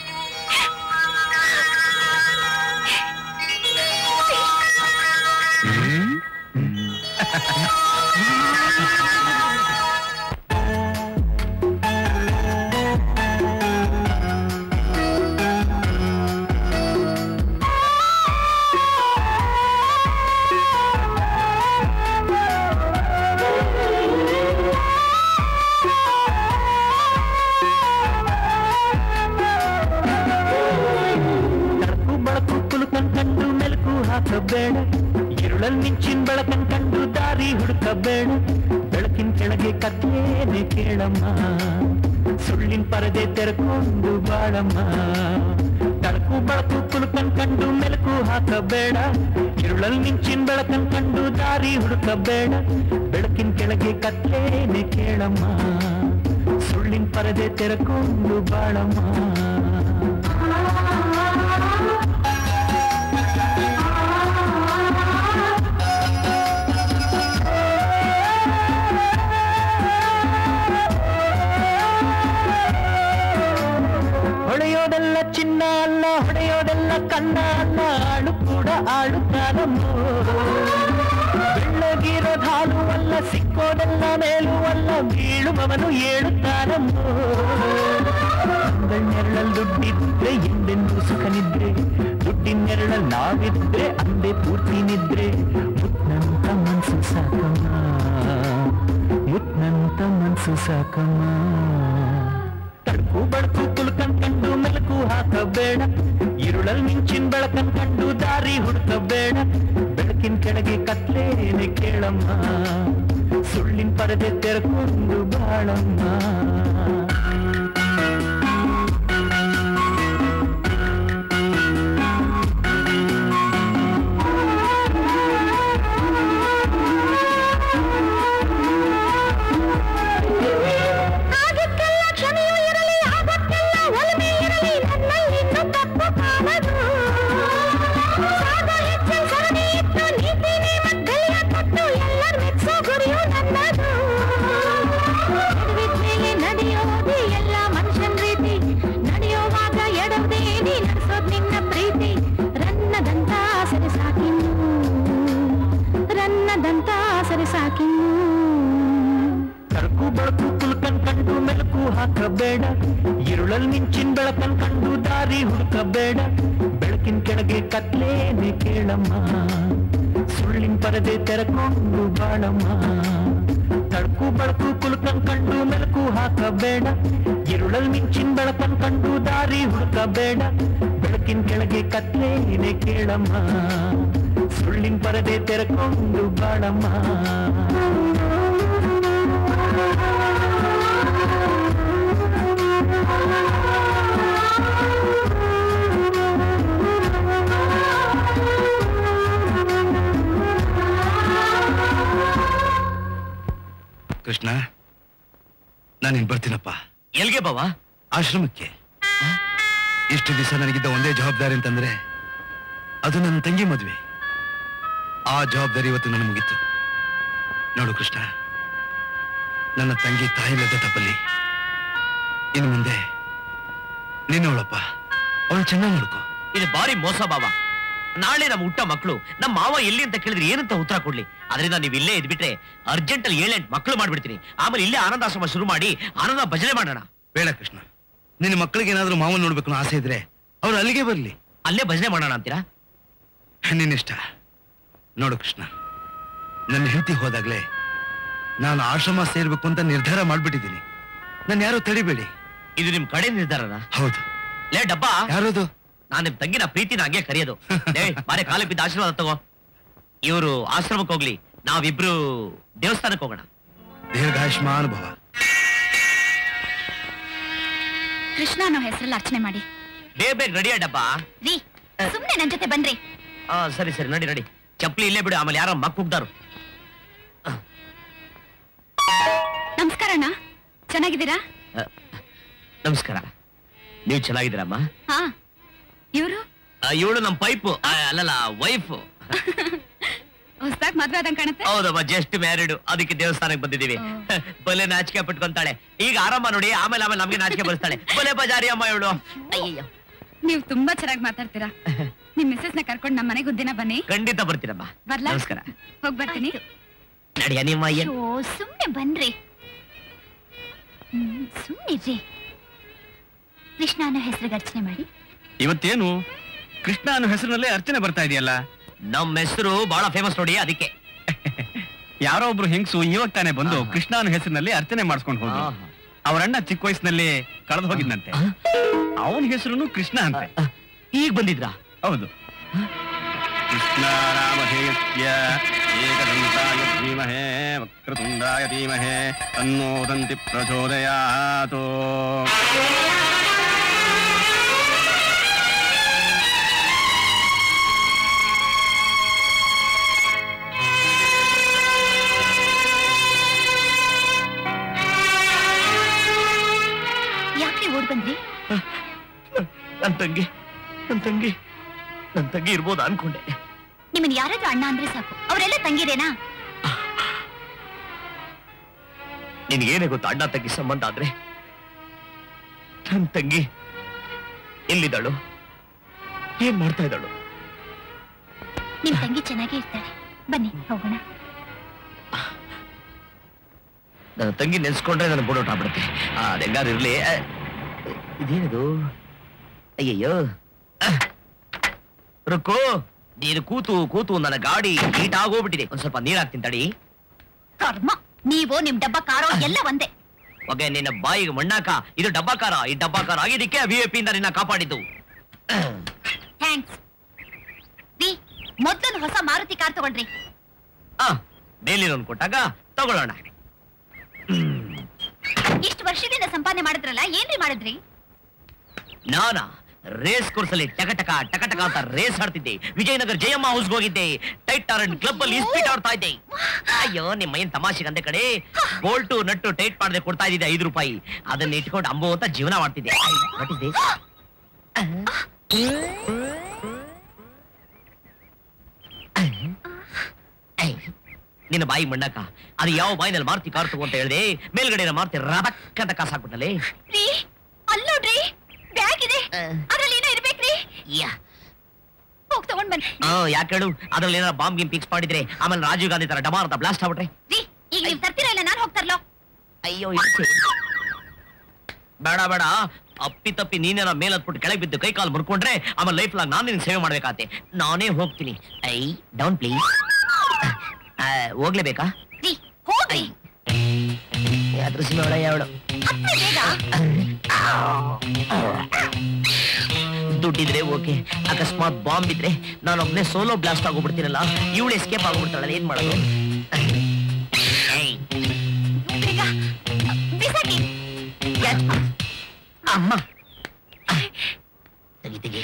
ತಳಕು ಬಳಕು ಕುಲುಕನ್ ಕಂಡು ಮೆಲುಕು ಹಾಕಬೇಡ ഇരുಳಲ್ ಮಿಂಚಿನ ಬೆಳಕನ್ ಕಂಡು ದಾರಿ ಹುಡುಕಬೇಡ ಬೆಳಕಿನ ಕೆಳಗೆ ಕತ್ತೇನೆ ಕೇಳಮ್ಮ ಸುಳ್ಳಿನ ಪರದೆ ತೆರೆಕೊಂಡು ಬಾಳಮ್ಮ ತಳಕು ಬಳಕು ಕುಲುಕನ್ ಕಂಡು ಮೆಲುಕು ಹಾಕಬೇಡ ഇരുಳಲ್ ಮಿಂಚಿನ ಬೆಳಕನ್ ಕಂಡು ದಾರಿ ಹುಡುಕಬೇಡ ಬೆಳಕಿನ ಕೆಳಗೆ ಕತ್ತೇನೆ ಕೇಳಮ್ಮ ಸುಳ್ಳಿನ ಪರದೆ ತೆರೆಕೊಂಡು ಬಾಳಮ್ಮ ಅಲ್ಲ ಅಲ್ಲ ಆಳು ಕೂಡ ಆಳುತ್ತಾನಮ್ಮೋ ಬೆಳ್ಳಗಿರೋದ್ ಹಾಲು ಅಲ್ಲ ಸಿಕ್ಕೋದೆಲ್ಲ ಮೇಲೂ ಅಲ್ಲ ಬೀಳುವವನು ಏಳುತ್ತಾನಮ್ಮೋ ನೆರಳಲ್ ದುಡ್ಡಿದ್ರೆ ಎಂದೆಂದು ಸುಖ ನಿದ್ರೆ ದುಡ್ಡಿನ ನೆರಳಲ್ ನಾವಿದ್ರೆ ಅಂದೇ ಪೂರ್ತಿ ನಿದ್ರೆ ಮುತ್ನಂತ ಮನ್ಸು ಸಾಕಮ್ಮ ಮುತ್ನಂತ ಮನ್ಸು ಸಾಕಮ್ಮ ತಡ್ಕು ಬಡ್ಕು ಕುಲ್ಕನ್ ಕಂಡು ಮೆಲಕು ಹಾಕಬೇಡ ഇരുಳಲ್ ಮಿಂಚಿನ ಬೆಳಕನ್ ಕಂಡು ದಾರಿ ಹುಡುಕಬೇಡ ಬೆಳಕಿನ ಕೆಳಗೆ ಕತ್ಲೇನೆ ಕೇಳಮ್ಮ ಸುಳ್ಳಿನ ಪರದೆ ತೆರೆಕೊಂಡು ಬಾಳಮ್ಮ ಆಗಕ್ಕೆಲ್ಲ ಕ್ಷಮೆಯೂ ಇರಲಿ ಆಗಕ್ಕೆಲ್ಲ ಒಲಮೆ ಇರಲಿ ನನ್ನಲ್ಲಿನ್ನು ತಪ್ಪು ಕಾಣದು ಸಾಗ ಹೆಚ್ಚಿನ ಸರಣಿ ಇತ್ತು ನೀತಿ ನೇಮ ಕಲಿಯ ಕೊಟ್ಟು ಎಲ್ಲರ ಮೆಚ್ಚೋ ಗುರಿಯು ನನ್ನದು ನಡುವಿದ್ಮೇಲೆ ನಡೆಯೋದು ಎಲ್ಲ ಮನುಷ್ಯನ ರೀತಿ ನಡೆಯುವಾಗ ಎಡವದೇನಿ ನಡೆಸೋದ್ ನಿನ್ನ ಪ್ರೀತಿ ರನ್ನದಂತ ಸರಿ ಸಾಕಿನ್ನು ರನ್ನದಂತ ಸರಿ ಸಾಕಿನ್ನು ತಡ್ಕು ಬೆಳಕು ಕುಲ್ಕನ್ ಕಂಡು ಮೆಲುಕು ಹಾಕಬೇಡ ഇരുಳಲ್ ಮಿಂಚಿನ ಬೆಳಕನ್ ಕಂಡು ದಾರಿ ಹುಡುಕಬೇಡ ಬೆಳಕಿನ ಕೆಳಗೆ ಕತ್ಲೇನೆ ಕೇಳಮ್ಮ ಸುಳ್ಳಿನ ಪರದೆ ತೆರೆಕೊಂಡು ಬಾಳಮ್ಮ ತಡ್ಕು ಬೆಳಕು ಕುಲ್ಕನ್ ಕಂಡು ಮೆಲುಕು ಹಾಕಬೇಡ ഇരുಳಲ್ ಮಿಂಚಿನ ಬೆಳಕನ್ ಕಂಡು ದಾರಿ ಹುಡುಕಬೇಡ ಬೆಳಕಿನ ಕೆಳಗೆ ಕತ್ಲೇನೆ ಕೇಳಮ್ಮ ಸುಳ್ಳಿನ ಪರದೆ ತೆರೆಕೊಂಡು ಬಾಳಮ್ಮ ಕೃಷ್ಣ ನಾನಿನ್ ಬರ್ತೀನಪ್ಪ ಎಲ್ಗೆ ಬಾವಾ ಆಶ್ರಮಕ್ಕೆ ಇಷ್ಟು ದಿವಸ ನನಗಿದ್ದ ಒಂದೇ ಜವಾಬ್ದಾರಿ ಅಂತಂದ್ರೆ ಅದು ನನ್ನ ತಂಗಿ ಮದುವೆ ಆ ಜವಾಬ್ದಾರಿ ಇವತ್ತು ನನಗೆ ಮುಗೀತು ನೋಡು ಕೃಷ್ಣ ನನ್ನ ತಂಗಿ ತಾಯಿಲ್ಲದ ತಪ್ಪಲ್ಲಿ ಇನ್ನು ಮುಂದೆ ನಿನ್ನವಳಪ್ಪ ಅವಳು ಚೆನ್ನಾಗಿ ನೋಡ್ಕೋ ಇದು ಬಾರಿ ಮೋಸ ಬಾವ ನಾಳೆ ನಮ್ಮ ಹುಟ್ಟ ಮಕ್ಕಳು ನಮ್ಮ ಮಾವ ಎಲ್ಲಿ ಅಂತ ಕೇಳಿದ್ರೆ ಏನಂತ ಉತ್ತರ ಕೊಡ್ಲಿ ಅದರಿಂದ ನೀವು ಇಲ್ಲೇ ಇದ್ಬಿಟ್ರೆ ಅರ್ಜೆಂಟ್ ಅಲ್ಲಿ ಏಳೆಂಟು ಮಕ್ಕಳು ಮಾಡ್ಬಿಡ್ತೀನಿ ಆಮೇಲೆ ಇಲ್ಲೇ ಆನಂದಾಶ್ರಮ ಶುರು ಮಾಡಿ ಆನಂದ ಭಜನೆ ಮಾಡೋಣ ಬೇಡ ಕೃಷ್ಣ ನಿನ್ನ ಮಕ್ಕಳಿಗೆ ಏನಾದ್ರೂ ಮಾವನ್ ನೋಡ್ಬೇಕು ಅನ್ನೋ ಆಸೆ ಇದ್ರೆ ಅವ್ರು ಅಲ್ಲಿಗೆ ಬರ್ಲಿ ಅಲ್ಲೇ ಭಜನೆ ಮಾಡೋಣ ಅಂತೀರಾ ನಿನ್ನಿಷ್ಟ ನೋಡು ಕೃಷ್ಣ ನನ್ನ ಹೆಂಡತಿ ಹೋದಾಗ್ಲೇ ನಾನು ಆಶ್ರಮ ಸೇರ್ಬೇಕು ಅಂತ ನಿರ್ಧಾರ ಮಾಡ್ಬಿಟ್ಟಿದ್ದೀನಿ ನಾನು ಯಾರು ತಡಿಬೇಡಿ ಇದು ನಿಮ್ ಕಡೆ ನಿರ್ಧಾರನ ಹೌದು ಲೇ ಡಬ್ಬ ಯಾರದು ನಾನ್ ನಿಮ್ ತಂಗಿನ ಪ್ರೀತಿನ ಹಂಗೆ ಕರೆಯೋದು ಲೇ ಬಾರೆ ಕಾಲ ಬಿದ್ದ ಆಶೀರ್ವಾದ ತಗೋ ಇವರು ಆಶ್ರಮಕ್ಕೆ ಹೋಗ್ಲಿ ನಾವಿಬ್ರು ದೇವಸ್ಥಾನಕ್ಕೆ ಹೋಗೋಣ ದೀರ್ಘಾಯುಷ್ಮಾನ್ ಭವ ಕೃಷ್ಣ ಅನ್ನೋ ಹೆಸರಲ್ಲಿ ಅರ್ಚನೆ ಮಾಡಿ ಬೇಗ ಬೇಗ ರೆಡಿಯ ಡಬ್ಬ ರೀ ಸುಮ್ನೆ ನನ್ ಜೊತೆ ಬನ್ರಿ ಆ ಸರಿ ಸರಿ ನಡಿ ನಡಿ ಚಪ್ಪಲಿ ಇಲ್ಲೇ ಬಿಡು ಆಮೇಲೆ ಯಾರೋ ಮಕ್ ಹೋಗ್ದಾರು ನಮಸ್ಕಾರ ಅಣ್ಣ ಚೆನ್ನಾಗಿದ್ದೀರಾ ನಮಸ್ಕಾರ ನೀವು ಚೆನ್ನಾಗಿದ್ದೀರಮ್ಮ ಹಾ ಇವರು ಇವಳು ನಮ್ ಪೈಪು ಅಲ್ಲಲ್ಲ ವೈಫ್ ಹೊಸದಾಗ್ ಮದ್ವೆ ಆದಂಗ್ ಕಾಣುತ್ತೆ ಹೌದಮ್ಮ ಜಸ್ಟ್ ಮ್ಯಾರಿಡ್ ಅದಕ್ಕೆ ದೇವಸ್ಥಾನಕ್ಕೆ ಬಂದಿದ್ದೀವಿ ಬಲೆ ನಾಚಿಕೆ ಪಟ್ಕೊಂತಾಳೆ ಈಗ ಆರಾಮ ನೋಡಿ ಆಮೇಲೆ ಆಮೇಲೆ ನಮ್ಗೆ ನಾಚಿಕೆ ಬರ್ತಾಳೆ ಬಲೆ ಬಜಾರಿ ಅಮ್ಮ ಇವಳು ಅಯ್ಯಯ್ಯೋ ನೀವು ತುಂಬಾ ಚೆನ್ನಾಗಿ ಮಾತಾಡ್ತೀರಾ ನಿಮ್ ಮಿಸ್ಸಸ್ ನ ಕರ್ಕೊಂಡು ನಮ್ಮ ಮನೆಗೆ ದಿನ ಬನ್ನಿ ಖಂಡಿತ ಬರ್ತೀರಮ್ಮ ಬರ್ಲಾ ನಮಸ್ಕಾರ ಹೋಗ್ ಬರ್ತೀನಿ ನಡಿಯ ನಿಮ್ಮ ಏನ್ ಓ ಸುಮ್ನೆ ಬನ್ರಿ ಹ್ಮ್, ಸುಮ್ನಿರ್ರಿ ಕೃಷ್ಣ ಅನ್ನೋ ಹೆಸರಿಗೆ ಅರ್ಚನೆ ಮಾಡಿ ಇವತ್ತೇನು ಕೃಷ್ಣ ಅನ್ನೋ ಹೆಸರಿನಲ್ಲೇ ಅರ್ಚನೆ ಬರ್ತಾ ಇದೆಯಲ್ಲ ನಮ್ಮ ಹೆಸರು ಬಹಳ ಫೇಮಸ್ ನೋಡಿ ಅದಕ್ಕೆ ಯಾರೋ ಒಬ್ರು ಹೆಂಗಸು ಇವಾಗ ತಾನೇ ಬಂದು ಕೃಷ್ಣ ಅನ್ನೋ ಹೆಸರಿನಲ್ಲಿ ಅರ್ಚನೆ ಮಾಡಿಸ್ಕೊಂಡು ಹೋದ್ರು ಆಹಾ. ಅವರಣ್ಣ ಚಿಕ್ಕ ವಯಸ್ಸಿನಲ್ಲಿ ಕಳೆದು ಹೋಗಿದ್ನಂತೆ ಅವನ ಹೆಸರು ಕೃಷ್ಣ ಅಂತೆ ಈಗ ಬಂದಿದ್ರಾ ಹೌದು ಕೃಷ್ಣ ರಾಮಧೇಯಸ್ಯ ಏಕದಂತಾಯ ಧೀಮಹೇ ವಕ್ರತುಂಡಾಯ ಧೀಮಹೇ ತನ್ನೋದಂತಿ ಪ್ರಚೋದಯಾತು ಯಾಕೆ ಓಡ್ ಬಂದ್ರಿ ನನ್ ತಂಗಿ ನನ್ ತಂಗಿ ನನ್ ತಂಗಿ ಇರ್ಬೋದು ಅನ್ಕೊಂಡೆ ನಿಮ್ಮನ್ ಯಾರಾದ್ರೂ ಅಣ್ಣ ಅಂದ್ರೆ ಸಾಕು ಅವರೆಲ್ಲ ತಂಗಿರೇನಾ ನಿನ್ಗೇನೆ ಗೊತ್ತು ಅಣ್ಣ ತಂಗಿ ಸಂಬಂಧ ಆದ್ರೆ ನನ್ ತಂಗಿ ಎಲ್ಲಿದ್ದಾಳು ಏನ್ ಮಾಡ್ತಾ ಇದ್ದಾಳು ನಿಮ್ ತಂಗಿ ಚೆನ್ನಾಗೇ ಇರ್ತಾಳೆ ಬನ್ನಿ ಹೋಗೋಣ ನನ್ನ ತಂಗಿ ನೆನ್ಸ್ಕೊಂಡ್ರೆ ನನ್ನ ಬೋಡೋಟ್ ಆಗ್ಬಿಡುತ್ತೆ ಅದು ಹೆಂಗಾರು ಇರ್ಲಿ ಆ, ಇದೇನಿದು ಅಯ್ಯಯ್ಯೋ ಆ. ರುಕ್ಕು ನೀನು ಕೂತು ಕೂತು ನನ್ನ ಗಾಡಿ ಹೀಟ್ ಆಗೋಗ್ಬಿಟ್ಟಿದೆ ಒಂದ್ ಸ್ವಲ್ಪ ನೀರ್ ಹಾಕ್ತೀನಿ ತಡಿ ಕರ್ಮ ನೀವು ನಿಮ್ ಡಬ್ಬ ಕಾರೋ ಎಲ್ಲ ಒಂದೇ ಒಗೆ ನಿನ್ನ ಬಾಯಿಗೆ ಮಣ್ಣಾಕ ಇದು ಡಬ್ಬಾಕಾರ ಈ ಡಬ್ಬಾಕಾರ ಆಗಿದ್ದಕ್ಕೆ ವಿ ಐ ಇಂದ ನಿನ್ನ ಕಾಪಾಡಿದ್ದು ಥ್ಯಾಂಕ್ಸ್ ರೀ ಮೊದ್ಲೊಂದು ಹೊಸ ಮಾರುತಿ ಕಾರ್ ತಗೊಳ್ರಿ ಆ ಡೈಲಿ ಲೋನ್ ಕೊಟ್ಟಾಗ ತಗೊಳ್ಳೋಣ ಇಷ್ಟು ವರ್ಷದಿಂದ ಸಂಪಾದನೆ ಮಾಡಿದ್ರಲ್ಲ ಏನ್ರಿ ಮಾಡಿದ್ರಿ ನಾನಾ ರೇಸ್ ಕೋರ್ಸ್ ಅಲ್ಲಿ ಟಕಟಕ ಟಕಟಕ ಅಂತ ರೇಸ್ ಆಡ್ತಿದ್ದೆ ವಿಜಯನಗರ ಜಯಮ್ಮ ಹೌಸ್ಗೆ ಹೋಗಿದ್ದೆ ಟೈಟ್ ಅಂಡ್ ಕ್ಲಬ್ ಅಲ್ಲಿ ಸ್ಪೀಡ್ ಆಡ್ತಾ ಇದ್ದೆ ಅಯ್ಯೋ ನಿಮ್ಮ ಏನ್ ತಮಾಷೆಗೆ ಅಂದೆ ಕಡೆ ಬೋಲ್ಟು ನಟ್ಟು ಟೈಟ್ ಮಾಡದೆ ಕೊಡ್ತಾ ಇದ್ದಿದ್ದೆ ಐದು ರೂಪಾಯಿ ಅದನ್ನ ಇಟ್ಕೊಂಡು ಅಂಬೋ ಅಂತ ಜೀವನ ಮಾಡ್ತಿದ್ದೆ What is this? ಐ, ನಿನ್ನ ಬಾಯಿ ಮಣ್ಣಕ್ಕ ಅದು ಯಾವ ಬಾಯಿನಲ್ಲಿ ಮಾರ್ತಿ ಕಾರ್ ತಗೋ ಅಂತ ಹೇಳಿದೆ ಮೇಲ್ಗಡೆ ಮಾರ್ತಿ ರಬಕ್ ಅಂತ ಕಾಸು ಹಾಕ್ಬಿಟ್ಟಲೆ ರೀ ಅಲ್ ನೋಡ್ರಿ ಬ್ಯಾಗ್ ಇದೆ ಅದ್ರಲ್ಲಿ ಏನೋ ಇರ್ಬೇಕ್ರಿ ಯಾ ಹೋಗ್ ತಗೊಂಡ್ ಬನ್ನಿ ಆ, ಯಾಕೆ ಹೇಳು ಅದ್ರಲ್ಲಿ ಏನಾರ ಬಾಂಬ್ ಗಿಮ್ ಫಿಕ್ಸ್ ಮಾಡಿದ್ರೆ ಆಮೇಲೆ ರಾಜೀವ್ ಗಾಂಧಿ ತರ ಡಮಾರ್ ಅಂತ ಬ್ಲಾಸ್ಟ್ ಆಗ್ಬಿಟ್ರೆ ರೀ ಈಗ ನೀವ್ ತರ್ತೀರಾ ಇಲ್ಲ ನಾನ್ ಹೋಗ್ತಾರಲ್ಲೋ ಅಯ್ಯೋ ಇಡ್ಸಿ. ಬೇಡ ಬೇಡ ಅಪ್ಪಿ ತಪ್ಪಿ ನೀನೇನ ಮೇಲ್ ಹತ್ಬಿಟ್ಟು ಕೆಳಗೆ ಬಿದ್ದು ಕೈ ಕಾಲು ಮುರ್ಕೊಂಡ್ರೆ ಆಮೇಲೆ ಲೈಫ್ ಲಾಂಗ್ ನಾನು ನಿನ್ ಸೇವೆ ಮಾಡ್ಬೇಕಾತೆ ನಾನೇ ಹೋಗ್ತೀನಿ ಐ ಡೌನ್ ಪ್ಲೀಸ್ ಹೋಗ್ಲೇಬೇಕಾ ರೀ ಹೋಗ್ರಿ ಅದ್ರ ಸಿಗೋಳ ಯಾವಳು ಹತ್ರ ಬೇಗ ದುಡ್ಡಿದ್ರೆ ಓಕೆ ಅಕಸ್ಮಾತ್ ಬಾಂಬ್ ಇದ್ರೆ ನಾನು ಒಬ್ನೇ ಸೋಲೋ ಬ್ಲಾಸ್ಟ್ ಆಗೋಗ್ಬಿಡ್ತೀನಲ್ಲ ಇವಳು ಎಸ್ಕೇಪ್ ಆಗ್ಬಿಡ್ತಾಳಲ್ಲ ಏನ್ ಮಾಡೋದು ಏಯ್, ಬೇಗ ಬಿಸಾಕಿ ಅಮ್ಮ ತೆಗಿ ತೆಗಿ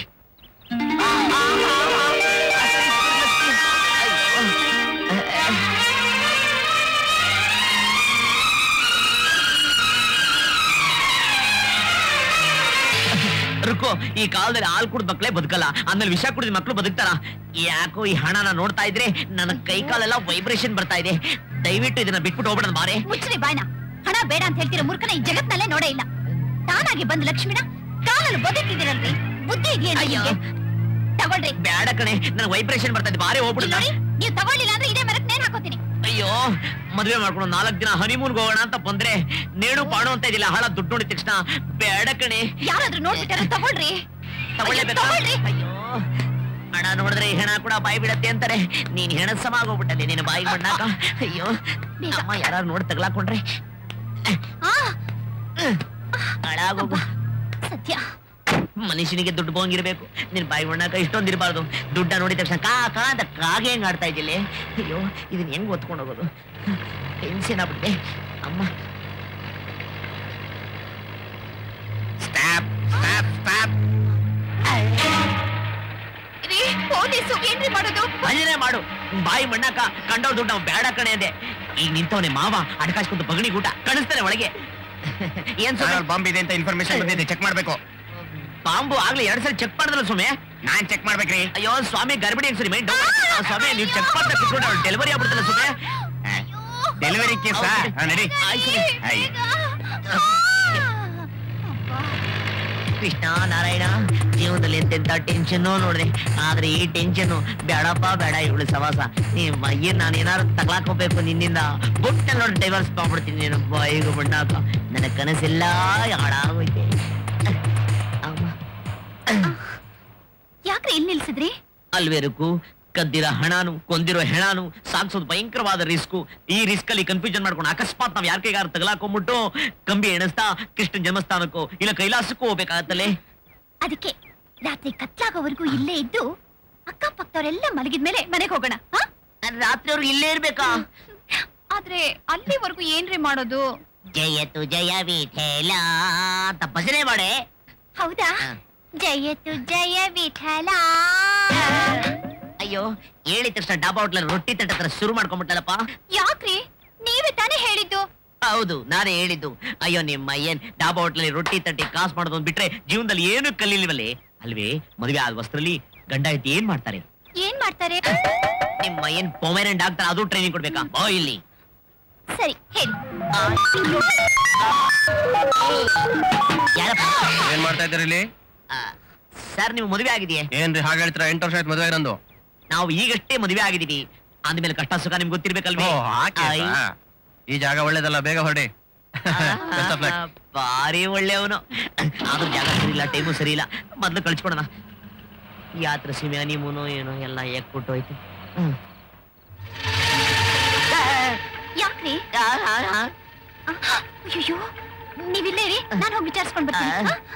ರುಕೋ ಈ ಕಾಲದಲ್ಲಿ ಹಾಲು ಕುಡಿದ ಮಕ್ಕಳೇ ಬದುಕಲ್ಲ ಆಮೇಲೆ ವಿಷ ಕುಡಿದ ಮಕ್ಕಳು ಬದುಕ್ತಾರ ಯಾಕೋ ಈ ಹಣನ ನೋಡ್ತಾ ಇದ್ರೆ ನನ್ನ ಕೈ ಕಾಲೆಲ್ಲ ವೈಬ್ರೇಷನ್ ಬರ್ತಾ ಇದೆ ದಯವಿಟ್ಟು ಇದನ್ನ ಬಿಟ್ಬಿಟ್ಟು ಹೋಗ್ಬಿಡೋದು ಮಾರೆ ಮುಚ್ಚ್ರಿ ಬಾಯ್ನ ಹಣ ಬೇಡ ಅಂತ ಹೇಳ್ತಿರೋ ಮೂರ್ಖನ ಈ ಜಗತ್ನಲ್ಲೇ ನೋಡೇ ಇಲ್ಲ ತಾನಾಗಿ ಬಂದ ಲಕ್ಷ್ಮಿನ ಕಾಲಲ್ಲಿ ಬದುಕಿದಿರಲ್ರಿ ಬುದ್ಧಿ ಇದೆಯಾ ಅಯ್ಯೋ. ನಿಮ್ಗೆ? ತಗೊಳ್ರಿ ಬೇಡ ಕಣೆ ನನ್ ವೈಬ್ರೇಷನ್ ಬರ್ತಾ ಇದೆ ಬಾರೆ ಇಲ್ಲಿ ಹೋಗ್ಬಿಡು ನೋಡಿ ನೀವು ತಗೊಳ್ಳಿಲ್ಲ ಅಂದ್ರೆ ಇದೇ ಮರಕ್ ನೇಣ್ ಹಾಕೋತೀನಿ ಅಯ್ಯೋ ಮದ್ವೆ ಮಾಡ್ಕೊಂಡು ನಾಲ್ಕು ದಿನ ಹನಿಮೂನ್ಗೆ ಹೋಗೋಣ ಅಂತ ಬಂದ್ರೆ ನೇಣು ಪಾಣು ಅಂತ ಇದಿಲ್ಲ ಹಳ ದುಡ್ಡು ನೋಡಿದ ತಕ್ಷಣ ಬೇಡ ಕಣೆ ಯಾರಾದ್ರೂ ನೋಡ್ಬಿಟ್ಟಾರ ತಗೊಳ್ರಿ ತಗೊಳ್ಳೇಬೇಕಾ ತಗೊಳ್ರಿ ಅಯ್ಯೋ ಹಣ ನೋಡಿದ್ರೆ ಈ ಹೆಣ ಕೂಡ ಬಾಯಿ ಬಿಡತ್ತೆ ಅಂತಾರೆ ನೀನ್ ಹೆಣ ಸಮ ಆಗೋಗ್ಬಿಟ್ಟದೆ ನಿನ್ನ ಬಾಯಿ ಮಣ್ಣಾಕ ಅಯ್ಯೋ ಬೇಗ. ಅಮ್ಮ ಯಾರು ನೋಡಿ ತಗ್ಲಾಕೊಂಡ್ರೆ ಆ ಹಾಳಾಗೋಗು ಸತ್ಯ ಮನುಷ್ಯನಿಗೆ ದುಡ್ಡು ಬೋಂಗಿರ್ಬೇಕು ನಿನ್ ಬಾಯಿ ಮಣ್ಣಾಕ ಇಷ್ಟೊಂದಿರಬಾರ್ದು ದುಡ್ಡ ನೋಡಿದ ತಕ್ಷಣ ಕಾ ಕಾ ಅಂತ ಕಾಗೆ ಹೆಂಗ್ ಆಡ್ತಾ ಇದ್ದಿಲ್ಲ ಅಯ್ಯೋ ಇದನ್ನ ಹೆಂಗ್ ಒತ್ಕೊಂಡು ಹೋಗೋದು ಟೆನ್ಷನ್ ಆಗ್ಬಿಟ್ಟೆ ಅಮ್ಮ ಸ್ಟಾಪ್ ಸ್ಟಾಪ್ ಸ್ಟಾಪ್ ರೀ ಪೊಲೀಸು ಏನ್ರಿ ಮಾಡೋದು ಭಜನೆ ಮಾಡು ಬಾಯಿ ಮಣ್ಣಾಕ ಕಂಡವ್ ದುಡ್ಡು ನಾವು ಬೇಡ ಕಣೆ ಅಂದೆ ಈಗ ನಿಂತವನೆ ಮಾವ ಅಡ್ಕಾಸ್ಕೊಂತ ಬಗಣಿ ಊಟ ಕಳಿಸ್ತಾನೆ ಒಳಗೆ ಏನ್ ಸ್ವಾಮಿ? ಬಾಂಬ್ ಇದೆ ಅಂತ ಇನ್ಫಾರ್ಮೇಶನ್ ಬಂದಿದೆ ಚೆಕ್ ಮಾಡ್ಬೇಕು ಬಾಂಬು ಆಗ್ಲೇ ಎರಡ್ ಸಲ ಚೆಕ್ ಮಾಡಿದ್ರಲ್ಲ ಸ್ವಾಮಿ ನಾನ್ ಚೆಕ್ ಮಾಡ್ಬೇಕ್ರಿ ಅಯ್ಯೋ ಸ್ವಾಮಿ ಗರ್ಭಿಣಿ ಹೆಂಗ್ ಸರಿ ಮೈಂಡ್ ಸ್ವಾಮಿ ನೀವು ಚೆಕ್ ಮಾಡ್ತಾ ಕುತ್ಕೊಂಡು ಡೆಲಿವರಿ ಆಗ್ಬಿಡ್ತಲ್ಲ ಸ್ವಾಮಿ ಡೆಲಿವರಿ ಕೇಸ್ ನಡಿ ಆಯ್ತು ಅಯ್ಯ. ಕೃಷ್ಣ ನಾರಾಯಣ ಜೀವನದಲ್ಲಿ ಎಂತೆಂತ ಟೆನ್ಷನ್ ನೋಡ್ರಿ ಆದ್ರೆ ಈ ಟೆನ್ಷನ್ ಬೇಡಪ್ಪ ಬೇಡ ಇವಳು ಸವಾಸ ನಿಮ್ಮ ಏನ್ ನಾನು ಏನಾದ್ರು ತಗ್ಲಾಕೋಬೇಕು ನಿನ್ನಿಂದ ಬುಟ್ಟಲ್ಲಿ ನೋಡಿ ಡೈವರ್ಸ್ ಮಾಡ್ಬಿಡ್ತೀನಿ ನೀನು ಬಾಯಿಗೆ ಬಣ್ಣಾಕ ನನ್ನ ಕನಸೆಲ್ಲ ಹಾಳಾಗೋಯ್ತೆ ಅಮ್ಮ. ಯಾಕ್ರಿ ಇಲ್ಲಿ ನಿಲ್ಸಿದ್ರಿ ಅಲ್ವೇರಕ್ಕೂ ಕದ್ದಿರೋ ಹಣನು ಕೊಂದಿರೋ ಹೆಣನು ಸಾಗ್ಸೋದು ಭಯಂಕರವಾದ ರಿಸ್ಕು ಈ ರಿಸ್ಕ್ ಅಲ್ಲಿ ಕನ್ಫ್ಯೂಷನ್ ಮಾಡ್ಕೊಂಡು ಅಕಸ್ಮಾತ್ ನಾವ್ ಯಾರ ಕೈಗಾರ ತಗಲಾಕೊಂಡ್ಬಿಟ್ಟು ಕಂಬಿ ಎಣಿಸ್ತಾ ಕೃಷ್ಣ ಜನ್ಮಸ್ಥಾನಕ್ಕೋ ಇಲ್ಲ ಕೈಲಾಸಕ್ಕೂ ಹೋಗ್ಬೇಕಾಗತ್ತಲ್ಲೇ ಅದಕ್ಕೆ ರಾತ್ರಿ ಕತ್ಲಾಗೋವರೆಗೂ ಇಲ್ಲೇ ಇದ್ದು ಅಕ್ಕಪಕ್ಕದವರೆಲ್ಲ ಮಲಗಿದ್ಮೇಲೆ ಮನೆಗೆ ಹೋಗೋಣ ಹಾ? ರಾತ್ರಿ ಅವ್ರು ಇಲ್ಲೇ ಇರ್ಬೇಕಾ ಆದ್ರೆ ಅಲ್ಲಿವರೆಗೂ ಏನ್ರಿ ಮಾಡೋದು ಜಯತು ಜಯ ವಿಠಲ ಅಂತ ಭಜನೆ ಮಾಡೆ ಹೌದಾ ಹಾ. ಜಯತು ಜಯ ವಿಠಲ ಅಯ್ಯೋ ಹೇಳಿದ ತಕ್ಷಣ ಡಾಬಾ ಹೋಟ್ಲಲ್ಲಿ ರೊಟ್ಟಿ ತಟ್ಟ ಹತ್ರ ಶುರು ಮಾಡ್ಕೊಂಡ್ಬಿಟ್ಟಲ್ಲಪ್ಪ ಯಾಕ್ರಿ ನೀವೇ ತಾನೇ ಹೇಳಿದ್ದು ಹೌದು ನಾನೇ ಹೇಳಿದ್ದು ಅಯ್ಯೋ ನಿಮ್ಮ ಏನ್ ಡಾಬಾ ಹೋಟ್ಲಲ್ಲಿ ರೊಟ್ಟಿ ತಟ್ಟಿ ಕಾಸು ಮಾಡೋದು ಒಂದ್ ಬಿಟ್ರೆ ಜೀವನದಲ್ಲಿ ಏನು ಕಲೀಲಿವಲ್ಲೇ ಅಲ್ವೇ ಮದುವೆ ಆದ ವಸ್ತ್ರದಲ್ಲಿ ಗಂಡ ಐತಿ ಏನ್ ಮಾಡ್ತಾರೆ ಏನ್ ಮಾಡ್ತಾರೆ ನಿಮ್ಮ ಏನ್ ಪೊಮೆರನ್ ಡಾಕ್ಟರ್ ಅದು ಟ್ರೈನಿಂಗ್ ಕೊಡ್ಬೇಕಾ ಬಾ ಇಲ್ಲಿ ಸರಿ ಹೇಳಿ ಯಾರಪ್ಪ ಏನ್ ಮಾಡ್ತಾ ಇದ್ದೀರಿ ಇಲ್ಲಿ ಆ, ಸರ್ ನೀವು ಮದುವೆ ಆಗಿದೆಯೇ ಏನ್ರಿ ಹಾಗೆ ಹೇಳ್ತೀರಾ ಎಂಟು ವರ್ಷ ಆಯ್ತು ಮದುವೆ ನಂದು ನಾವು ಈಗಷ್ಟೇ ಮದುವೆ ಆಗಿದೀವಿ ಅಂದ್ಮೇಲೆ ಕಷ್ಟ ಸುಖ ನಿಮ್ಗೆ ಗೊತ್ತಿರ್ಬೇಕಲ್ವೇ ಓ, ಹಾಗೆ ಆಯ್. ಸಾ? ಈ ಜಾಗ ಒಳ್ಳೇದಲ್ಲ ಬೇಗ ಹೊರಡಿ Best of luck. ಭಾರಿ ಒಳ್ಳೆಯವನು ಆದ್ರೂ ಜಾಗ ಸರಿ ಇಲ್ಲ ಟೈಮು ಸರಿ ಇಲ್ಲ ಮೊದ್ಲು ಕಳ್ಸ್ಕೊಡೋಣ ಯಾತ್ರ ಸೀಮೆ ಹನಿಮೂನು ಏನೋ ಎಲ್ಲ ಹೇಗ್ ಕೊಟ್ಟು ಹೋಯ್ತು ಹ್ಮ್. ಯಾಕ್ರಿ ಅಯ್ಯೋ ನೀವಿಲ್ಲೇ ಇರಿ ನಾನು ಹೋಗಿ ವಿಚಾರಿಸ್ಕೊಂಡ್ ಬರ್ತೀನಿ ಹಾ?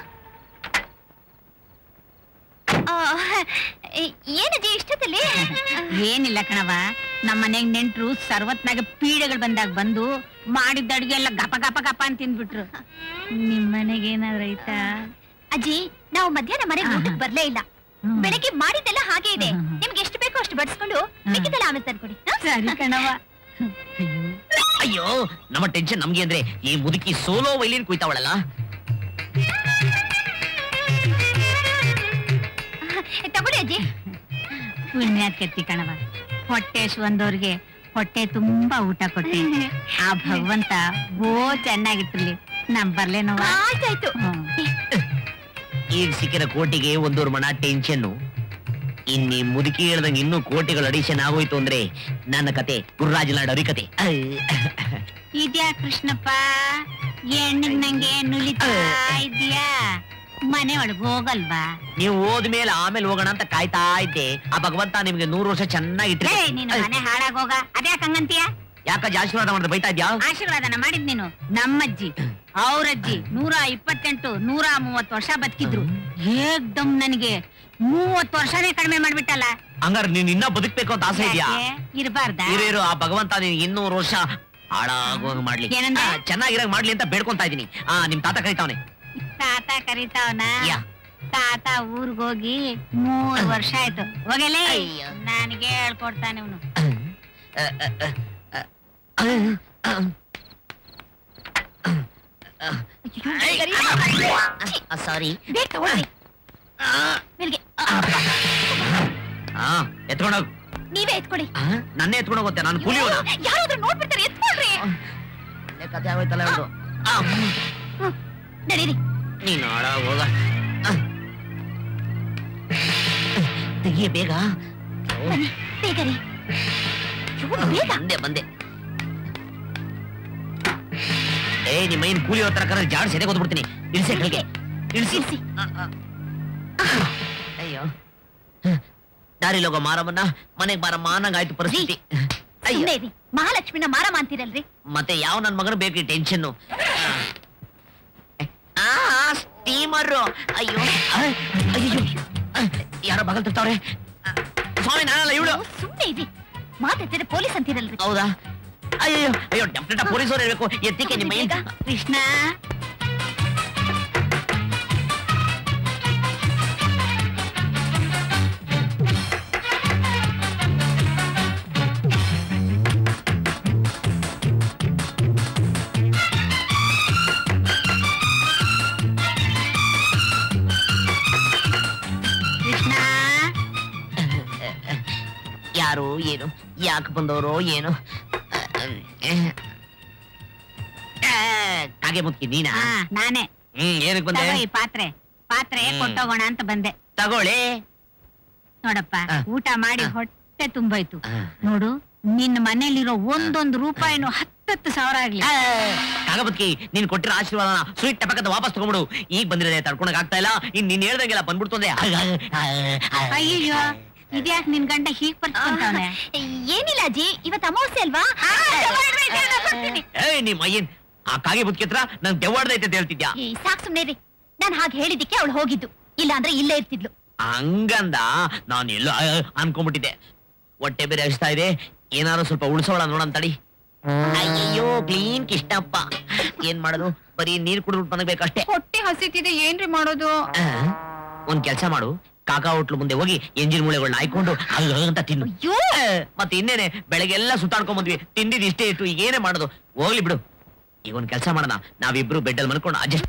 ಆ, ಏ- ಏನಜ್ಜಿ ಇಷ್ಟದಲ್ಲಿ ಏನಿಲ್ಲ ಕಣವ ನಮ್ಮ ಮನೆಗ್ ನೆಂಟ್ರು ಸರ್ವತ್ನಾಗ ಪೀಡೆಗಳು ಬಂದಾಗ ಬಂದು ಮಾಡಿದ್ದ ಅಡ್ಗೆ ಎಲ್ಲ ಗಪ ಗಪ ಗಪ ಅಂತ ತಿಂದ್ಬಿಟ್ರು ನಿಮ್ ಮನೆಗೆ ಏನಾದ್ರು ಐತಾ ಅಜ್ಜಿ ನಾವು ಮಧ್ಯಾಹ್ನ ಮನೆಗೆ ಆಹಾ. ಊಟಕ್ಕೆ ಬರ್ಲೇ ಇಲ್ಲ ಹ್ಮ್. ಬೆಳಗ್ಗೆ ಮಾಡಿದ್ದೆಲ್ಲ ಹಾಗೆ ಇದೆ ಹ್ಮ್, ಹ್ಮ್. ನಿಮ್ಗೆ ಎಷ್ಟು ಬೇಕೋ ಅಷ್ಟು ಬಡಿಸ್ಕೊಂಡು ಮಿಕ್ಕಿದೆಲ್ಲ ಆಮೇಲೆ ತಂದ್ಕೊಡಿ ಹಾ? ಸರಿ ಕಣವ ಅಯ್ಯೋ ನಮ್ಮ ಟೆನ್ಷನ್ ನಮ್ಗೆ ಅಂದ್ರೆ ಈ ಮುದುಕಿ ಸೋಲೋ ವೈಲಿನ್ ಕುಯ್ತಾವಳಲ್ಲ ತಗೊಳ್ಳಿ ಅಜ್ಜಿ ಪುಣ್ಯಾತ್ಕೆತ್ತಿ ಕಣವ ಹೊಟ್ಟೆ ಬಂದವ್ರಿಗೆ ಹೊಟ್ಟೆ ತುಂಬಾ ಊಟ ಕೊಟ್ಟಿ ಆ ಭಗವಂತ ಓ ಚೆನ್ನಾಗಿಟ್ಟಿರ್ಲಿ ನಮ್ ಬರ್ಲೇನವ ಆಯ್ತಾಯ್ತು ಹ್ಮ್. ಈಗ ಸಿಕ್ಕಿದ ಕೋಟಿಗೆ ಒಂದೂರು ಮಣ ಟೆನ್ಷನ್ ಇನ್ನಿ ಮುದುಕಿ ಹೇಳ್ದಂಗೆ ಇನ್ನೂ ಕೋಟಿಗಳು ಅಡಿಷನ್ ಆಗೋಯ್ತು ಅಂದ್ರೆ ನನ್ನ ಕತೆ ಗುರುರಾಜ ನಾಡೋರಿ ಕತೆ ಇದ್ಯಾ ಕೃಷ್ಣಪ್ಪ ಹೆಣ್ಣಿಗ್ ನಂಗೆ ನುಲಿತಾ ಇದ್ಯಾ ಮನೆ ಒಳಗ್ ಹೋಗಲ್ವಾ ನೀವು ಹೋದ್ಮೇಲೆ ಆಮೇಲೆ ಹೋಗೋಣ ಅಂತ ಕಾಯ್ತಾ ಇದ್ದೆ ಆ ಭಗವಂತ ನಿಮ್ಗೆ ನೂರು ವರ್ಷ ಚೆನ್ನಾಗಿಟ್ರೆ ಏ ನೀನು ಮನೆ ಹಾಳಾಗೋಗ ಅದ್ಯಾಕ್ ಹಂಗಂತೀಯ ಯಾಕ ಆಶೀರ್ವಾದ ಮಾಡಿದ್ರೆ ಬೈತಾ ಇದ್ಯಾ ಆಶೀರ್ವಾದನ ಮಾಡಿದ್ ನೀನು ನಮ್ಮಜ್ಜಿ ಅವ್ರಜ್ಜಿ ನೂರ ಇಪ್ಪತ್ತೆಂಟು ನೂರ ಮೂವತ್ತು ವರ್ಷ ಬದುಕಿದ್ರು ಏಕ್ದಮ್ ನನಗೆ ಮೂವತ್ತು ವರ್ಷನೇ ಕಡಿಮೆ ಮಾಡ್ಬಿಟ್ಟಲ್ಲ ಹಂಗಾರೆ ನೀನ್ ಇನ್ನ ಬದುಕ್ಬೇಕು ಅಂತ ಆಸೆ ಇದೆಯಾ ಇರಬಾರ್ದ ಇರು ಇರು ಆ ಭಗವಂತ ನೀನ್ ಇನ್ನೂರು ವರ್ಷ ಹಾಳಾಗೋಗ್ ಮಾಡ್ಲಿ ಏನಂದೆ? ಆ, ಚೆನ್ನಾಗಿರಾಗ್ ಮಾಡ್ಲಿ ಅಂತ ಬೇಡ್ಕೊಂತಾ ಇದೀನಿ ಆ ನಿಮ್ ತಾತ ಕರಿತಾವನೆ ತಾತ ಕರಿತಾವನ ಯಾ. ತಾತ ಊರ್ಗೋಗಿ ಮೂರ್ ವರ್ಷ ಆಯ್ತು ಹೋಗಲೇ ಅಯ್ಯೋ. ನನಗೆ ಹೇಳ್ಕೊಡ್ತಾನೆ ಅವನು ಸಾರಿ ಬೇಗ ತಗೊಳ್ಳಿ ಮೇಲ್ಗೆ ಹಾ ಎತ್ಕೊಂಡೋಗ್ ನೀವೇ ಎತ್ಕೊಡಿ ಆ, ನನ್ನೇ ಎತ್ಕೊಂಡು ಹೋಗುತ್ತೆ ನಾನು ಕೂಲಿ ಹೋದ ಯಾರಾದ್ರೂ ನೋಡ್ಬಿಡ್ತಾರೆ ಎತ್ಕೊಳ್ರಿ ಕತೆ ಆಗೋಯ್ತಲ್ಲ ಇವ್ರ್ದು. ಆ, ಹ್ಮ್. ನಡೀರಿ ನೀನು ಹಾಳಾಗ್ ಹೋಗ ಆ. ತೆಗಿಯ ಬೇಗ ಬನ್ನಿ ಬೇಗ ರೀ ಇವ್ರು ಬೇಗ ಬಂದೆ ಬಂದೆ ಏ ನಿಮ್ಮ ಏನ್ ಕೂಲಿ ಹತ್ರ ಕರೆ ಜಾಡ್ ಸೆದೆ ಕೊದ್ಬಿಡ್ತೀನಿ ಇಳಿಸಿ ಕೆಳಗೆ ಇಳಿಸಿ ಇಳ್ಸಿ. ಆ, ಆ. ಅಯ್ಯೋ ದಾರಿಲಿ ಹೋಗೋ ಮಾರಮ್ಮನ್ನ ಮನೆಗ್ ಬಾರಮ್ಮ ಅನ್ನಂಗಾಯ್ತು ಪರಿಸ್ಥಿತಿ ಅಯ್ಯೋ ಸುಮ್ನೆ ಇರಿ ಮಹಾಲಕ್ಷ್ಮಿನ ಮಾರಮ್ಮ ಅಂತೀರಲ್ರಿ ಮತ್ತೆ ಯಾವ ನನ್ ಮಗನ ಬೇಕು ಟೆನ್ಷನ್ ಸ್ಟೀಮರ್ ಅಯ್ಯೋ ಆ, ಅಯ್ಯೋ ಆ, ಯಾರೋ ಬಗಲ್ ತಿರ್ತಾವ್ರೆ ಆ, ಸ್ವಾಮಿ ನಾನಲ್ಲ ಇವಳು ಸುಮ್ನೆ ಇರಿ ಮಾತಾಡ್ತಿದ್ರೆ ಪೊಲೀಸ್ ಅಂತೀರಲ್ರಿ ಹೌದಾ ಅಯ್ಯೋ ಅಯ್ಯೋ ಡೆಫ್ನೆಟ್ ಪೊಲೀಸರು ಹೇಳ್ಬೇಕು ಎತ್ತಿಕೆ ನಿಮ್ಮ ಏನ್ ಕೃಷ್ಣ ಕೃಷ್ಣ ಯಾರು ಏನು ಯಾಕೆ ಬಂದವರು ಏನು ಆ, ಕಾಗೆ ಮುತ್ಕಿ ನೀನಾ ಹಾ ನಾನೇ ಹ್ಮ್ ಏನಕ್ಕೆ ಬಂದೆ ತಗೋ ಈ ಪಾತ್ರೆ ಪಾತ್ರೆ ಹ್ಮ್. ಕೊಟ್ಟೋಗೋಣ ಅಂತ ಬಂದೆ ತಗೊಳ್ಳಿ ನೋಡಪ್ಪ ಆ. ಊಟ ಮಾಡಿ ಹೊಟ್ಟೆ ತುಂಬೋಯ್ತು ಆ. ನೋಡು ನಿನ್ನ ಮನೇಲಿರೋ ಒಂದೊಂದು ರೂಪಾಯಿನೂ ಹತ್ತತ್ತು ಸಾವಿರ ಆಗ್ಲಿ ಕಾಗಬತ್ಕಿ ನೀನ್ ಕೊಟ್ಟಿರೋ ಆಶೀರ್ವಾದನ ಸ್ವೀಟ್ ಟಪಕದ ವಾಪಸ್ ತಗೊಂಬಿಡು ಈಗ ಬಂದಿರೋದೆ ತಡ್ಕೊಳಕ್ ಆಗ್ತಾ ಇಲ್ಲ ಇನ್ ನೀನ್ ಹೇಳ್ದಂಗೆಲ್ಲ ಬಂದ್ಬಿಡ್ತು ಅಂದೆ ಅಯ್ಯಯ್ಯೋ ಇದ್ಯಾಕ್ ನಿನ್ ಗಂಡ ಹೀಗ್ ಬರ್ಕೊಂತವ್ನೆ ಏನಿಲ್ಲ ಅಜ್ಜಿ ಇವತ್ತು ಅಮಾವಾಸ್ಯೆ ಅಲ್ವಾ ಏಯ್ ನಿಮ್ಮ ಅಯ್ಯನ್ ಆ ಕಾಗೆ ಬುತ್ಕಿ ಹತ್ರ ನನ್ ದೆವ್ವಾಡ್ದೈತೆ ಅಂತ ಹೇಳ್ತಿದ್ಯಾ ಏ, ಸಾಕ್ ಸುಮ್ನೆ ರೀ ನಾನ್ ಹಾಗೆ ಹೇಳಿದಿಕ್ಕೆ ಅವಳು ಹೋಗಿದ್ದು ಇಲ್ಲ ಅಂದ್ರೆ ಇಲ್ಲೇ ಇರ್ತಿದ್ಲು ಹಂಗಂದ ನಾನು ಎಲ್ಲೋ ಆ, ಅನ್ಕೊಂಡ್ಬಿಟ್ಟಿದ್ದೆ ಹೊಟ್ಟೆ ಬೇರೆ ಹಚ್ತಾ ಇದೆ ಏನಾದ್ರು ಸ್ವಲ್ಪ ಉಳಿಸೋಳ ನೋಡಂತ ತಡಿ ಅಯ್ಯಯ್ಯೋ ಕ್ಲೀನ್ ಕಿಷ್ಟಪ್ಪ ಏನ್ ಮಾಡೋದು ಬರೀ ನೀರ್ ಕುಡಿದ್ಬಿಟ್ಟು ಮನಗ್ಬೇಕಷ್ಟೇ ಹೊಟ್ಟೆ ಹಸಿತಿದೆ ಏನ್ರಿ ಮಾಡೋದು ಆ, ಒಂದ್ ಕೆಲ್ಸ ಮಾಡು ಕಾಕಾ ಹೋಟ್ಲು ಮುಂದೆ ಹೋಗಿ ಎಂಜಿನ್ ಮೂಳೆಗಳನ್ನ ಹಾಯ್ಕೊಂಡು ಅಲ್ಲ್ ಅಂತ ತಿನ್ನು ಅಯ್ಯೋ ಆ, ಮತ್ತೆ ಇನ್ನೇನೆ ಬೆಳಗ್ಗೆ ಎಲ್ಲ ಸುತ್ತಾಡ್ಕೊಂಡ್ ಬಂದ್ವಿ ತಿಂದಿದ್ ಇಷ್ಟೇ ಇತ್ತು ಈಗ ಏನೇ ಮಾಡೋದು ಹೋಗ್ಲಿ ಬಿಡು ಈಗ ಒಂದ್ ಕೆಲಸ ಮಾಡೋಣ ನಾವಿಬ್ರು ಬೆಡ್ ಅಲ್ಲಿ ಮನ್ಕೊಂಡು ಅಡ್ಜಸ್ಟ್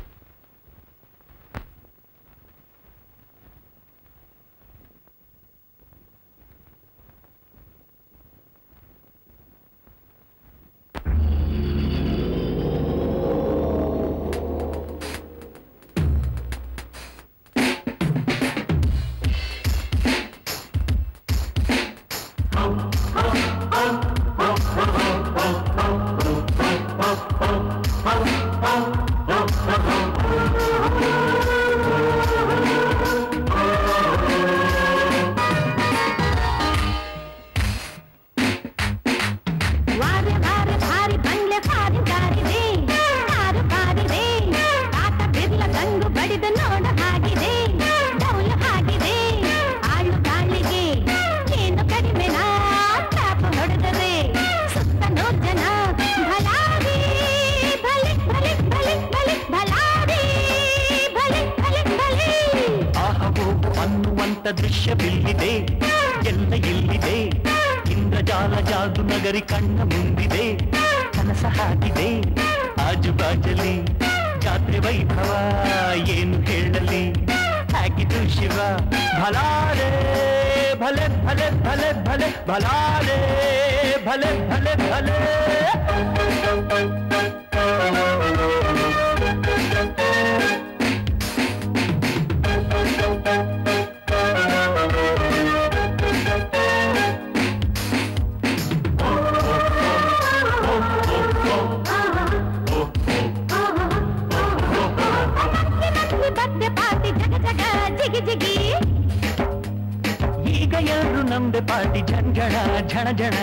ನಗರಿ ಕಣ್ಣ ಮುಂದಿದೆ ಕನಸ ಹಾಕಿದೆ ಆಜು ಬಾಜಲಿ ಜಾತ್ರೆ ವೈಭವ ಏನು ಹೇಳಲಿ ಹಾಕಿದು ಶಿವ ಭಲಾರೆ ಭಲೆ ಭಲೆ ಭಲೆ ಭಲೆ ಭಲಾರೆ ಭಲೆ ಭಲೆ ಭಲೆ ಈಗ ಎಲ್ಲರೂ ನಮ್ದೆ ಪಾಟಿ ಜಂಜಣ ಝಣ ಝಣ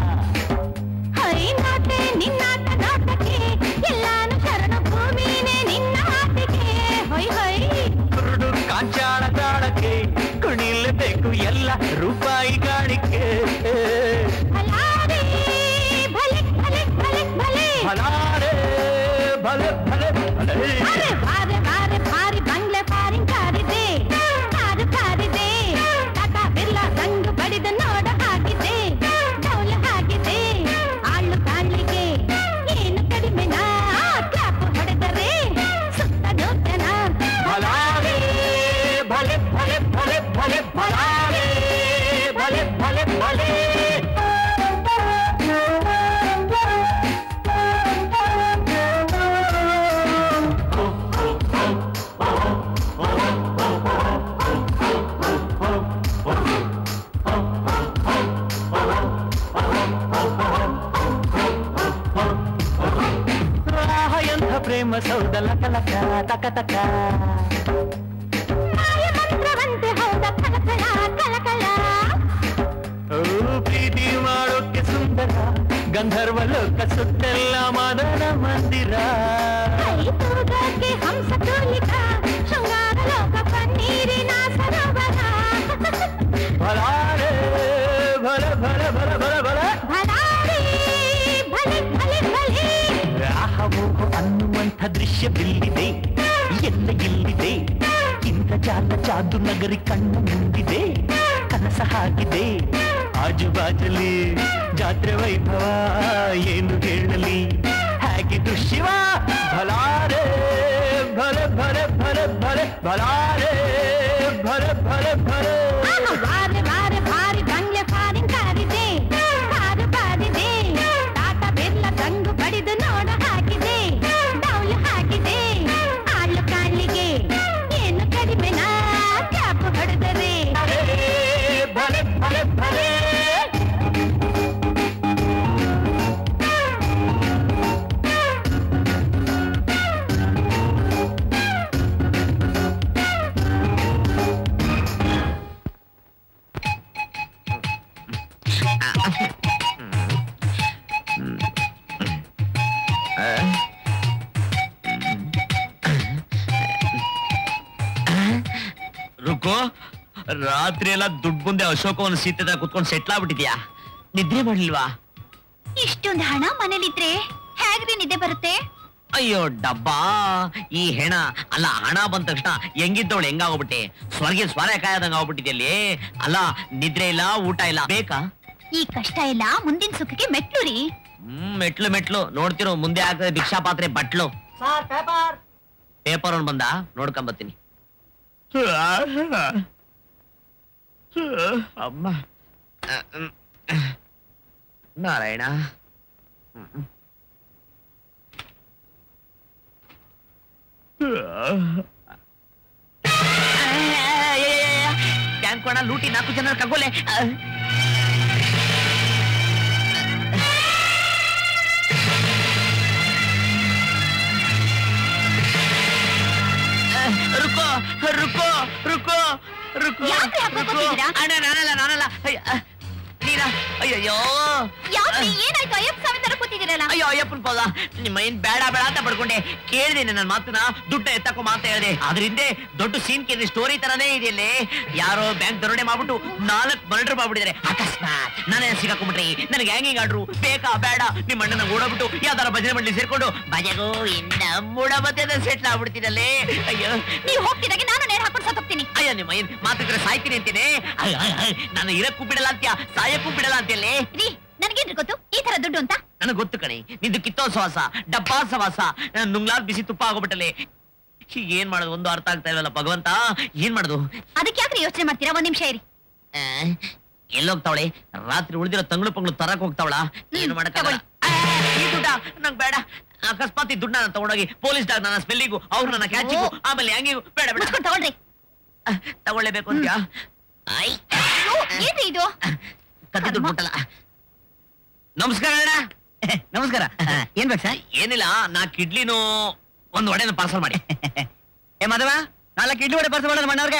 ನಿನ್ನಾಟ ನಾಟಕ್ಕೆ ಎಲ್ಲಾನು ಶರಣ ಭೂಮಿನೇ ನಿನ್ನ ಆಟಿಕೆ ಹೊಯ್ ಹೊಯ್ ಕುರುಡು ಕಾಂಚಾಳ ತಾಳಕ್ಕೆ ಕುಣಿಲೇಬೇಕು ಎಲ್ಲ ರೂಪಾಯಿ ಗಾಣಿಕೆ ಭಲಾರೆ ಭಲೆ ಭಲೆ ಭಲೆ ಭಲೆ ಭಲಾರೆ ಭಲೆ ಭಲೆ ಭಲೆ ಅರೆ ಬಾರೆ ಬಾರೆ ಭಾರಿ ಬಂಗ್ಲೆ ಫಾರಿನ್ ಕಾರಿದೆ ಕಾರು ಕಾರಿದೆ ಟಾಟಾ ಬಿರ್ಲಾ ರಂಗು ಬಡಿದು ನೋಡ ಹಾಗಿದೆ ಡೌಲ ಹಾಗಿದೆ ಆಳು ಕಾಣ್ಲಿಗೆ ಏನು ಕಡಿಮೆ ನಾ ಕ್ಲಾಪ್ ಹೊಡೆದರೆ ಸುತ್ತ ಜನ ಭಲಾರೆ ಭಲೆ ಭಲೆ ಭಲೆ ಭಲೆ ಭಲಾರೆ ಭಲೆ ಭಲೆ ಭಲೆ ರಾಹ ಎಂಥ ಪ್ರೇಮ ಸೌದ ಲಕ ಲಕ ತಕ ತಕ ಮಾಯ ಮಂತ್ರವಂತೆ ಹೌದ ಕಳಕಳ ಕಳಕಳ ಓ, ಪ್ರೀತಿ ಮಾಡೋಕೆ ಸುಂದರ ಗಂಧರ್ವ ಲೋಕ ಸುತ್ತೆಲ್ಲ ಮದನ ಮಂದಿರ ಕೈ ತೂಗಕ್ಕೆ ಹಂಸ ತೂಲಿಕ ಶೃಂಗಾರ ಲೋಕ ಪನ್ನೀರಿನ ಸರೋವರ ಭಲಾರೆ ಭಲ ಭಲ ಭಲ ಭಲ ಭಲ ಭಲಾರಿ ಭಲೆ ಭಲೆ ಭಲೆ ರಾಹವೋಹೋ ಅನ್ನುವಂಥ ದೃಶ್ಯವಿಲ್ಲಿದೆ ಎಲ್ಲ ಇಲ್ಲಿದೆ ಇಂದ್ರಜಾಲ ಜಾದು ನಗರಿ ಕಣ್ಣು ಮುಂದಿದೆ ಕನಸ ಹಾಗಿದೆ ಆಜು ಬಾಜಲಿ ಜಾತ್ರೆ ವೈಭವ ಏನು ಹೇಳಲಿ ಹೇಗಿದ್ದು ಶಿವ ಭಲಾರೆ ಭಲೆ ಭಲೆ ಭಲೆ ಭಲೆ ಭಲಾರೆ ಭಲೆ ಭಲೆ ಭಲೆ ಆಹಾ, ವಾರೆ ವಾರೆ ಭಾರಿ ಬಂಗ್ಲೆ ಫಾರಿನ್ ಕಾರಿದೆ ಕಾರು ಬಾರಿದೆ ಟಾಟಾ ಬಿರ್ಲ ತಂಗು ಬಡಿದು ನೋಡ ಹಾಕಿದೆ ಡೌಲ್ ಹಾಕಿದೆ ಆಳು ಕಾಣ್ಲಿಗೆ ಏನು ಕಡಿಮೆ ನಾ ಕ್ಯಾಪ್ ಹೊಡೆದರೆ ಭಲೆ ಭಲೆ ಭಲೆ ರುಕೋ ರಾತ್ರಿ ಎಲ್ಲ ದುಡ್ಡು ಮುಂದೆ ಅಶೋಕವನ್ನ ಸೀತೆ ಕುತ್ಕೊಂಡು ಸೆಟ್ಲ್ ಆಗ್ಬಿಟ್ಟಿದ್ಯಾ ನಿದ್ರೆ ಮಾಡ್ಲಿಲ್ವಾ ಇಷ್ಟೊಂದು ಹಣ ಮನೇಲಿದ್ರೆ ಹೇಗ್ರಿ ನಿದ್ದೆ ಬರುತ್ತೆ ಅಯ್ಯೋ ಡಬ್ಬಾ ಈ ಹೆಣ ಅಲ್ಲ ಹಣ ಬಂದ ತಕ್ಷಣ ಹೆಂಗಿದ್ದವಳು ಹೆಂಗಾಗೋಗ್ಬಿಟ್ಟೆ ಸ್ವರ್ಗೆ ಸ್ವರ ಕಾಯದಂಗ ಆಗ್ಬಿಟ್ಟಿದ್ಯಲ್ಲಿ ಅಲ್ಲ ನಿದ್ರೆ ಇಲ್ಲ ಊಟ ಇಲ್ಲ ಬೇಕಾ ಈ ಕಷ್ಟ ಎಲ್ಲ ಮುಂದಿನ ಸುಖಕ್ಕೆ ಮೆಟ್ಲು ರೀ ಹ್ಮ್ ಮೆಟ್ಲು ಮೆಟ್ಲು ನೋಡ್ತಿರೋ ಮುಂದೆ ಆಗ್ತದೆ ಭಿಕ್ಷಾ ಪಾತ್ರೆ ಬಟ್ಲು ಪೇಪರ್ ಅವ್ನು ಬಂದ ನೋಡ್ಕೊಂಬತ್ತೀನಿ ಅಮ್ಮ ನಾರಾಯಣ ಬ್ಯಾಂಕ್ ಒಣ ಲೂಟಿ ನಾಲ್ಕು ಜನ ಕರ್ಕೊಲೆ ರುಕೋ ರುಕೋ ರುಕೋ ರುಕೋ ಯಾಕ್ರಿ ಹಬ್ಬ ರುಕೋ. ಕೊಟ್ಟಿದ್ದೀರಾ? ಅಣ್ಣ ನಾನಲ್ಲ ನಾನಲ್ಲ ಅಯ್ಯ, ಅಹ್, ನೀನಾ ಅಯ್ಯಯ್ಯೋ ಯಾಕ್ರಿ ಏನಾಯ್ತು ಅಯ್ಯಪ್ಪ ಸ್ವಾಮಿ ತರ ಕೂತಿದ್ದೀರಲ್ಲ ಅಯ್ಯೋ ಅಯ್ಯಪ್ಪನ ಪದ ನಿಮ್ಮ ಏನ್ ಬೇಡ ಬೇಡ ಅಂತ ಪಡ್ಕೊಂಡೆ ಕೇಳಿದೆ ನನ್ನ ಮಾತನ್ನ ದುಡ್ಡ ಎತ್ತಕ್ಕೋ ಮಾತ ಹೇಳಿದೆ ಅದ್ರಿಂದ ದೊಡ್ಡ ಸೀನ್ ಕೇಳಿ ಸ್ಟೋರಿ ತರನೇ ಇದೆಯಲ್ಲೇ ಯಾರೋ ಬ್ಯಾಂಕ್ ದರೋಡೆ ಮಾಡ್ಬಿಟ್ಟು ನಾಲ್ಕು ಮರ್ಡರ್ ಮಾಡ್ಬಿಟ್ಟಿದ್ದಾರೆ ಅಕಸ್ಮಾತ್ ನಾನೇ ಸಿಗಾಕೊಂಡ್ಬಿಟ್ರಿ ನನಗೆ ಹ್ಯಾಂಗಿಂಗ್ ಆಡ್ರು ಬೇಕಾ ಬೇಡ ನಿಮ್ಮ ಅಣ್ಣನ ಓಡೋಗ್ಬಿಟ್ಟು ಯಾವ್ದಾರ ಭಜನೆ ಮಂಡಳಿ ಸೇರ್ಕೊಂಡು ಭಜಗೋ ಇನ್ನ ಮೂಡ ಮತ್ತೆ ಸೆಟ್ಲ್ ಆಗ್ಬಿಡ್ತೀನಲ್ಲೇ ಅಯ್ಯೋ ನೀವು ಹೋಗ್ತಿದ್ದಾಗೆ ನಾನು ನೇರ ಹಾಕೊಂಡು ಸತ್ತೋಗ್ತೀನಿ ಅಯ್ಯ ನಿಮ್ಮ ಏನ್ ಮಾತಿದ್ರೆ ಸಾಯ್ತೀನಿ ಅಂತೀನಿ ಅಯ್ಯ, ಅಯ್ಯ, ಅಯ್ಯ, ನಾನು ಇರಕ್ಕೂ ಬಿಡಲ್ಲ ಅಂತ್ಯ ಸಾಯಕ್ಕೂ ಬಿಡಲ್ಲ ಅಂತೀಯಲ್ಲೇ ರೀ ನನಗೇನ್ರಿ ಗೊತ್ತು ಈ ತರ ದುಡ್ಡು ಅಂತ ನನಗೆ ಗೊತ್ತು ಕಣೆ ನಿಂದು ಕಿತ್ತೋ ಸವಾಸ ಡಬ್ಬಾ ಸವಾಸ ನುಂಗ್ಲಾದ್ ಬಿಸಿ ತುಪ್ಪ ಆಗೋಬಿಟ್ಟಲೆ ಏನ್ ಮಾಡೋದು ಒಂದು ಅರ್ಥ ಆಗ್ತಾ ಇಲ್ವಲ್ಲ ಭಗವಂತ ಏನ್ ಮಾಡೋದು ಅದಕ್ಕೆ ಯಾಕ್ರಿ ಯೋಚನೆ ಮಾಡ್ತೀರಾ ಒಂದ್ ನಿಮಿಷ ಇರಿ ಆ, ಎಲ್ಲೋಗ್ತಾವಳೆ ರಾತ್ರಿ ಉಳಿದಿರೋ ತಂಗಳು ಪಂಗಳು ತರಕ್ ಹೋಗ್ತಾವಳ ಏನು ಮಾಡಕ್ಕಾಗಲ್ಲ ಆ, ಈ ದುಡ್ಡ ನಂಗ್ ಬೇಡ ಅಕಸ್ಮಾತ್ ಈ ದುಡ್ಡ ನಾನು ತಗೊಂಡೋಗಿ ಪೊಲೀಸ್ ಡಾಗ್ ನನ್ನ ಸ್ಮೆಲ್ಲಿಗೂ ಅವ್ರು ನನ್ನ ಕ್ಯಾಚಿಗೂ ಆಮೇಲೆ ಹ್ಯಾಂಗಿಗೂ ಬೇಡ ಬೇಡ ಮುಚ್ಕೊಂಡ್ ತಗೊಳ್ರಿ ಆ, ತಗೊಳ್ಳೇಬೇಕು ಅಂತ್ಯಾ ಐ ಅಯ್ಯೋ, ಏನ್ರಿ ಇದು ಕತ್ತಿ ದುಡ್ಡು ಮುಟ್ಟಲ್ಲ ನಮಸ್ಕಾರ ಅಣ್ಣ ನಮಸ್ಕಾರ ಏನ್ ಬೇಕು ಸರ್ ಏನಿಲ್ಲ ನಾಲ್ಕು ಇಡ್ಲಿನೂ ಒಂದ್ ವಡೆನ ಪಾರ್ಸಲ್ ಮಾಡಿ ಏ ಮದವ ನಾಲ್ಕು ಇಡ್ಲಿ ವಡೆ ಬರ್ಸ ಮಾಡೋದು ಮಣ್ಣವ್ರಿಗೆ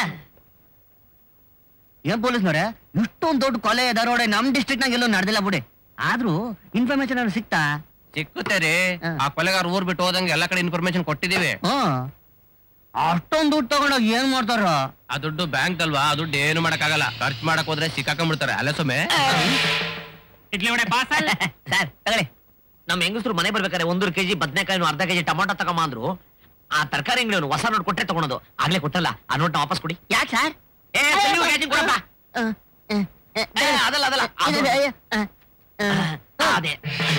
ಏನ್ ಪೊಲೀಸ್ನವ್ರೆ ಇಷ್ಟೊಂದ್ ದೊಡ್ಡ ಕೊಲೆ ದರೋಡೆ ನಮ್ ಡಿಸ್ಟ್ರಿಕ್ಟ್ ನಾಗ ಎಲ್ಲೂ ನಡೆದಿಲ್ಲ ಬಿಡಿ ಆದ್ರೂ ಇನ್ಫಾರ್ಮೇಶನ್ ಅವ್ರು ಸಿಕ್ತಾ ಸಿಕ್ಕುತ್ತೆ ರೀ ಹಾ. ಆ ಕೊಲೆಗಾರ ಊರ್ ಬಿಟ್ಟು ಹೋದಂಗೆ ಎಲ್ಲ ಕಡೆ ಇನ್ಫಾರ್ಮೇಶನ್ ಕೊಟ್ಟಿದೀವಿ ಹ್ಮ್ ಅಷ್ಟೊಂದ್ ದುಡ್ಡು ತಗೊಂಡೋಗಿ ಏನ್ ಮಾಡ್ತಾರ ಆ ದುಡ್ಡು ಬ್ಯಾಂಕ್ ಅಲ್ವಾ ಆ ದುಡ್ಡು ಏನು ಮಾಡಕ್ಕಾಗಲ್ಲ ಖರ್ಚು ಮಾಡಕ್ ಹೋದ್ರೆ ಸಿಕ್ಕಾಕೊಂಡ್ಬಿಡ್ತಾರೆ ಅಲ್ಲ ಸೊಮ್ಮೆ ಇಡ್ಲಿ ವಡೆ ಪಾರ್ಸಲ್ ಸರ್ ತಗೊಳ್ಳಿ ನಮ್ ಹೆಂಗಸರು ಮನೆ ಬರ್ಬೇಕಾದ್ರೆ ಒಂದೂರು ಕೆಜಿ ಬದನೆಕಾಯಿನು ಅರ್ಧ ಕೆಜಿ ಟೊಮಾಟೊ ತಗೊಂಬ ಅಂದ್ರು ಆ ತರಕಾರಿ ಅಂಗಡಿಯವನು ಹೊಸ ನೋಟ್ ಕೊಟ್ಟೆ ತಗೊಳೋದು ಆಗ್ಲೇ ಕೊಟ್ಟಲ್ಲ ಆ ನೋಟ್ ವಾಪಸ್ ಕೊಡಿ ಯಾಕೆ ಸರ್ ಏ, ತೆಲುಗು catching ಕೊಡಪ್ಪ. ಏ, ಅದಲ್ಲ ಅದಲ್ಲ ಅದು. ಆ, ಅದೇ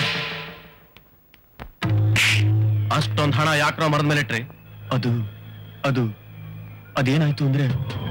ಅಷ್ಟೊಂದ್ ಹಣ ಯಾಕ್ರ ಮರದ ಮೇಲೆ ಇಟ್ರಿ ಅದು ಅದು ಅದೇನಾಯ್ತು ಅಂದ್ರೆ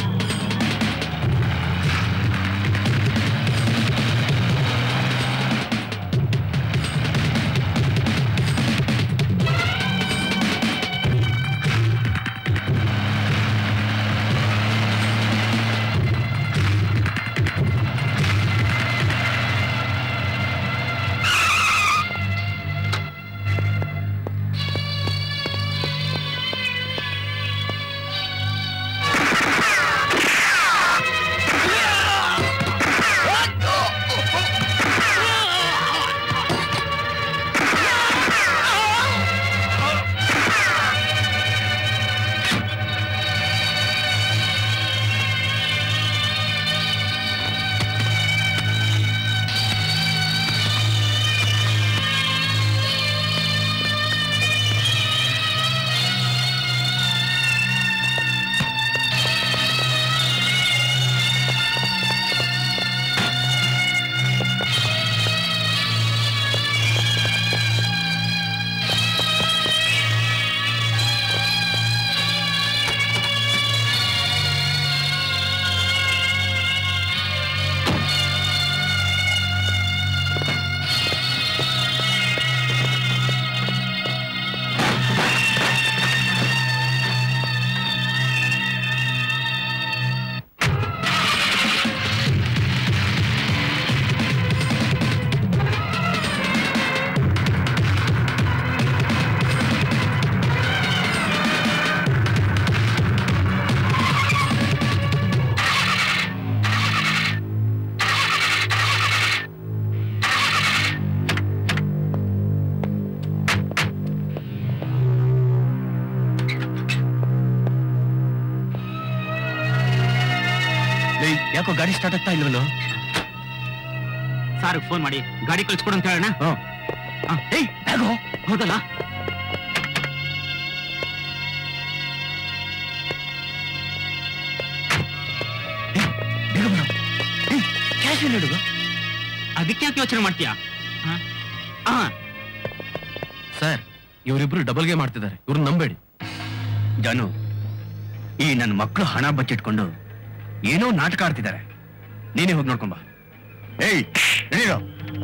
ಯಾಕೋ ಗಾಡಿ ಸ್ಟಾರ್ಟ್ ಆಗ್ತಾ ಇಲ್ವಲ್ಲ ಸಾರ್ ಫೋನ್ ಮಾಡಿ ಗಾಡಿ ಕಳ್ಸ್ಕೊಡು ಅಂತ ಹೇಳೋಣ ಏಯ್ ಬ್ಯಾಗು ಹೌದಲ್ಲ ಬೇಗ ಬರೋ ಏಯ್ ಕ್ಯಾಶ್ ಎಲ್ಲಿ ಇಡುದು ಅದಕ್ಕೆ ಯಾಕೆ ಯೋಚನೆ ಮಾಡ್ತೀಯಾ ಹಾ ಸರ್ ಇವರಿಬ್ರು ಡಬಲ್ ಗೇಮ್ ಮಾಡ್ತಿದ್ದಾರೆ ಇವ್ರನ್ನ ನಂಬೇಡಿ ಜಾನು ಈ ನನ್ನ ಮಕ್ಕಳು ಹಣ ಬಚ್ಚಿಟ್ಕೊಂಡು ಏನೋ ನಾಟಕ ಆಡ್ತಿದ್ದಾರೆ ನೀನೇ ಹೋಗಿ ನೋಡ್ಕೊಂಬ ಏಯ್ ನಡೀರೋ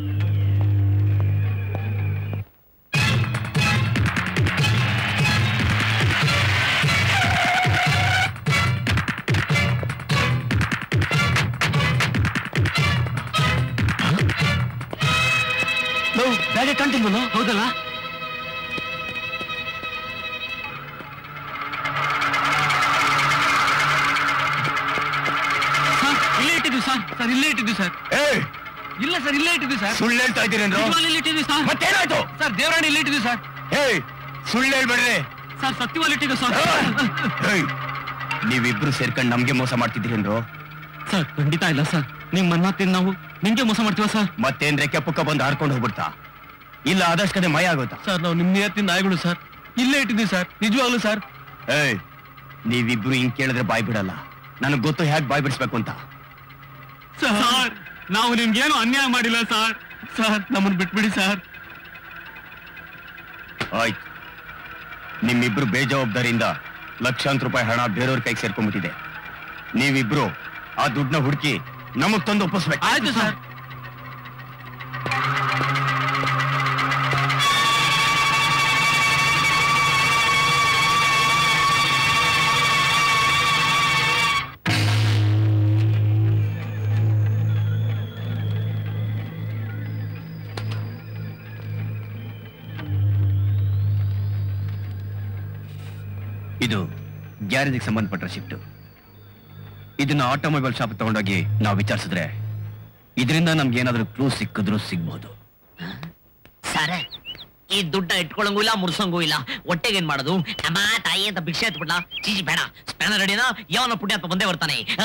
ಬ್ಯಾಗೆ ಕಾಣ್ತಿಲ್ವಲ್ಲ ಹೌದಲ್ಲ ಸರ್ ಇಲ್ಲೇ ಇಟ್ಟಿದ್ವಿ ಸರ್ ಸರ್ ಇಲ್ಲೇ ಇಟ್ಟಿದ್ವಿ ಸರ್ ಏಯ್ ಇಲ್ಲ ಸರ್ ಇಲ್ಲೇ ಇಟ್ಟಿದ್ವಿ ಸರ್ ಸುಳ್ಳು ಹೇಳ್ತಾ ಇದ್ದೀರೇನ್ರು ನಿಜವಾಗ್ಲೂ ಇಲ್ಲೇ ಇಟ್ಟಿದ್ವಿ ಸರ್ ಮತ್ತೇನಾಯ್ತು ಸರ್ ದೇವರಾಣಿ ಇಲ್ಲೇ ಇಟ್ಟಿದ್ವಿ ಸರ್ ಏಯ್ ಸುಳ್ಳು ಹೇಳ್ಬೇಡ್ರಿ ಸರ್ ಸತ್ಯವಾಗಿ ಇಟ್ಟಿದ್ವಿ ಸರ್ ಏಯ್ ನೀವಿಬ್ರು ಸೇರ್ಕೊಂಡು ನಮ್ಗೆ ಮೋಸ ಮಾಡ್ತಿದ್ದೀರೇನ್ರು ಸರ್ ಖಂಡಿತ ಇಲ್ಲ ಸರ್ ನಿಮ್ ಮನ್ನ ತಿಂದು ನಾವು ನಿಮ್ಗೆ ಮೋಸ ಮಾಡ್ತೀವ ಸರ್ ಮತ್ತೇನ್ರೆ ಕೆಪ್ಪಕ್ಕ ಬಂದು ಹಾರ್ಕೊಂಡು ಹೋಗ್ಬಿಡ್ತಾ ಇಲ್ಲ ಆದಷ್ಟು ಕದೆ ಮಯ ಆಗೋತಾ ಸರ್ ನಾವು ನಿಮ್ ನಿಯತ್ತಿನ ನಾಯಿಗಳು ಸರ್ ಇಲ್ಲೇ ಇಟ್ಟಿದ್ವಿ ಸರ್ ನಿಜವಾಗ್ಲೂ ಸರ್ ಏಯ್ ನೀವಿಬ್ರು ಹಿಂಗ್ ಕೇಳಿದ್ರೆ ಬಾಯ್ ಬಿಡಲ್ಲ ನನಗ್ ಗೊತ್ತು ಹೇಗ್ ಬಾಯ್ ಬಿಡಿಸ್ಬೇಕು ಅಂತ ಸರ್ ನಾವು ನಿಮ್ಗೇನು ಅನ್ಯಾಯ ಮಾಡಿಲ್ಲ ಸರ್ ಸರ್ ನಮ್ಮನ್ನು ಬಿಟ್ಬಿಡಿ ಸರ್ ಆಯ್ತು ನಿಮ್ಮಿಬ್ರು ಬೇಜವಾಬ್ದಾರಿಯಿಂದ ಲಕ್ಷಾಂತರ ರೂಪಾಯಿ ಹಣ ಬೇರೆಯವ್ರ ಕೈಗೆ ಸೇರ್ಕೊಂಡ್ಬಿಟ್ಟಿದೆ ನೀವಿಬ್ರು ಆ ದುಡ್ಡನ್ನ ಹುಡುಕಿ ನಮಗ್ ತಂದು ಒಪ್ಪಿಸ್ಬೇಕು ಆಯ್ತು ಸರ್ ಇದು ಗ್ಯಾರೇಜಿಗೆ ಸಂಬಂಧಪಟ್ಟ ಶಿಫ್ಟ್ ಇದನ್ನ ಆಟೋಮೊಬೈಲ್ ಶಾಪ್ ತಗೊಂಡೋಗಿ ನಾವು ವಿಚಾರಿಸಿದ್ರೆ ಇದರಿಂದ ನಮ್ಗೆ ಏನಾದ್ರೂ ಕ್ಲೂ ಸಿಕ್ಕಿದ್ರು ಸಿಗ್ಬಹುದು ಸರ ಈ ದುಡ್ಡ ಇಟ್ಕೊಳಂಗೂ ಇಲ್ಲ ಮುರ್ಸಂಗೂ ಇಲ್ಲ ಹೊಟ್ಟೆಗೆ ಏನ್ ಮಾಡೋದು ಅಮ್ಮ ತಾಯಿ ಅಂತ ಭಿಕ್ಷೆ ಎತ್ಬಿಡ್ಲಾ ಚೀಚಿ ಬೇಡ ಸ್ಪ್ಯಾನರ್ ಅಡಿನ ಯಾವನ ಪುಣ್ಯ ಅಂತ ಬಂದೇ ಬರ್ತಾನೆ ಆ.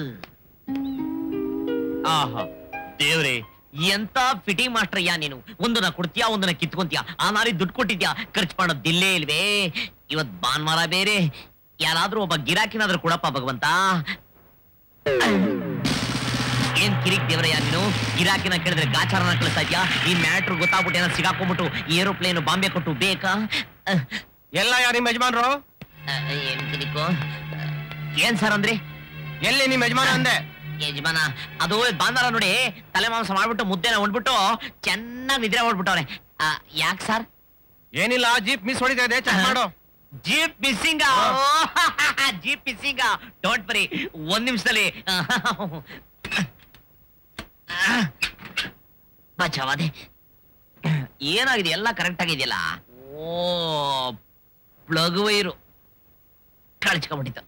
ಆಹಾ ದೇವ್ರೆ ಎಂತ ಫಿಟಿಂಗ್ ಮಾಸ್ಟರ್ ಯಾ ನೀನು ಒಂದನ್ನ ಕೊಡ್ತೀಯಾ ಒಂದನ್ನ ಕಿತ್ಕೊಂತೀಯಾ ಆ ನಾರಿ ದುಡ್ಡು ಕೊಟ್ಟಿದ್ಯಾ ಖರ್ಚು ಮಾಡೋದಿಲ್ಲೇ ಇಲ್ವೇ ಇವತ್ ಭಾನುವಾರ ಬೇರೆ ಯಾರಾದ್ರೂ ಒಬ್ಬ ಗಿರಾಕಿನಾದ್ರೂ ಕೊಡಪ್ಪ ಭಗವಂತ ಏನ್ ಕಿರಿಕ್ ದೇವ್ರಯ್ಯ ನೀನು ಗಿರಾಕಿನ ಕೇಳಿದ್ರೆ ಗಾಚಾರನ ಕಳಿಸ್ತಾ ಇದ್ಯಾ ಈ ಮ್ಯಾಟ್ರು ಗೊತ್ತಾಗ್ಬಿಟ್ಟು ಏನೋ ಸಿಗಾಕೊಂಡ್ಬಿಟ್ಟು ಏರೋಪ್ಲೇನ್ ಬಾಂಬೆ ಕೊಟ್ಟು ಬೇಕಾ ಅಹ್, ಎಲ್ಲ ಯಾರು ನಿಮ್ಮ ಯಜಮಾನ್ರು ಅಹ್, ಏನ್ ಕಿರಿಕು ಏನ್ ಸರ್ ಅಂದ್ರಿ ಎಲ್ಲಿ ನಿಮ್ ಯಜಮಾನ ಅಂದೆ ಯಜಮಾನ ಅದು ಬಾಂದಾರ ನೋಡಿ ತಲೆ ಮಾಂಸ ಮಾಡ್ಬಿಟ್ಟು ಮುದ್ದೆನ ಉಂಡ್ಬಿಟ್ಟು ಚೆನ್ನಾಗಿ ನಿದ್ರೆ ಹೊಡ್ಬಿಟ್ಟವ್ರೆ ಯಾಕೆ ಸರ್ ಏನಿಲ್ಲ ಜೀಪ್ ಮಿಸ್ ಹೊಡಿತಾ ಇದೆ ಚೆಕ್ ಮಾಡು jeep missing jeep missing don't ಬರಿ ಒಂದ್ ನಿಮಿಷದಲ್ಲಿ ಬಚಾವಾದೆ ಏನಾಗಿದೆ ಎಲ್ಲ ಕರೆಕ್ಟ್ ಆಗಿದೆಯಲ್ಲ ಓ ಪ್ಲಗ್ ವೈರು ಕಳ್ಚ್ಕೊಂಡ್ಬಿಟ್ಟಿತ್ತು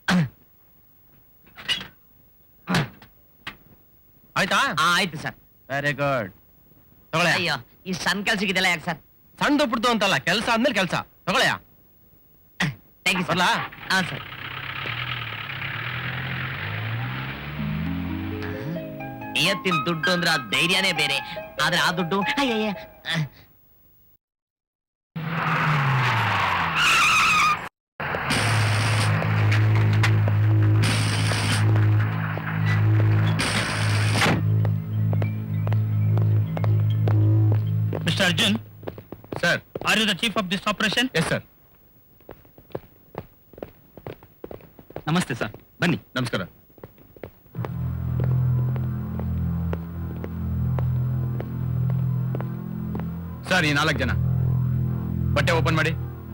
ಆಯ್ತಾ ಆ, ಆಯ್ತು ಸರ್ ವೆರಿ ಗುಡ್ ತಗೊಳ್ಳೆ ಅಯ್ಯೋ ಈ ಸಣ್ಣ ಕೆಲ್ಸಕ್ಕಿದೆಲ್ಲ ಯಾಕೆ ಸರ್ ಸಣ್ಣ ಬಿಡ್ತು ಅಂತಲ್ಲ ಕೆಲಸ ಆದ್ಮೇಲೆ ಕೆಲಸ ತಗೊಳ್ಳೆಯ ಥ್ಯಾಂಕ್ ಯು ಸರ್ ಬರ್ಲಾ ಹಾ ಸರ್ ನಿಯತ್ತಿನ ದುಡ್ಡು ಅಂದ್ರೆ ಆ ಧೈರ್ಯನೇ ಬೇರೆ ಆದ್ರೆ ಆ ದುಡ್ಡು ಅಯ್ಯಯ್ಯ ಅಹ್. Mr. Arjun, sir are you the chief of this operation? Yes sir ನಮಸ್ತೆ ಸರ್ ಬನ್ನಿ ನಮಸ್ಕಾರ ಸರ್ ಈ ನಾಲ್ಕು ಜನ ಬಟ್ಟೆ ಓಪನ್ ಮಾಡಿ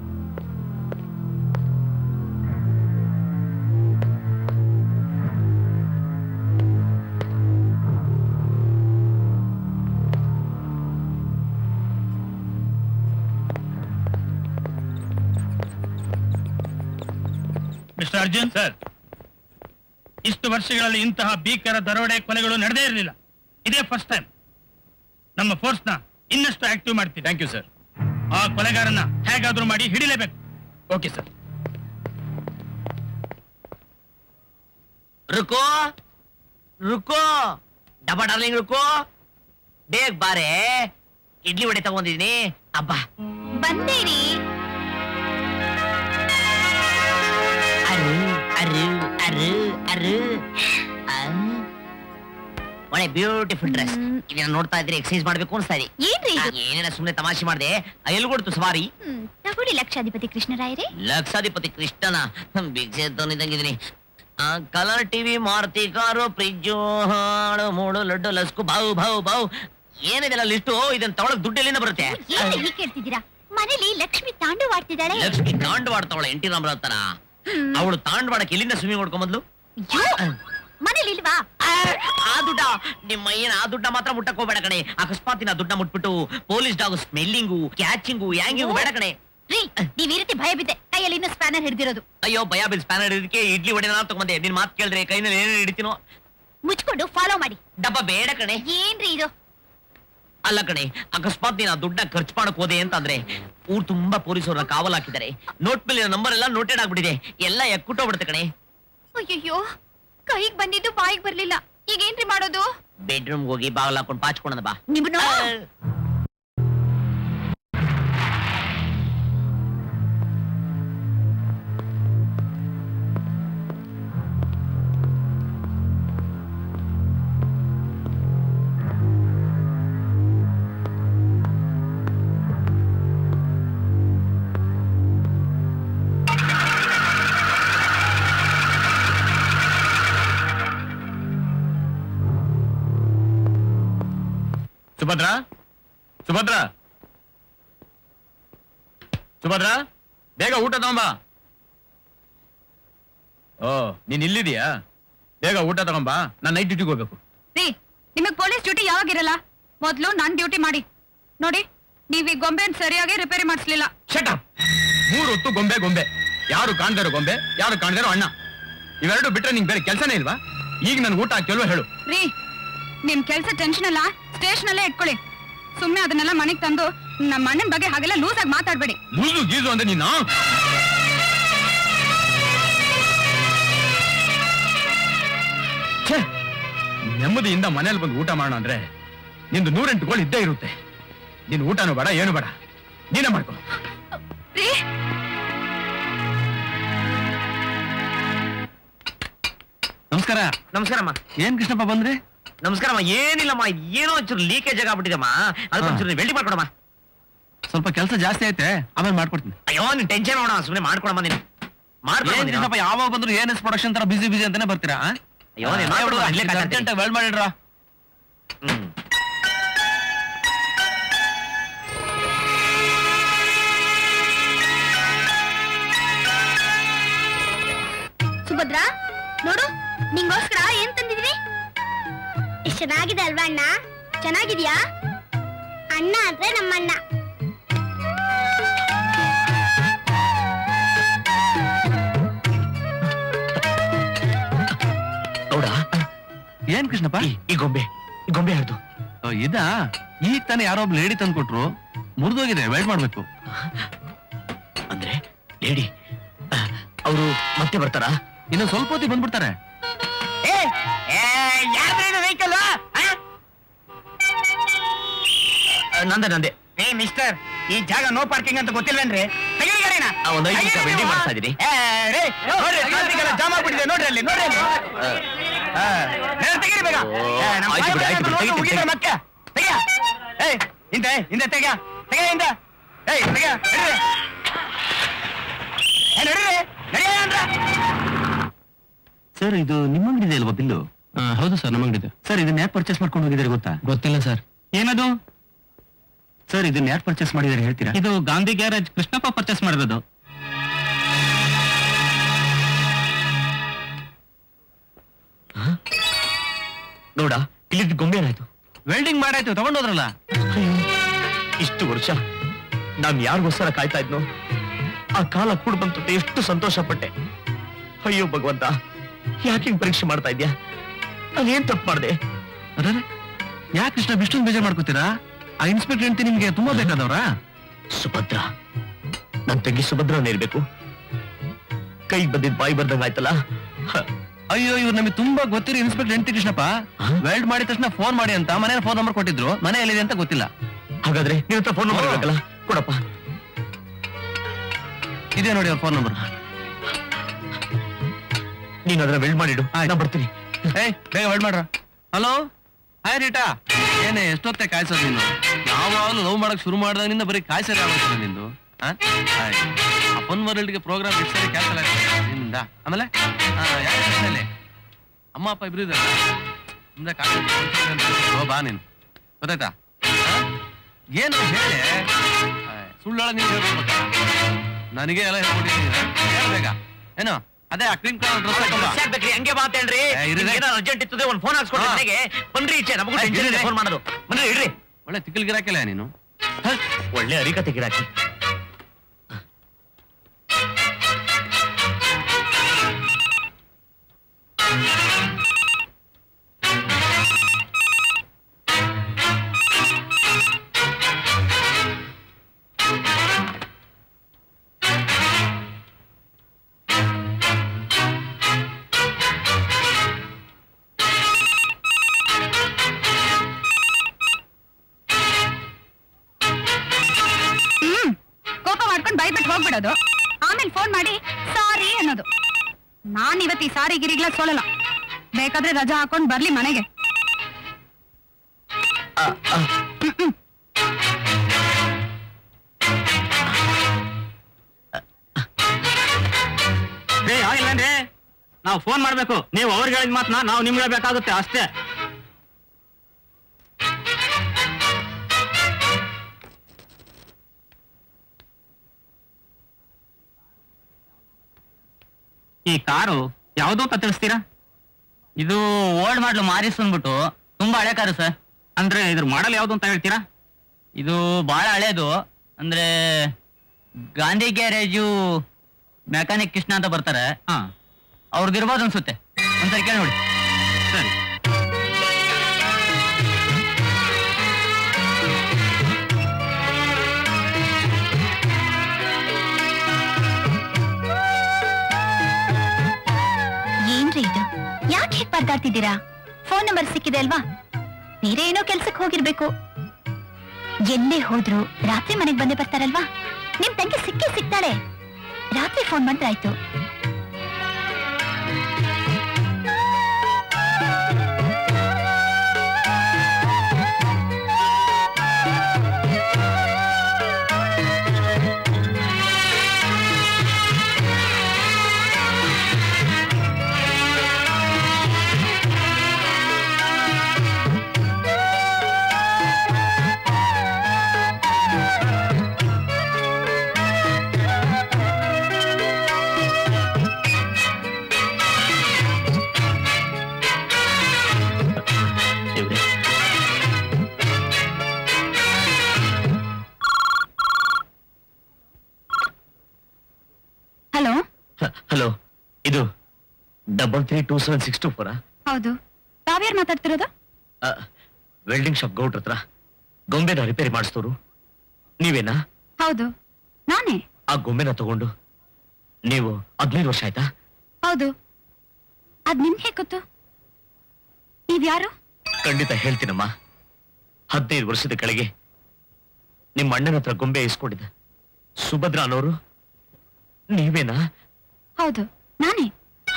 ಮಿಸ್ಟರ್ ಅರ್ಜುನ್ ಸರ್ ಇಷ್ಟು ವರ್ಷಗಳಲ್ಲಿ ಇಂತಹ ಭೀಕರ ದರೋಡೆ ಕೊಲೆಗಳು ನಡೆದೇ ಇರಲಿಲ್ಲ ಇದೇ ಫಸ್ಟ್ ಟೈಮ್ ನಮ್ಮ ಫೋರ್ಸ್ನ ಇನ್ನಷ್ಟು ಆಕ್ಟಿವ್ ಮಾಡ್ತೀವಿ ಥ್ಯಾಂಕ್ ಯು ಸರ್ ಆ ಕೊಲೆಗಾರನ ಹೇಗಾದ್ರೂ ಮಾಡಿ ಹಿಡಿಲೇಬೇಕು ಓಕೆ ಸರ್ ರುಕೋ ರುಕೋ ಡಬಾ ಡಾರ್ಲಿಂಗ್ ರುಕೋ ಬೇಗ ಬಾರೆ ಇಡ್ಲಿ ವಡೆ ತಗೊಂಡಿದೀನಿ ಅಬ್ಬಾ ಬಂದೇರಿ ಅರು ಅರು ಅರು ಅರು ಆ. ಒಳ್ಳೆ ಬ್ಯೂಟಿಫುಲ್ ಡ್ರೆಸ್ ಹ್ಮ್. ಇದನ್ನ ನೋಡ್ತಾ ಇದ್ರೆ ಎಕ್ಸರ್ಸೈಸ್ ಮಾಡ್ಬೇಕು ಅನ್ಸ್ತಾ ಇದೆ ಏನ್ರಿ ಇದು ಏನೇನ ಸುಮ್ನೆ ತಮಾಷೆ ಮಾಡಿದೆ ಎಲ್ಲಿ ಕೊಡ್ತು ಸವಾರಿ ಹ್ಮ್, ತಗೊಳ್ಳಿ ಲಕ್ಷಾಧಿಪತಿ ಕೃಷ್ಣರಾಯರೇ ಲಕ್ಷಾಧಿಪತಿ ಕೃಷ್ಣನ ಭಿಕ್ಷೆ ತಂದಿದ್ದಂಗಿದ್ದೀನಿ ಆ colour TV Maruti car fridge ಹಾಳು ಮೂಳು ಲಡ್ಡು ಲಸ್ಕು ಬಾವು ಬಾವು ಬಾವು ಏನಿದೆಲ್ಲ ಲಿಸ್ಟು ಇದನ್ನ ತಗೊಳಕ್ ದುಡ್ಡು ಎಲ್ಲಿಂದ ಬರುತ್ತೆ ಏನ್ ಹೀಗೆ ಕೇಳ್ತಿದ್ದೀರಾ ಮನೇಲಿ ಲಕ್ಷ್ಮಿ ತಾಂಡವಾಡ್ತಿದ್ದಾಳೆ ಲಕ್ಷ್ಮಿ ತಾಂಡವಾಡ್ತಾವಳ ಎಂಟಿ ರಾಮರಾವ್ ತರ ಅವಳು ತಾಂಡವಾಡಕ್ಕೆ ಎಲ್ಲಿಂದ ಸ್ವಿಮ್ಮಿಂಗ್ ಹೊಡ್ಕೊಂಬಂದ್ಲು ಅಯ್ಯೋ, ಮನೇಲಿ ಇಲ್ವಾ ಆ, ಆ ದುಡ್ಡ ನಿಮ್ಮ ಏನ್ ಆ ದುಡ್ಡ ಮಾತ್ರ ಮುಟ್ಟಕ್ ಹೋಗ್ಬೇಡ ಕಣೆ ಅಕಸ್ಮಾತ್ ಆ ದುಡ್ಡ ಮುಟ್ಬಿಟ್ಟು ಪೊಲೀಸ್ ಡಾಗ್ ಸ್ಮೆಲ್ಲಿಂಗು ಕ್ಯಾಚಿಂಗು ಯಾಂಗಿಂಗು ಬೇಡ ಕಣೆ ರೀ ನೀವ್ ಈ ರೀತಿ ಭಯ ಬಿದ್ದೆ ಕೈಯಲ್ಲಿ ಇನ್ನೂ ಸ್ಪ್ಯಾನರ್ ಹಿಡ್ದಿರೋದು ಅಯ್ಯೋ ಭಯ ಬಿಲ್ ಸ್ಪ್ಯಾನರ್ ಇದಕ್ಕೆ ಇಡ್ಲಿ ವಡೆ ನಾನು ತಗೊಂಡೆ ನಿನ್ ಮಾತು ಕೇಳಿದ್ರೆ ಕೈನಲ್ಲಿ ಏನೇನು ಹಿಡಿತೀನೋ ಮುಚ್ಕೊಂಡು ಫಾಲೋ ಮಾಡಿ ಡಬ್ಬ ಬೇಡ ಕಣೆ ಏನ್ರಿ ಇದು ಅಲ್ಲ ಕಣೆ ಅಕಸ್ಮಾತ್ ನೀನ್ ಆ ದುಡ್ಡ ಖರ್ಚು ಮಾಡಕ್ ಹೋದೆ ಅಂತಂದ್ರೆ ಊರ್ ತುಂಬಾ ಪೊಲೀಸರನ್ನ ಕಾವಲ್ ಹಾಕಿದ್ದಾರೆ ನೋಟ್ ಮೇಲೆ ನಂಬರ್ ಎಲ್ಲ ನೋಟೆಡ್ ಆಗ್ಬಿಟ್ಟಿದೆ ಎಲ್ಲ ಎಕ್ಕುಟ್ಟೋಗ್ಬಿಡುತ್ತೆ ಕಣೆ ಅಯ್ಯಯ್ಯೋ ಕೈಗ್ ಬಂದಿದ್ದು ಬಾಯಿಗೆ ಬರ್ಲಿಲ್ಲ ಈಗ ಏನ್ರಿ ಮಾಡೋದು ಬೆಡ್ರೂಮ್ ಹೋಗಿ ಬಾಗಿಲು ಹಾಕೊಂಡು ಪಾಚ್ಕೊಂಡ ಬಾ ನಿಮ್ನ ಸುಭದ್ರಾ ಸುಭದ್ರಾ ಸುಭದ್ರಾ ಬೇಗ ಊಟ ತಗೊಂಬ ಓ ನೀನ್ ಇಲ್ಲಿದೀಯಾ ಬೇಗ ಊಟ ತಗೊಂಬ ನಾನ್ ನೈಟ್ ಡ್ಯೂಟಿಗೆ ಹೋಗ್ಬೇಕು ರೀ ನಿಮಗ್ ಪೊಲೀಸ್ ಡ್ಯೂಟಿ ಯಾವಾಗಿರಲ್ಲ ಮೊದ್ಲು ನಾನ್ ಡ್ಯೂಟಿ ಮಾಡಿ ನೋಡಿ ನೀವ್ ಈ ಗೊಂಬೆನ್ ಸರಿಯಾಗಿ ರಿಪೇರಿ ಮಾಡಿಸ್ಲಿಲ್ಲ ಶಟ ಮೂರು ಹೊತ್ತು ಗೊಂಬೆ ಗೊಂಬೆ ಯಾರು ಕಾಣ್ದಾರೋ ಗೊಂಬೆ ಯಾರು ಕಾಣ್ದಾರೋ ಅಣ್ಣ ಇವೆರಡು ಬಿಟ್ರೆ ನಿಂಗೆ ಬೇರೆ ಕೆಲಸನೇ ಇಲ್ವಾ ಈಗ ನನ್ ಊಟ ಕೆಲವು ಹೇಳು ರೀ ನಿಮ್ ಕೆಲ್ಸ ಟೆನ್ಷನ್ ಎಲ್ಲ ಸ್ಟೇಷನ್ ಅಲ್ಲೇ ಇಟ್ಕೊಳ್ಳಿ ಸುಮ್ನೆ ಅದನ್ನೆಲ್ಲ ಮನೆಗ್ ತಂದು ನಮ್ಮ ಅಣ್ಣನ್ ಬಗ್ಗೆ ಹಾಗೆಲ್ಲ ಲೂಸ್ ಆಗಿ ಮಾತಾಡ್ಬೇಡಿ ಲೂಸು ಗೀಸು ಅಂದ್ರೆ ನೀನು ಛೇ, ನೆಮ್ಮದಿಯಿಂದ ಮನೇಲಿ ಬಂದು ಊಟ ಮಾಡೋಣ ಅಂದ್ರೆ ನಿಂದು ನೂರೆಂಟು ಗೋಳು ಇದ್ದೇ ಇರುತ್ತೆ ನಿನ್ ಊಟನೂ ಬೇಡ ಏನು ಬೇಡ ನೀನೇ ಮಾಡ್ಕೊ ರೀ ನಮಸ್ಕಾರ ನಮಸ್ಕಾರಮ್ಮ ಏನ್ ಕೃಷ್ಣಪ್ಪ ಬಂದ್ರಿ ನಮಸ್ಕಾರಮ್ಮ ಏನಿಲ್ಲಮ್ಮ ಏನೋ ಒಂಚೂರು ಲೀಕೇಜ್ ಆಗಾಗ್ಬಿಟ್ಟಿದಮ್ಮ ಅದಕ್ಕೊಂಚೂರು ವೆಲ್ಡಿ ಮಾಡ್ಕೊಡಮ್ಮ ಸ್ವಲ್ಪ ಕೆಲಸ ಜಾಸ್ತಿ ಐತೆ ಆಮೇಲೆ ಮಾಡ್ಕೊಡ್ತೀನಿ ಅಯ್ಯೋ ನೀನ್ ಟೆನ್ಷನ್ ಮಾಡೋಣ ಸುಮ್ಮನೆ ಮಾಡ್ಕೊಡಮ್ಮ ನೀನು ಮಾಡ್ಕೊಡಮ್ಮ ನೀನು. ಯಾವಾಗ ಬಂದ್ರು ಏನ್ ಎಸ್ ಪ್ರೊಡಕ್ಷನ್ ತರ ಬಿಸಿ ಬಿಸಿ ಅಂತಾನೆ ಬರ್ತೀರಾ ಅಯ್ಯೋ ನೀನ್ ಮಾಡ್ಬಿಡು, ಇಲ್ಲೇ ಕಾಯ್ತಾ ವೆಲ್ಡ್ ಮಾಡಿಡ್ರ ಹ್ಮ್ ಸುಭದ್ರಾ ನೋಡು ನಿಂಗೋಸ್ಕರ ಏನ್ ತಂದಿದ್ವಿ ಇಷ್ಟ್ ಚೆನ್ನಾಗಿದೆ ಅಲ್ವಾ ಅಣ್ಣ ಚೆನ್ನಾಗಿದ್ಯಾ ಅಣ್ಣ ಅಂದ್ರೆ ನಮ್ಮಣ್ಣ ನೋಡ ಏನ್ ಕೃಷ್ಣಪ್ಪ ಈ ಗೊಂಬೆ ಈ ಗೊಂಬೆ ಯಾರ್ದು ಓ, ಇದಾ ಈಗ ತಾನೇ ಯಾರೋ ಒಬ್ರು ಲೇಡಿ ತಂದು ಕೊಟ್ರು ಮುರಿದೋಗಿದೆ ವೆಲ್ಡ್ ಮಾಡ್ಬೇಕು ಅಂದ್ರೆ ಲೇಡಿ ಅವರು ಮತ್ತೆ ಬರ್ತಾರಾ ಇನ್ನು ಸ್ವಲ್ಪ ಹೊತ್ತಿಗೆ ಬಂದ್ಬಿಡ್ತಾರೆ ವೆಹಿಕಲ್ ನಂದೆ ನಂದೆ ಏ ಮಿಸ್ಟರ್ ಈ ಜಾಗ ನೋ ಪಾರ್ಕಿಂಗ್ ಅಂತ ಗೊತ್ತಿಲ್ವೇನ್ರಿ ತೆಗೀರಿ ಗಾಡಿನ. ಆ, ಒಂದ್ ಐದು ನಿಮಿಷ ತೆಗೀರಿ ವೆಲ್ಡಿಂಗ್ ನೀವು. ಮಾಡ್ತಾ ಇದೀನಿ ಏ, ರೇ, ನೋಡ್ರಿ traffic ಎಲ್ಲ ಜಾಮ್ ಆಗ್ಬಿಟ್ಟಿದೆ ನೋಡ್ರಿ ಅಲ್ಲಿ ನೋಡ್ರಿ ಅಲ್ಲಿ ಆ, ಏ, ತೆಗೀರಿ ಬೇಗ ಓ, ಏ, ನಮ್ಮ ಆಯ್ತು ಬಿಡಿ, ಸಾಹೇಬ್ರು ಆಯ್ತು ಬಿಡಿ, ನೋಡ್ಕೊಂಡು ತೆಗೀತೀನಿ, ಹೋಗಿದ್ದಾರೆ ಮತ್ತೆ ತೆಗಿಯ ಏಯ್ ಹಿಂದೆ ಹಿಂದೆ ತೆಗಿಯ ತೆಗಿಯ ಹಿಂದೆ ಏಯ್ ತೆಗಿಯ ನಡೀರಿ ಏ ನಡೀರಿ ನಡಿಯ ಅಂದ್ರ ಸರ್ ಇದು ನಿಮ್ಮ ಅಂಗಡಿ ಅಲ್ವಾ ಬಿಲ್ಲು ಹೌದು ಸರ್ ನಮ್ಮ ಅಂಗಡಿ ಸರ್ ಇದನ್ನ ಯಾಕೆ ಪರ್ಚೇಸ್ ಮಾಡ್ಕೊಂಡು ಹೋಗಿದ್ದಾರೆ ಗೊತ್ತಾ ಗೊತ್ತಿಲ್ಲ ಸರ್ ಏನದು ಸರ್ ಇದನ್ನ ಯಾಕೆ ಪರ್ಚೇಸ್ ಮಾಡಿದ್ದಾರೆ ಹೇಳ್ತೀರಾ ಇದು ಗಾಂಧಿ ಗ್ಯಾರೇಜ್ ಕೃಷ್ಣಪ್ಪ ಪರ್ಚೇಸ್ ಮಾಡಿರೋದು ನೋಡ ಇಲ್ಲಿ ಗೊಂಬೆ ಏನಾಯ್ತು ವೆಲ್ಡಿಂಗ್ ಮಾಡಾಯ್ತು ತಗೊಂಡೋದ್ರಲ್ಲ ಇಷ್ಟು ವರ್ಷ ನಾನ್ ಯಾರಿಗೋಸ್ಕರ ಕಾಯ್ತಾ ಇದ್ನೋ ಆ ಕಾಲ ಕೂಡ ಬಂತು ಅಂತ ಎಷ್ಟು ಸಂತೋಷ ಪಟ್ಟೆ ಅಯ್ಯೋ ಭಗವಂತ ಯಾಕೆ ಹಿಂಗ್ ಪರೀಕ್ಷೆ ಮಾಡ್ತಾ ಇದ್ಯಾ ನಾನೇನ್ ತಪ್ಪು ಮಾಡ್ದೆ ಅರೆ ಯಾಕೆ ಕೃಷ್ಣ ಇಷ್ಟೊಂದು ಬೇಜಾರ್ ಮಾಡ್ಕೋತೀರಾ ಆ ಇನ್ಸ್ಪೆಕ್ಟರ್ ಹೆಂಡತಿ ನಿಮ್ಗೆ ತುಂಬಾ ಬೇಕಾದವ್ರಾ ಸುಭದ್ರ ನನ್ ತಂಗಿ ಸುಭದ್ರನೇ ಇರ್ಬೇಕು ಕೈಗೆ ಬಂದಿದ್ ಬಾಯಿ ಬರ್ದಂಗ ಆಯ್ತಲ್ಲ ಹ, ಅಯ್ಯೋ ಇವ್ರು ನಮಗೆ ತುಂಬಾ ಗೊತ್ತಿರೋ ಇನ್ಸ್ಪೆಕ್ಟರ್ ಹೆಂಡತಿ ಕೃಷ್ಣಪ್ಪ ಹಾ? ವೆಲ್ಡ್ ಮಾಡಿದ ತಕ್ಷಣ ಫೋನ್ ಮಾಡಿ ಅಂತ ಮನೇಲಿ ಫೋನ್ ನಂಬರ್ ಕೊಟ್ಟಿದ್ರು ಮನೆ ಎಲ್ಲಿದೆ ಅಂತ ಗೊತ್ತಿಲ್ಲ ಹಾಗಾದ್ರೆ ನಿನ್ ಹತ್ರ ಫೋನ್ ನಂಬರ್ ಹ್ಮ್. ಇರ್ಬೇಕಲ್ಲ ಕೊಡಪ್ಪ ಇದೆ ನೋಡಿ ಅವ್ರ ಫೋನ್ ನಂಬರ್ ನೀನ್ ಅದ್ರ ವೆಲ್ಡ್ ಮಾಡಿಡು ಆಯ್ತು. ನಾ ಬರ್ತೀನಿ ಏಯ್ ಬೇಗ ವೆಲ್ಡ್ ಮಾಡ್ರ ಹಲೋ ಹಾಯ್ ರೀಟಾ ಏನೇ ಎಷ್ಟೊತ್ತೆ ಕಾಯ್ಸೋದು ನೀನು ಯಾವಾಗಲೂ ಲವ್ ಮಾಡಕ್ ಶುರು ಮಾಡಿದಾಗಿಂದ ಬರೀ ಕಾಯ್ಸೋದೇ ಆಗೋಗ್ತದೆ ನಿಂದು ಆ? ಆಯ್. ಅಪ್ಪನ್ ವರ್ಲ್ಡ್ಗೆ ಪ್ರೋಗ್ರಾಮ್ ಎಷ್ಟು ಸರಿ ಕ್ಯಾನ್ಸಲ್ ಆಗ್ತದೆ ನಿನ್ನಿಂದ ಆಮೇಲೆ ಆ, ಯಾಕೆ ಮನೇಲಿ? ಅಮ್ಮ ಅಪ್ಪ ಇಬ್ರು ಇದ್ದಾರೆ ಮುಂದೆ ಕಾಯ್ಸೋ ಬಾ ನೀನು ಗೊತ್ತಾಯ್ತಾ ಆ? ಏನು ಹೇಳಿ ಆಯ್, ಸುಳ್ಳೊಳ ನೀನು ಹೇಳ್ಬೇಕಾ ನನಗೆ ಎಲ್ಲ ಹೇಳ್ಕೊಟ್ಟಿದ್ದೀನಿ ಹೇಳ್ಬೇಕ ಏನು ಅದೇ ಆ ಕ್ರೀಮ್ ಕಲರ್ ಡ್ರೆಸ್ ಹಾಕೊಂಬ ಬೇಕ್ರಿ ಹಂಗೆ ಮಾತೇಳ್ರಿ ಏ, ಇರ್ರಿ. ಅರ್ಜೆಂಟ್ ಇರ್ತದೆ ಒಂದ್ ಫೋನ್ ಹಾಕ್ಸ್ಕೊಡ್ರಿ ಹಾ. ಮನೆಗೆ ಬನ್ರಿ ಈಚೆ ನಮಗೂ ಏ, ಟೆನ್ಷನ್ ಇದೆ ಇರ್ರಿ. ಫೋನ್ ಮಾಡೋದು ಬನ್ರಿ ಇಡ್ರಿ ಒಳ್ಳೆ ತಿಕ್ಕಲ್ ಗಿರಾಕಿಲ್ಲ ನೀನು ಒಳ್ಳೆ ಅರಿಕತೆ ಗಿರಾಕಿ ಹ್ಮ್ ಕೋಪ ಮಾಡ್ಕೊಂಡು ಬೈಬಿಟ್ಟು ಹೋಗ್ಬಿಡೋದು ಆಮೇಲೆ ಫೋನ್ ಮಾಡಿ ಸಾರಿ ಅನ್ನೋದು ನಾನ್ ಇವತ್ತು ಈ ಸಾರಿ ಗಿರಿಗ್ಲ ಸೋಲಲ್ಲ ಬೇಕಾದ್ರೆ ರಜಾ ಹಾಕೊಂಡ್ ಬರ್ಲಿ ಮನೆಗೆ ರೇ ಆಗಿಲ್ಲನ್ರಿ ನಾವು ಫೋನ್ ಮಾಡ್ಬೇಕು ನೀವು ಅವ್ರಿಗೆ ಹೇಳಿದ ಮಾತನ್ನ ನಾವು ನಿಮ್ಗೆ ಬೇಕಾಗುತ್ತೆ ಅಷ್ಟೇ ಈ ಕಾರು ಯಾವ್ದು ಅಂತ ತಿಳಿಸ್ತೀರಾ ಇದು ಓಲ್ಡ್ ಮಾಡ್ಲು ಮಾರಿಸ್ ಅಂದ್ಬಿಟ್ಟು ತುಂಬಾ ಹಳೆ ಕಾರು ಸರ್ ಅಂದ್ರೆ ಇದ್ರ ಮಾಡಲ್ ಯಾವ್ದು ಅಂತ ಹೇಳ್ತೀರಾ ಇದು ಬಹಳ ಹಳೇದು ಅಂದ್ರೆ ಗಾಂಧಿ ಗ್ಯಾರೇಜು ಮೆಕ್ಯಾನಿಕ್ ಕೃಷ್ಣ ಅಂತ ಬರ್ತಾರೆ ಹಾ ಅವ್ರದ್ದು ಇರ್ಬೋದು ಅನ್ಸುತ್ತೆ ಒಂದ್ಸರಿ ಕೇಳಿ ನೋಡಿ ಸರಿ ಏನ್ರಿ ಇದು ಯಾಕೆ ಹೇಗ್ ಪರ್ದಾಡ್ತಿದ್ದೀರಾ ಫೋನ್ ನಂಬರ್ ಸಿಕ್ಕಿದೆ ಅಲ್ವಾ ಬೇರೆ ಏನೋ ಕೆಲ್ಸಕ್ಕೆ ಹೋಗಿರ್ಬೇಕು ಎಲ್ಲೇ ಹೋದ್ರು ರಾತ್ರಿ ಮನೆಗ್ ಬಂದೇ ಬರ್ತಾರಲ್ವಾ ನಿಮ್ ತಂಗಿ ಸಿಕ್ಕೇ ಸಿಗ್ತಾಳೆ ರಾತ್ರಿ ಫೋನ್ ಮಾಡಿದ್ರಾಯ್ತು ದೇವ್ರೆ ಹಲೋ ಹಲೋ ಇದು double three two seven six two ಫೋರಾ ಹೌದು ತಾವ್ಯಾರು ಮಾತಾಡ್ತಿರೋದು ವೆಲ್ಡಿಂಗ್ ಶಾಪ್ ಗೌಡ್ರ ಹತ್ರ ಗೊಂಬೆನ ರಿಪೇರಿ ಮಾಡಿಸ್ತೋರು ನೀವೇನಾ ಹೌದು ನಾನೇ ಆ ಗೊಂಬೆನ ತಗೊಂಡು ನೀವು ಹದಿನೈದು ವರ್ಷ ಆಯ್ತಾ ಹೌದು ಅದ್ ನಿಮ್ಗೆ ಹೇಗ್ ಗೊತ್ತು ನೀವ್ಯಾರು ಖಂಡಿತ ಹೇಳ್ತೀನಮ್ಮ ಹದಿನೈದು ವರ್ಷದ ಕೆಳಗೆ ನಿಮ್ಮ ಅಣ್ಣನ ಹತ್ರ ಗೊಂಬೆ ಇಸ್ಕೊಂಡಿದ್ದೆ ಸುಭದ್ರ ಅನ್ನೋರು ನೀವೇನಾ ಹೌದು ನಾನೇ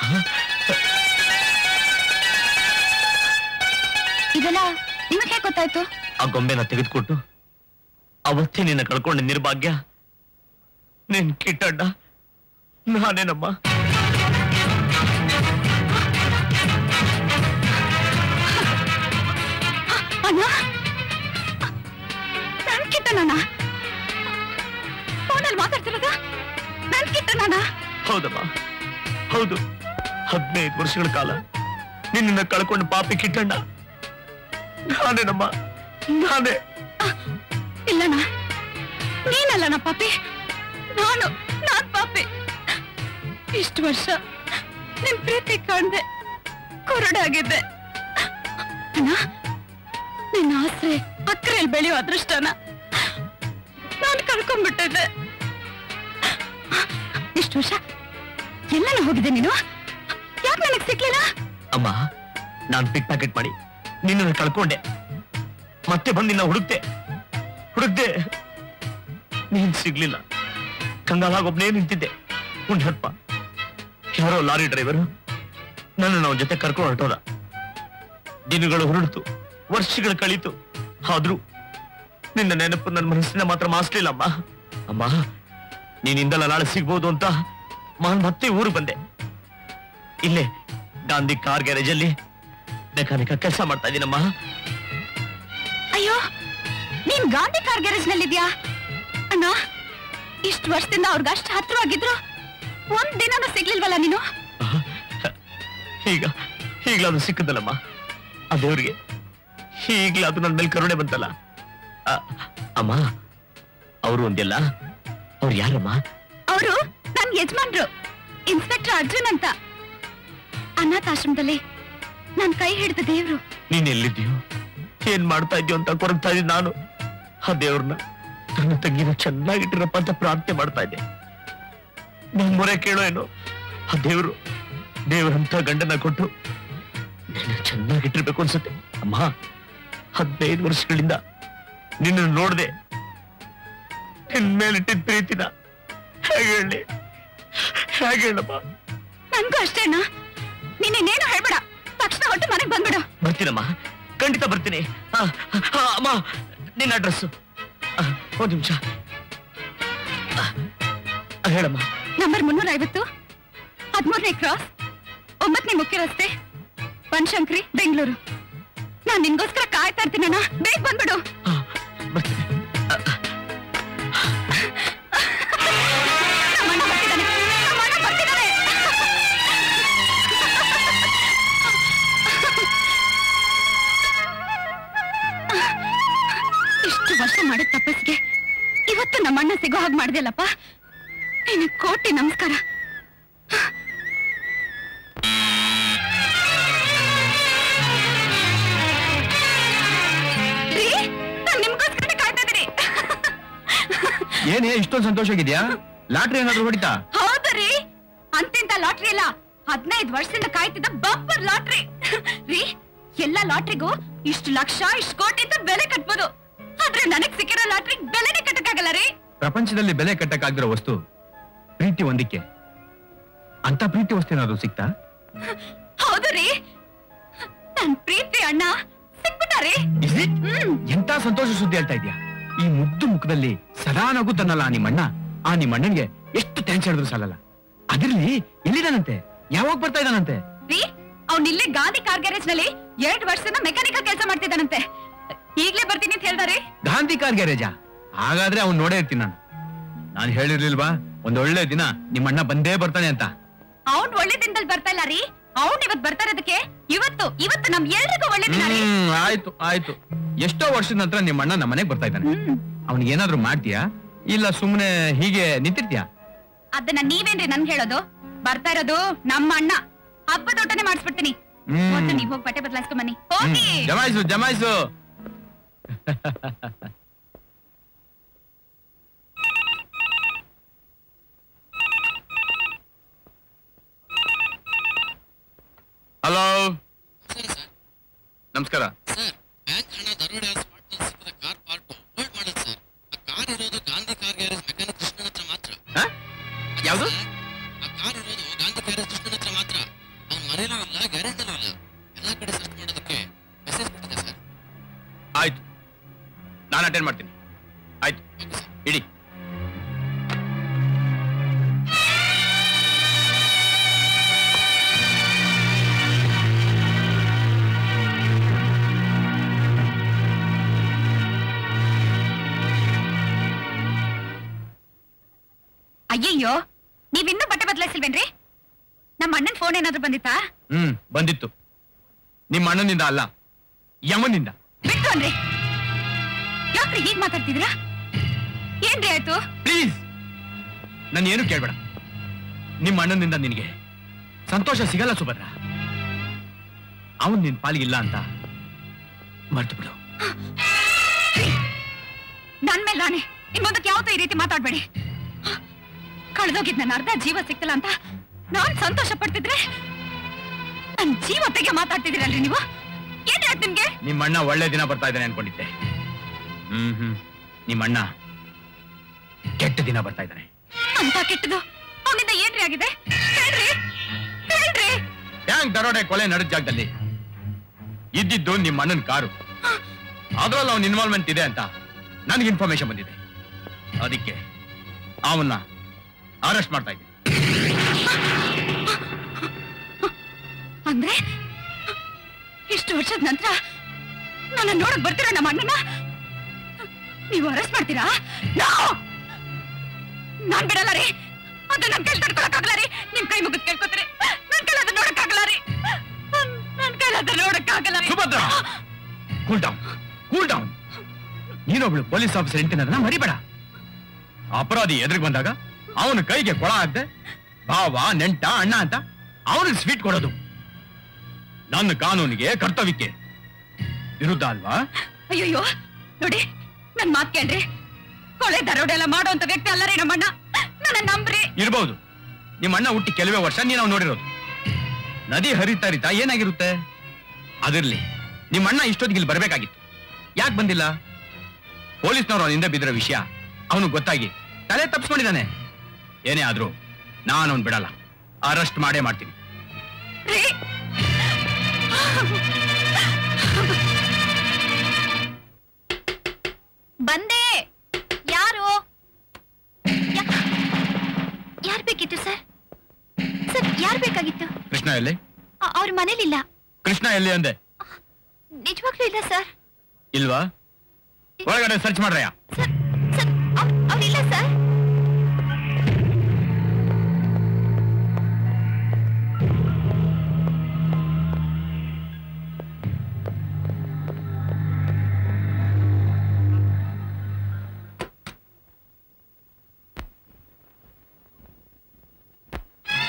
ಇದೆಲ್ಲ ನಿಮಗೆ ಹೇಗೆ ಗೊತ್ತಾಯ್ತು ಆ ಗೊಂಬೆನ ತೆಗೆದುಕೊಟ್ಟು ಅವತ್ತೇ ನಿನ್ನ ಕಳ್ಕೊಂಡ ನಿರ್ಭಾಗ್ಯ ನಿನ್ ಕಿಟ್ಟಣ್ಣ ನಾನೇನಮ್ಮ ಅಣ್ಣ ನನ್ ಕಿಟ್ಟಣ್ಣ ಫೋನಲ್ಲಿ ಮಾತಾಡ್ತಿರೋದ ನನ್ ಕಿಟ್ಟಣ್ಣ ಹೌದಮ್ಮ ಹೌದು ಹದಿನೈದು ವರ್ಷಗಳ ಕಾಲ ನಿನ್ನ ಕಳ್ಕೊಂಡ ಪಾಪಿ ಕಿಟ್ಟಣ್ಣ ನಾನೇನಮ್ಮ ನಾನೇ ಇಲ್ಲಣ್ಣ ನೀನಲ್ಲಣ್ಣ ಪಾಪಿ ನಾನು ನಾನ್ ಪಾಪಿ ಇಷ್ಟು ವರ್ಷ ನಿಮ್ ಪ್ರೀತಿ ಕಾಣ್ದೆ ಕುರುಡಾಗಿದ್ದೆ ಅಣ್ಣ ನಿನ್ನ ಆಸೆ ಅಕ್ರೆಯಲ್ಲಿ ಬೆಳೆಯೋ ಅದೃಷ್ಟನ ನಾನು ಕಳ್ಕೊಂಡ್ಬಿಟ್ಟಿದ್ದೆ ಇಷ್ಟು ವರ್ಷ ಎಲ್ಲನ ಹೋಗಿದೆ ನೀನು ಯಾಕೆ ನನಗೆ ಸಿಗ್ಲಿಲ್ಲ ಅಮ್ಮ ನಾನ್ ಪಿಕ್ ಪ್ಯಾಕೆಟ್ ಮಾಡಿ ನಿನ್ನನ್ನು ಕಳ್ಕೊಂಡೆ ಮತ್ತೆ ಬಂದು ನಿನ್ನ ಹುಡುಕ್ತೆ ಹುಡುಕ್ದೆ ನೀನ್ ಸಿಗ್ಲಿಲ್ಲ ಕಂಗಾಲಾಗೊಬ್ನೇ ನಿಂತಿದ್ದೆ ಉಂಡಪ್ಪ ಯಾರೋ ಲಾರಿ ಡ್ರೈವರು ನನ್ನ ಅವನ ಜೊತೆ ಕರ್ಕೊಂಡು ಹೊರಟೋದ ದಿನಗಳು ಹೊರಡ್ತು ವರ್ಷಗಳು ಕಳೀತು ಆದ್ರೂ ನಿನ್ನ ನೆನಪು ನನ್ನ ಮನಸ್ಸಿನ ಮಾತ್ರ ಮಾಸ್ಲಿಲ್ಲಮ್ಮ ಅಮ್ಮ ನೀನಿಂದಲ್ಲ ನಾಳೆ ಸಿಗ್ಬೋದು ಅಂತ ನಾನ್ ಮತ್ತೆ ಊರು ಬಂದೆ ಇಲ್ಲೇ ಗಾಂಧಿ ಕಾರ್ ಗ್ಯಾರೇಜ್ ಅಲ್ಲಿ ಮೆಕ್ಯಾನಿಕ ಕೆಲಸ ಮಾಡ್ತಾ ಇದ್ದೀನಮ್ಮ ಅಯ್ಯೋ ನೀನ್ ಗಾಂಧಿ ಕಾರ್ ಗ್ಯಾರೇಜ್ ನಲ್ಲಿದ್ಯಾ ಅಣ್ಣ ಇಷ್ಟು ವರ್ಷದಿಂದ ಅವ್ರಿಗೆ ಅಷ್ಟು ಹತ್ರವಾಗಿದ್ರು ಒಂದ್ ದಿನನೂ ಸಿಗ್ಲಿಲ್ವಲ್ಲ ನೀನು ಈಗ ಈಗ್ಲಾದ್ರು ಸಿಕ್ಕದಲ್ಲಮ್ಮ ಆ ದೇವ್ರಿಗೆ ಈಗ್ಲಾದ್ರು ನನ್ನ ಮೇಲೆ ಕರುಣೆ ಬಂತಲ್ಲ ಆ, ಅಮ್ಮ ಅವರು ಒಂದಿಲ್ಲ ಅವ್ರು ಯಾರಮ್ಮ ಅವರು ನನ್ ಯಜಮಾನ್ರು ಇನ್ಸ್ಪೆಕ್ಟರ್ ಅರ್ಜುನ್ ಅಂತ ಅನಾಥಾಶ್ರಮದಲ್ಲಿ ನನ್ ಕೈ ಹಿಡಿದ ದೇವ್ರು ನೀನ್ ಎಲ್ಲಿದ್ಯೋ ಏನ್ ಮಾಡ್ತಾ ಇದ್ಯೋ ಅಂತ ಕೊರಗ್ತಾ ಇದ್ದೀನಿ ನಾನು ಆ ದೇವ್ರನ್ನ ನನ್ನ ತಂಗಿನ ಚೆನ್ನಾಗಿಟ್ಟಿರಪ್ಪ ಅಂತ ಪ್ರಾರ್ಥನೆ ಮಾಡ್ತಾ ಇದ್ದೆ ನನ್ ಮೊರೆ ಕೇಳೋ ಏನೋ ಆ ದೇವ್ರು ದೇವರಂತ ಗಂಡನ ಕೊಟ್ಟು ನಿನ್ನ ಚೆನ್ನಾಗಿಟ್ಟಿರ್ಬೇಕು ಅನ್ಸುತ್ತೆ ಅಮ್ಮ ಹದಿನೈದು ವರ್ಷಗಳಿಂದ ನಿನ್ನ ನೋಡ್ದೆ ನಿನ್ ಮೇಲಿಟ್ಟಿದ್ದ ಪ್ರೀತಿನ ಹೇಗೆ ಹೇಳಿ ಹೇಗೆ ಹೇಳಮ್ಮ ನನ್ಗೂ ಅಷ್ಟೇ ಅಣ್ಣ ನೀನೇನು ಹೇಳ್ಬೇಡ ತಕ್ಷಣ ಹೊಟ್ಟು ಮನೆಗ್ ಬಂದ್ಬಿಡು ಬರ್ತೀನಮ್ಮ ಖಂಡಿತ ಬರ್ತೀನಿ ಆ, ಆ, ಅಮ್ಮ ನಿನ್ನ ಅಡ್ರೆಸ್ ಒಂದು ನಿಮಿಷ ಹೇಳಮ್ಮ ನಂಬರ್ ಮುನ್ನೂರ ಐವತ್ತು ಹದಿಮೂರನೇ ಕ್ರಾಸ್ ಒಂಬತ್ತನೇ ಮುಖ್ಯ ರಸ್ತೆ ಬನಶಂಕರಿ ಬೆಂಗಳೂರು ನಾನ್ ನಿನ್ಗೋಸ್ಕರ ಕಾಯ್ತಾ ಇರ್ತೀನಣ್ಣ ಬೇಗ ಬಂದ್ಬಿಡು ಬರ್ತೀನಿ ನಮ್ಮಣ್ಣ ಬರ್ತಿದ್ದಾನೆ. ನಮ್ಮಣ್ಣ ಬರ್ತಿದ್ದಾನೆ. ಪರ್ಪಸ್ಗೆ ಇವತ್ತು ನಮ್ಮ ಅಣ್ಣ ಸಿಗೋ ಹಾಗೆ ಮಾಡ್ದಲ್ಲಪ್ಪ ನಿನಗೆ ಕೋಟಿ ನಮಸ್ಕಾರ ರೀ, ನಾನ್ ನಿಮ್ಗೋಸ್ಕರನೇ ಕಾಯ್ತಾ ಇದೀನಿ. ಏನೇ ಇಷ್ಟೊಂದು ಸಂತೋಷ ಆಗಿದ್ಯಾ ಲಾಟ್ರಿ ಏನಾದ್ರು ಹೊಡಿತಾ ಹೌದು ರೀ ಅಂತಿಂತ ಲಾಟ್ರಿ ಅಲ್ಲ ಹದಿನೈದು ವರ್ಷದಿಂದ ಕಾಯ್ತಿದ್ದ ಬಂಪರ್ ಲಾಟ್ರಿ ರೀ ಎಲ್ಲ ಲಾಟ್ರಿಗೂ ಇಷ್ಟು ಲಕ್ಷ ಇಷ್ಟು ಕೋಟಿ ಅಂತ ಬೆಲೆ ಕಟ್ಬೋದು ಆದ್ರೆ ನನಗ್ ಸಿಕ್ಕಿರೋ ಲಾಟ್ರಿ ಬೆಲೆನೇ ಕಟ್ಟಕ್ಕಾಗಲ್ಲ ರೀ ಪ್ರಪಂಚದಲ್ಲಿ ಬೆಲೆ ಕಟ್ಟಕ್ಕಾಗ್ದಿರೋ ವಸ್ತು ಪ್ರೀತಿ ಒಂದಿಕ್ಕೆ ಅಂತ ಪ್ರೀತಿ ವಸ್ತು ಏನಾದ್ರು ಸಿಕ್ತಾ ಹೌದು ರೀ ನನ್ ಪ್ರೀತಿ ಅಣ್ಣ ಸಿಕ್ಬಿಟ್ಟಾರಿ Is it? ಎಂತ ಸಂತೋಷ ಸುದ್ದಿ ಹೇಳ್ತಾ ಇದ್ಯಾ ಈ ಮುದ್ದು ಮುಖದಲ್ಲಿ ಸದಾ ನಗುತ್ತಾನಲ್ಲ ಆ ನಿಮ್ಮಣ್ಣ ಆ ನಿಮ್ಮಣ್ಣನ್ಗೆ ಎಷ್ಟು ಥ್ಯಾಂಕ್ಸ್ ಹೇಳಿದ್ರು ಸಾಲಲ್ಲ ಅದಿರ್ಲಿ ಎಲ್ಲಿದಾನಂತೆ ಯಾವಾಗ ಬರ್ತಾ ಇದ್ದಾನಂತೆ ರೀ ಅವ್ನ್ ಇಲ್ಲೇ ಗಾಂಧಿ ಕಾರ್ ಗ್ಯಾರೇಜ್ ನಲ್ಲಿ ಎರಡ್ ವರ್ಷದ ಮೆಕ್ಯಾನಿಕಲ್ ಕೆಲಸ ಮಾಡ್ತಿದ್ದಾನಂತೆ ಈಗ್ಲೇ ಬರ್ತೀನಿ ಅಂತ ಹೇಳ್ದಾರೆ ಗಾಂಧಿ ಕಾರ್ ಗ್ಯಾರೇಜಾ ಹಾಗಾದ್ರೆ ಅವ್ನ್ ನೋಡೇ ಇರ್ತೀನಿ ನಾನು ನಾನು ಹೇಳಿರ್ಲಿಲ್ವಾ ಒಂದ್ ಒಳ್ಳೆ ದಿನ ನಿಮ್ಮಣ್ಣ ಬಂದೇ ಬರ್ತಾನೆ ಅಂತ ಅವ್ನ್ ಒಳ್ಳೆ ದಿನದಲ್ಲಿ ಬರ್ತಾ ಇಲ್ಲ ರೀ ಅವ್ನ್ ಇವತ್ ಬರ್ತಾ ಇರೋದಕ್ಕೆ ಇವತ್ತು ಇವತ್ತು ನಮ್ ಎಲ್ರಿಗೂ ಒಳ್ಳೆ ದಿನ ರೀ ಹ್ಮ್ ಆಯ್ತು ಆಯ್ತು ಎಷ್ಟೋ ವರ್ಷದ ನಂತರ ನಿಮ್ಮಣ್ಣ ನಮ್ಮ ಮನೆಗ್ ಬರ್ತಾ ಇದ್ದಾನೆ ಅವ್ನಿಗೆ ಏನಾದ್ರು ಮಾಡ್ತೀಯಾ ಇಲ್ಲ ಸುಮ್ನೆ ಹೀಗೆ ನಿಂತಿರ್ತೀಯಾ ಅದನ್ನ ನೀವೇನ್ರಿ ನನ್ಗೆ ಹೇಳೋದು ಬರ್ತಾ ಇರೋದು ನಮ್ಮ ಅಣ್ಣ ಹಬ್ಬದ ಊಟನೇ ಮಾಡಿಸ್ಬಿಡ್ತೀನಿ ಹ್ಮ್. ಮೊದ್ಲು ನೀವ್ ಹೋಗಿ ಬಟ್ಟೆ ಬದಲಾಯಿಸ್ಕೊಂಡ್ ಬನ್ನಿ ಹೋಗಿ ಜಮಾಯಿಸು ಜಮಾಯಿಸು ಹಲೋ ನಮಸ್ಕಾರ ಸರ್ ಬ್ಯಾಂಕ್ ಹಣ ದರೋಡೆ ಸ್ಪಾಟ್ನಲ್ಲಿ ಸಿಕ್ಕಿದ ಕಾರ್ ಪಾರ್ಟು ಹೋಲ್ಡ್ ಮಾಡೋದು ಸರ್ ಆ ಕಾರ್ ಇರೋದು ಗಾಂಧಿ ಕಾರ್ ಗ್ಯಾರೇಜ್ ಮೆಕ್ಯಾನಿಕ್ ಕೃಷ್ಣನ ಹತ್ರ ಮಾತ್ರ ಯಾವುದು ಆ ಕಾರ್ ಇರೋದು ಗಾಂಧಿ ಗ್ಯಾರೇಜ್ ಕೃಷ್ಣನ ಹತ್ರ ಮಾತ್ರ ಅವ್ನ ಮನೇಲೂ ಇಲ್ಲ ಗ್ಯಾರೇಜ್ನಲ್ಲೂ ಇಲ್ಲ ಎಲ್ಲಾ ಕಡೆ ಸರ್ಚ್ ಮಾಡೋದಕ್ಕೆ ಮೆಸೇಜ್ ಕೊಟ್ಟಿದೆ ಸರ್ ಆಯ್ತು ನಾನು ಅಟೆಂಡ್ ಮಾಡ್ತೀನಿ ಆಯ್ತು ಇಡಿ ಅಯ್ಯಯ್ಯೋ ನೀವಿನ್ನೂ ಬಟ್ಟೆ ಬದಲಾಯಿಸಿಲ್ವೇನ್ರಿ ನಮ್ಮ ಅಣ್ಣನ್ ಫೋನ್ ಏನಾದ್ರು ಬಂದಿತ್ತಾ ಹ್ಮ್ ಬಂದಿತ್ತು ನಿಮ್ಮ ಅಣ್ಣನಿಂದ ಅಲ್ಲ ಯಮನಿಂದ ಬಿಟ್ಟು ಅನ್ರಿ ಯಾಕ್ರಿ ಹೀಗ್ ಮಾತಾಡ್ತಿದ್ದೀರಾ ಏನ್ರಿ ಆಯ್ತು ಪ್ಲೀಸ್ ನಾನು ಏನು ಕೇಳ್ಬೇಡ ನಿಮ್ಮ ಅಣ್ಣನಿಂದ ನಿನಗೆ ಸಂತೋಷ ಸಿಗಲ್ಲ ಸುಭದ್ರ ಅವನ್ ನಿನ್ ಪಾಲಿಗಿಲ್ಲ ಅಂತ ಮರ್ತು ಬಿಡು ನನ್ ಮೇಲೆ ನಾನೇ ಇನ್ ಮುಂದಕ್ಕೆ ಯಾವತ್ತೂ ಈ ರೀತಿ ಮಾತಾಡ್ಬೇಡಿ ಕಳೆದೋಗಿದ್ ನನ್ನ ಅರ್ಧ ಜೀವ ಸಿಕ್ತಲ್ಲ ಅಂತ ನಾನ್ ಸಂತೋಷ ಪಡ್ತಿದ್ರೆ ನನ್ ಜೀವ ತೆಗೆ ಮಾತಾಡ್ತಿದ್ದೀರಲ್ರಿ ನೀವು ಏನ್ ಆಯ್ತು ನಿಮ್ಗೆ ನಿಮ್ಮ ಅಣ್ಣ ಒಳ್ಳೆ ದಿನ ಬರ್ತಾ ಇದ್ದಾನೆ ಅನ್ಕೊಂಡಿದ್ದೆ ಹ್ಮ್ ಹ್ಮ್ ನಿಮ್ಮ ಅಣ್ಣ ಕೆಟ್ಟ ದಿನ ಬರ್ತಾ ಇದ್ದಾನೆ ಅಂತ ಕೆಟ್ಟದು ಅವನಿಂದ ಏನ್ರಿ ಆಗಿದೆ ಹೇಳ್ರಿ ಹೇಳ್ರಿ ಟ್ಯಾಂಕ್ ದರೋಡೆ ಕೊಲೆ ನಡೆದ ಜಾಗದಲ್ಲಿ ಇದ್ದಿದ್ದು ನಿಮ್ಮ ಅಣ್ಣನ ಕಾರು ಅದ್ರಲ್ಲಿ ಅವನ ಇನ್ವಾಲ್ವ್ಮೆಂಟ್ ಇದೆ ಅಂತ ನನಗೆ ಇನ್ಫಾರ್ಮೇಶನ್ ಬಂದಿದೆ ಅದಕ್ಕೆ ಅವನ್ನ ಅರೆಸ್ಟ್ ಮಾಡ್ತಾ ಇದ್ದೀನಿ ಅಂದ್ರೆ ಇಷ್ಟು ವರ್ಷದ ನಂತರ ನನ್ನ ನೋಡಕ್ ಬರ್ತೀರಾ ನಮ್ಮ ಅಣ್ಣನ ನೀವು ಅರೆಸ್ಟ್ ಮಾಡ್ತೀರಾ No! ನಾನ್ ಬಿಡಲ್ಲ ರೀ ಅದು ನನ್ ಕೈಲಿ ತಡ್ಕೊಳಕ್ಕಾಗಲ್ಲ ರೀ ನಿಮ್ ಕೈ ಮುಗಿದ್ ಕೇಳ್ಕೊತೀರಿ ನನ್ ಕೈಲಿ ಅದು ನೋಡಕ್ಕಾಗಲ್ಲ ರೀ ನನ್- ನನ್ ಕೈಲಿ ಅದು ನೋಡಕ್ಕಾಗಲ್ಲ ರೀ Subhadra cool down cool down ನೀನೊಬ್ಳು ಪೊಲೀಸ್ ಆಫೀಸರ್ ಇಂಟಿನ ಮರಿಬೇಡ ಅಪರಾಧಿ ಎದುರಿಗೆ ಬಂದಾಗ ಅವನ ಕೈಗೆ ಕೊಳ ಹಾಕ್ದೆ ಭಾವ ನೆಂಟ ಅಣ್ಣ ಅಂತ ಅವನಿಗೆ ಸ್ವೀಟ್ ಕೊಡೋದು ನನ್ನ ಕಾನೂನಿಗೆ ಕರ್ತವ್ಯಕ್ಕೆ ವಿರುದ್ಧ ಅಲ್ವಾ ಅಯ್ಯಯ್ಯೋ ನೋಡಿ ನನ್ ಮಾತ್ ಕೇಳ್ರಿ ಕೊಲೆ ದರೋಡೆ ಎಲ್ಲ ಮಾಡುವಂತ ವ್ಯಕ್ತಿ ಅಲ್ಲ ರೀ ನಮ್ಮಣ್ಣ ನನ್ನ ನಂಬ್ರಿ ಇರ್ಬೋದು ನಿಮ್ಮ ಅಣ್ಣ ಹುಟ್ಟಿ ಕೆಲವೇ ವರ್ಷ ನೀನು ಅವ್ನು ನೋಡಿರೋದು ನದಿ ಹರಿತಾ ಹರಿತಾ ಏನಾಗಿರುತ್ತೆ ಅದಿರ್ಲಿ ನಿಮ್ಮ ಅಣ್ಣ ಇಷ್ಟೊತ್ತಿಗೆ ಇಲ್ಲಿ ಬರ್ಬೇಕಾಗಿತ್ತು ಯಾಕೆ ಬಂದಿಲ್ಲ ಪೊಲೀಸ್ನವ್ರು ಅವನ ಹಿಂದೆ ಬಿದ್ದಿರೋ ವಿಷಯ ಅವನು ಗೊತ್ತಾಗಿ ತಲೆ ತಪ್ಪಿಸ್ಕೊಂಡಿದ್ದಾನೆ ಏನೇ ಆದ್ರೂ ನಾನು ಅವ್ನು ಬಿಡಲ್ಲ ಅರೆಸ್ಟ್ ಮಾಡೇ ಮಾಡ್ತೀನಿ ರೀ ಬಂದೆ ಯಾರು ಯಾರು ಬೇಕಿತ್ತು ಸರ್ ಸರ್ ಯಾರು ಬೇಕಾಗಿತ್ತು ಕೃಷ್ಣ ಎಲ್ಲಿ ಅವ್ರ ಮನೇಲಿಲ್ಲ ಕೃಷ್ಣ ಎಲ್ಲಿ ಅಂದೆ ನಿಜವಾಗ್ಲೂ ಇಲ್ಲ ಸರ್ ಇಲ್ವಾ ಒಳಗಡೆ ಸರ್ಚ್ ಮಾಡ್ರಯ್ಯ ಸರ್ ಅವ್ರಿಲ್ಲ ಸರ್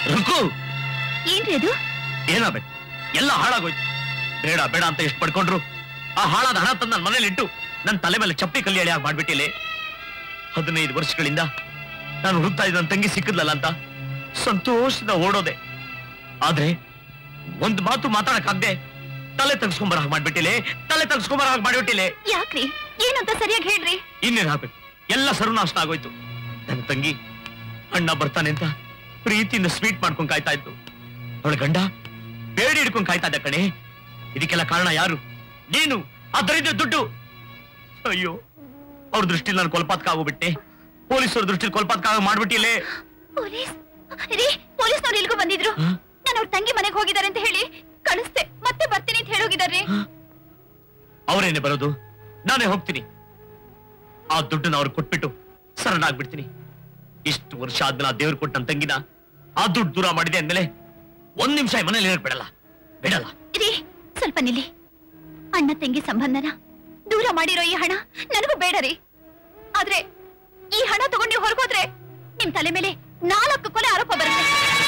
ರುಕು ಏನ್ರಿ ಅದು ಏನಾಗ್ಬೇಕು ಎಲ್ಲ ಹಾಳಾಗೋಯ್ತು ಬೇಡ ಬೇಡ ಅಂತ ಎಷ್ಟು ಪಡ್ಕೊಂಡ್ರು ಆ ಹಾಳಾದ ಹಣ ತಂದು ನನ್ನ ಮನೇಲಿ ಇಟ್ಟು ನನ್ನ ತಲೆ ಮೇಲೆ ಚಪ್ಪಿ ಕಲ್ಲಿಯಾಳಿ ಆಗಿ ಮಾಡ್ಬಿಟ್ಟಿಲ್ಲ ಹದಿನೈದು ವರ್ಷಗಳಿಂದ ನಾನು ಹುಡುಕ್ತಾ ಇದ್ದ ನನ್ನ ತಂಗಿ ಸಿಕ್ಕಿದ್ಲಲ್ಲ ಅಂತ ಸಂತೋಷದ ಓಡೋದೆ ಆದ್ರೆ ಒಂದ್ ಮಾತು ಮಾತಾಡಕ್ಕಾಗ್ದೆ ತಲೆ ತಗ್ಸ್ಕೊಂಬರ ಹಾಗೆ ಮಾಡ್ಬಿಟ್ಟಿಲೆ ತಲೆ ತಗ್ಸ್ಕೊಂಬರ ಹಾಗೆ ಮಾಡ್ಬಿಟ್ಟಿಲೆ ಯಾಕ್ರಿ ಏನಂತ ಸರಿಯಾಗಿ ಹೇಳ್ರಿ ಇನ್ನೇನ್ ಹಾಕ್ಬೇಕು ಎಲ್ಲ ಸರ್ವನಾಶ ಆಗೋಯ್ತು ನನ್ನ ತಂಗಿ ಅಣ್ಣ ಬರ್ತಾನೆ ಅಂತ ಪ್ರೀತಿಯಿಂದ ಸ್ವೀಟ್ ಮಾಡ್ಕೊಂಡ್ ಕಾಯ್ತಾ ಇತ್ತು ಅವಳ ಗಂಡ ಬೇಡಿ ಹಿಡ್ಕೊಂಡ್ ಕಾಯ್ತಾ ಇದ್ದ ಕಣೆ ಇದಕ್ಕೆಲ್ಲ ಕಾರಣ ಯಾರು ನೀನು ಅದರಿಂದ ದುಡ್ಡು ಅಯ್ಯೋ ಅವ್ರ ದೃಷ್ಟಿಲಿ ನಾನು ಕೊಲ್ಪಾತ್ಕಾಗೋಗ್ಬಿಟ್ಟೆ ಪೊಲೀಸರ ದೃಷ್ಟಿಲಿ ಕೊಲ್ಪಾತ್ಕಾಗ ಮಾಡ್ಬಿಟ್ಟಿಲ್ಲೇ ಪೊಲೀಸ್ ರೀ ಪೊಲೀಸ್ನವ್ರು ಇಲ್ಗೂ ಬಂದಿದ್ರು ನಾನು ಅವ್ರ ತಂಗಿ ಮನೆಗೆ ಹೋಗಿದ್ದಾರೆ ಅಂತ ಹೇಳಿ ಕಳಿಸ್ದೆ ಮತ್ತೆ ಬರ್ತೀನಿ ಅಂತ ಹೇಳೋಗಿದಾರೆ ಅವರೇನೆ ಬರೋದು ನಾನೇ ಹೋಗ್ತೀನಿ ಆ ದುಡ್ಡನ್ನ ಅವ್ರಿಗೆ ಕೊಟ್ಬಿಟ್ಟು ಸರಣಾಗ್ಬಿಡ್ತೀನಿ ಇಷ್ಟು ವರ್ಷ ಆದ್ಮೇಲೆ ಆ ದೇವ್ರು ಕೊಟ್ಟ ನನ್ನ ತಂಗಿನ ಆ ದುಡ್ಡು ದೂರ ಮಾಡಿದೆ ಅಂದ್ಮೇಲೆ ಒಂದ್ ನಿಮಿಷ ಈ ಮನೇಲಿ ಇರೋಕ್ ಬಿಡಲ್ಲ ಬಿಡಲ್ಲ ರೀ ಸ್ವಲ್ಪ ನಿಲ್ಲಿ ಅಣ್ಣ ತಂಗಿ ಸಂಬಂಧನ ದೂರ ಮಾಡಿರೋ ಈ ಹಣ ನನಗೂ ಬೇಡ ರೀ ಆದ್ರೆ ಈ ಹಣ ತಗೊಂಡು ನೀವು ಹೊರಗೋದ್ರೆ ನಿಮ್ ತಲೆ ಮೇಲೆ ನಾಲ್ಕು ಕೊಲೆ ಆರೋಪ ಬರುತ್ತೆ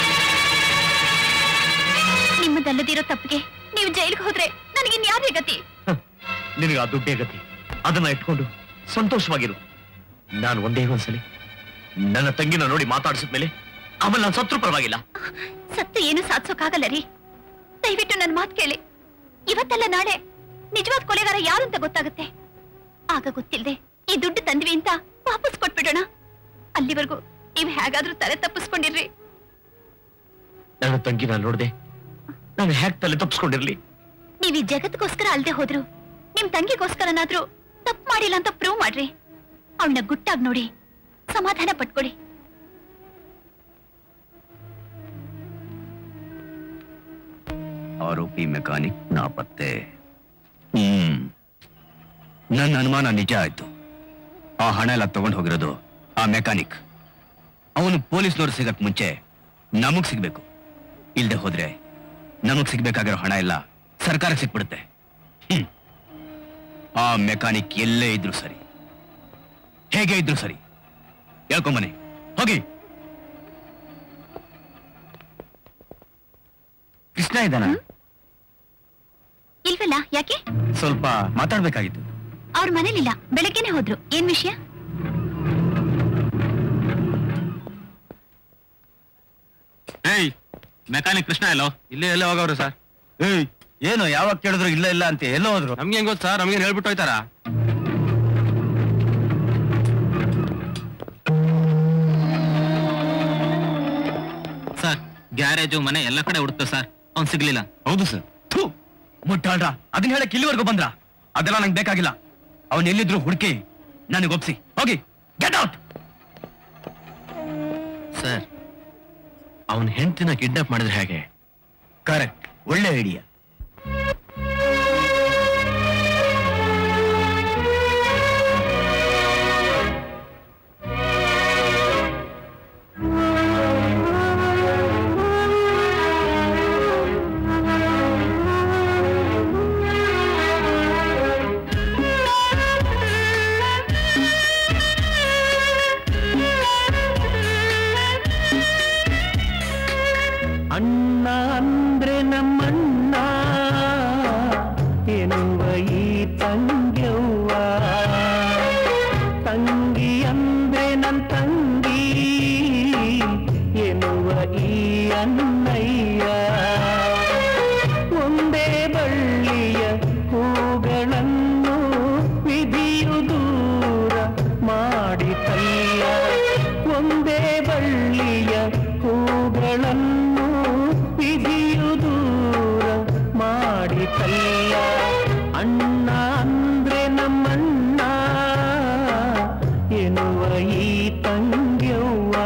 ನಿಮ್ಮದಲ್ಲದಿರೋ ತಪ್ಪಿಗೆ ನೀವು ಜೈಲಿಗೆ ಹೋದ್ರೆ ನನಗಿನ್ಯಾರೇ ಗತಿ ನಿನಗೆ ಆ ದುಡ್ಡೇ ಗತಿ ಅದನ್ನ ಇಟ್ಕೊಂಡು ಸಂತೋಷವಾಗಿರು ನಾನು ಒಂದೇ ಒಂದ್ಸಲಿ ನನ್ನ ತಂಗಿನ ನೋಡಿ ಮಾತಾಡಿಸಿದ್ಮೇಲೆ ಆಮೇಲೆ ನಾನು ಸತ್ರು ಪರವಾಗಿಲ್ಲ ಸತ್ತು ಏನು ಸಾಧಿಸೋಕ್ಕಾಗಲ್ಲ ರೀ ದಯವಿಟ್ಟು ನನ್ನ ಮಾತು ಕೇಳಿ ಇವತ್ತಲ್ಲ ನಾಳೆ ನಿಜವಾದ ಕೊಲೆಗಾರ ಯಾರು ಅಂತ ಗೊತ್ತಾಗುತ್ತೆ ಆಗ ಗೊತ್ತಿಲ್ಲದೆ ಈ ದುಡ್ಡು ತಂದ್ವಿ ಅಂತ ವಾಪಸ್ ಕೊಟ್ಬಿಡೋಣ ಅಲ್ಲಿವರೆಗೂ ನೀವು ಹೇಗಾದ್ರೂ ತಲೆ ತಪ್ಪಿಸ್ಕೊಂಡಿರ್ರಿ ನನ್ನ ತಂಗಿನ ನೋಡ್ದೆ ನಾನು ಹ್ಯಾಕ್ ತಲೆ ತಪ್ಪಿಸ್ಕೊಂಡಿರ್ಲಿ ನೀವ್ ಈ ಜಗತ್ಗೋಸ್ಕರ ಅಲ್ದೆ ಹೋದ್ರು ನಿಮ್ ತಂಗಿಗೋಸ್ಕರನಾದ್ರೂ ತಪ್ಪು ಮಾಡಿಲ್ಲ ಅಂತ ಪ್ರೂವ್ ಮಾಡ್ರಿ ಅವಳನ್ನ ಗುಟ್ಟಾಗ್ ನೋಡಿ ಸಮಾಧಾನ ಪಟ್ಕೊಡಿ ಆರೋಪಿ ಮೆಕ್ಯಾನಿಕ್ ನಾಪತ್ತೆ ಹ್ಮ್ ನನ್ನ ಅನುಮಾನ ನಿಜ ಆಯ್ತು ಆ ಹಣ ಎಲ್ಲ ತಗೊಂಡು ಹೋಗಿರೋದು ಆ ಮೆಕ್ಯಾನಿಕ್ ಅವನು ಪೊಲೀಸ್ನವ್ರು ಸಿಗಕ್ ಮುಂಚೆ ನಮಗ್ ಸಿಗ್ಬೇಕು ಇಲ್ದೆ ಹೋದ್ರೆ ನಮಗ್ ಸಿಗ್ಬೇಕಾಗಿರೋ ಹಣ ಎಲ್ಲ ಸರ್ಕಾರಕ್ಕೆ ಸಿಕ್ಬಿಡುತ್ತೆ ಹ್ಮ್ ಆ ಮೆಕ್ಯಾನಿಕ್ ಎಲ್ಲೇ ಇದ್ರು ಸರಿ ಹೇಗೆ ಇದ್ರು ಸರಿ ಹೇಳ್ಕೊಂಬನೆ ಹೋಗಿ ಕೃಷ್ಣ ಇದ್ದಾನ ಇಲ್ವಲ್ಲ ಯಾಕೆ ಸ್ವಲ್ಪ ಮಾತಾಡ್ಬೇಕಾಗಿತ್ತು ಅವ್ರ ಮನೇಲಿಲ್ಲ ಬೆಳಗ್ಗೆನೆ ಹೋದ್ರು ಏನ್ ವಿಷಯ ಏಯ್ ಮೆಕ್ಯಾನಿಕ್ ಕೃಷ್ಣ ಎಲ್ಲೋ ಇಲ್ಲೇ ಎಲ್ಲ ಹೋಗವ್ರು ಸರ್ ಏಯ್ ಏನು ಯಾವಾಗ ಕೇಳಿದ್ರು ಇಲ್ಲ ಇಲ್ಲ ಅಂತ ಎಲ್ಲೋ ಹೋದ್ರು ನಮ್ಗೆ ಹೆಂಗ್ ಗೊತ್ತು ಸರ್ ನಮ್ಗೇನ್ ಹೇಳ್ಬಿಟ್ಟು ಹೋಯ್ತಾರ ಸರ್ ಗ್ಯಾರೇಜು ಮನೆ ಎಲ್ಲ ಕಡೆ ಹುಡುಕ್ತು ಸರ್ ಅವ್ನ್ ಸಿಗ್ಲಿಲ್ಲ ಹೌದು ಸರ್ ಥೂ ಮುಟ್ಟಾಳ್ರ ಅದನ್ನ ಹೇಳಕ್ ಇಲ್ಲಿವರೆಗೂ ಬಂದ್ರ ಅದೆಲ್ಲ ನಂಗೆ ಬೇಕಾಗಿಲ್ಲ ಅವನ್ ಎಲ್ಲಿದ್ರು ಹುಡುಕಿ ನನಗೆ ಒಪ್ಸಿ ಹೋಗಿ ಗೆಟ್ ಔಟ್ ಸರ್ ಅವನ್ ಹೆಂಡತಿನ ಕಿಡ್ನಾಪ್ ಮಾಡಿದ್ರೆ ಹೇಗೆ ಕರೆಕ್ಟ್ ಒಳ್ಳೆ ಐಡಿಯಾ ಅಣ್ಣ ಅಂದ್ರೆ ನಮ್ಮಣ್ಣ ಎನ್ನುವ ಈ ತಂಗ್ಯವ್ವ ತಂಗಿ ಅಂದ್ರೆ ನನ್ ತಂಗಿ ಎನ್ನುವ ಈ ಅಣ್ಣಯ್ಯ ಒಂದೇ ಬಳ್ಳಿಯ ಹೂಗಳನ್ನು ವಿಧಿಯು ದೂರ ಮಾಡಿತಲ್ಲ ಒಂದೇ ಬಳ್ಳಿಯ ಹೂಗಳನ್ನು ವಿಧಿಯು ದೂರ ಮಾಡಿತಲ್ಲ ಅಣ್ಣ ಅಂದ್ರೆ ನಮ್ಮಣ್ಣ ಎನ್ನುವ ಈ ತಂಗ್ಯವ್ವ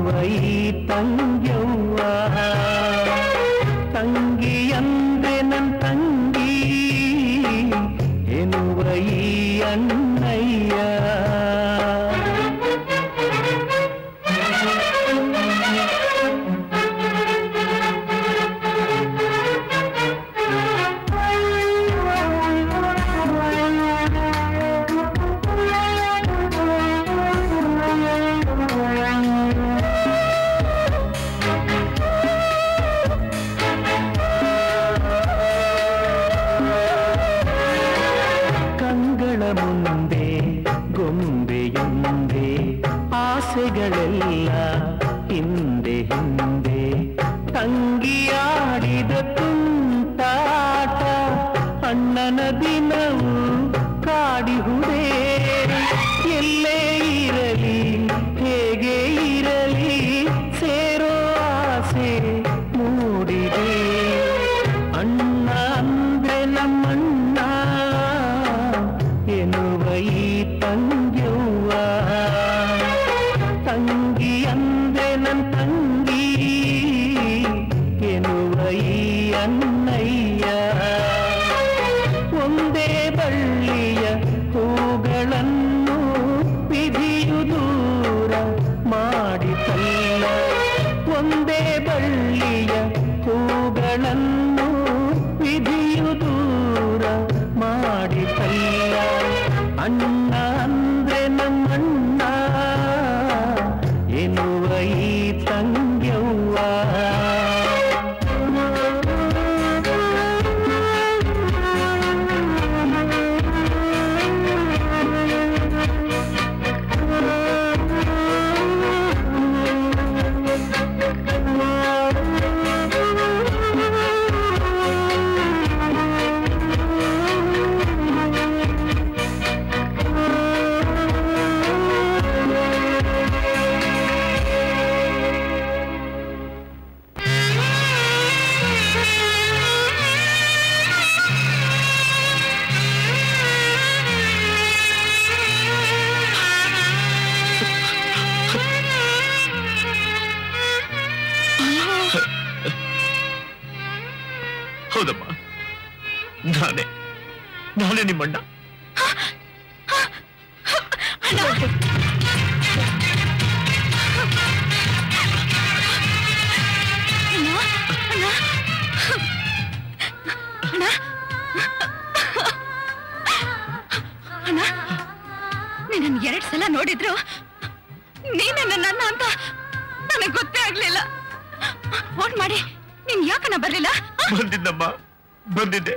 ಈ ತಂಗ್ಯವ್ವ ತಂಗಿ ಅಂದ್ರೆ ನನ್ ತಂಗಿ ಎನ್ನುವ ಈ ಅಣ್ಣಯ್ಯ ಕಂಗಳ ಮುಂದೆ ಗೊಂಬೆಯೊಂದೆ ಆಸೆಗಳೆಲ್ಲ ಹಿಂದೆ ಹಿಂದೆ ತಂಗಿಯಾಡಿದ ತುಂಟಾಟ ಅಣ್ಣನ ದಿನವು ಕಾಡಿಹುದೇ ಎಲ್ಲೇ ಇರಲಿ ಹೇಗೆ ಇರಲಿ ಸೇರೋ ಆಸೆ ಮೂಡಿದೆ ಅಣ್ಣ ಅಂದ್ರೆ ನಮ್ಮಣ್ಣ ಎನ್ನುವ ಈ ತಂಗ್ಯವ್ವ ತಂಗಿ ಅಂದ್ರೆ ನನ್ ತಂಗಿ ಎನ್ನುವ ಈ ಅಣ್ಣಯ್ಯ ಒಂದೇ ಬಳ್ಳಿಯ ಹೂಗಳನ್ನು ವಿಧಿಯು ದೂರ ಮಾಡಿತಲ್ಲ ಒಂದೇ ಬಳ್ಳಿಯ ಹೂಗಳನ್ನು ವಿಧಿಯು ದೂರ ಮಾಡಿತಲ್ಲ ಅಣ್ಣ ಅಂದ್ರೆ ನಮ್ಮಣ್ಣ ಎನ್ನುವ ಈ ತಂಗ್ಯವ್ವ ಹೌದಮ್ಮ ನಾನೇ ನಾನೇ ನಿಮ್ಮಣ್ಣ ಅಣ್ಣ ನೀನನ್ ಎರಡ್ ಸಲ ನೋಡಿದ್ರು ನೀನೇ ನನ್ನ ಅಣ್ಣ ಅಂತ ನನಗ್ ಗೊತ್ತೇ ಆಗ್ಲಿಲ್ಲ ಫೋನ್ ಮಾಡಿ ನೀನ್ ಯಾಕಣ್ಣ ಬರ್ಲಿಲ್ಲ ಬಂದಿದ್ದಮ್ಮ ಬಂದಿದ್ದೆ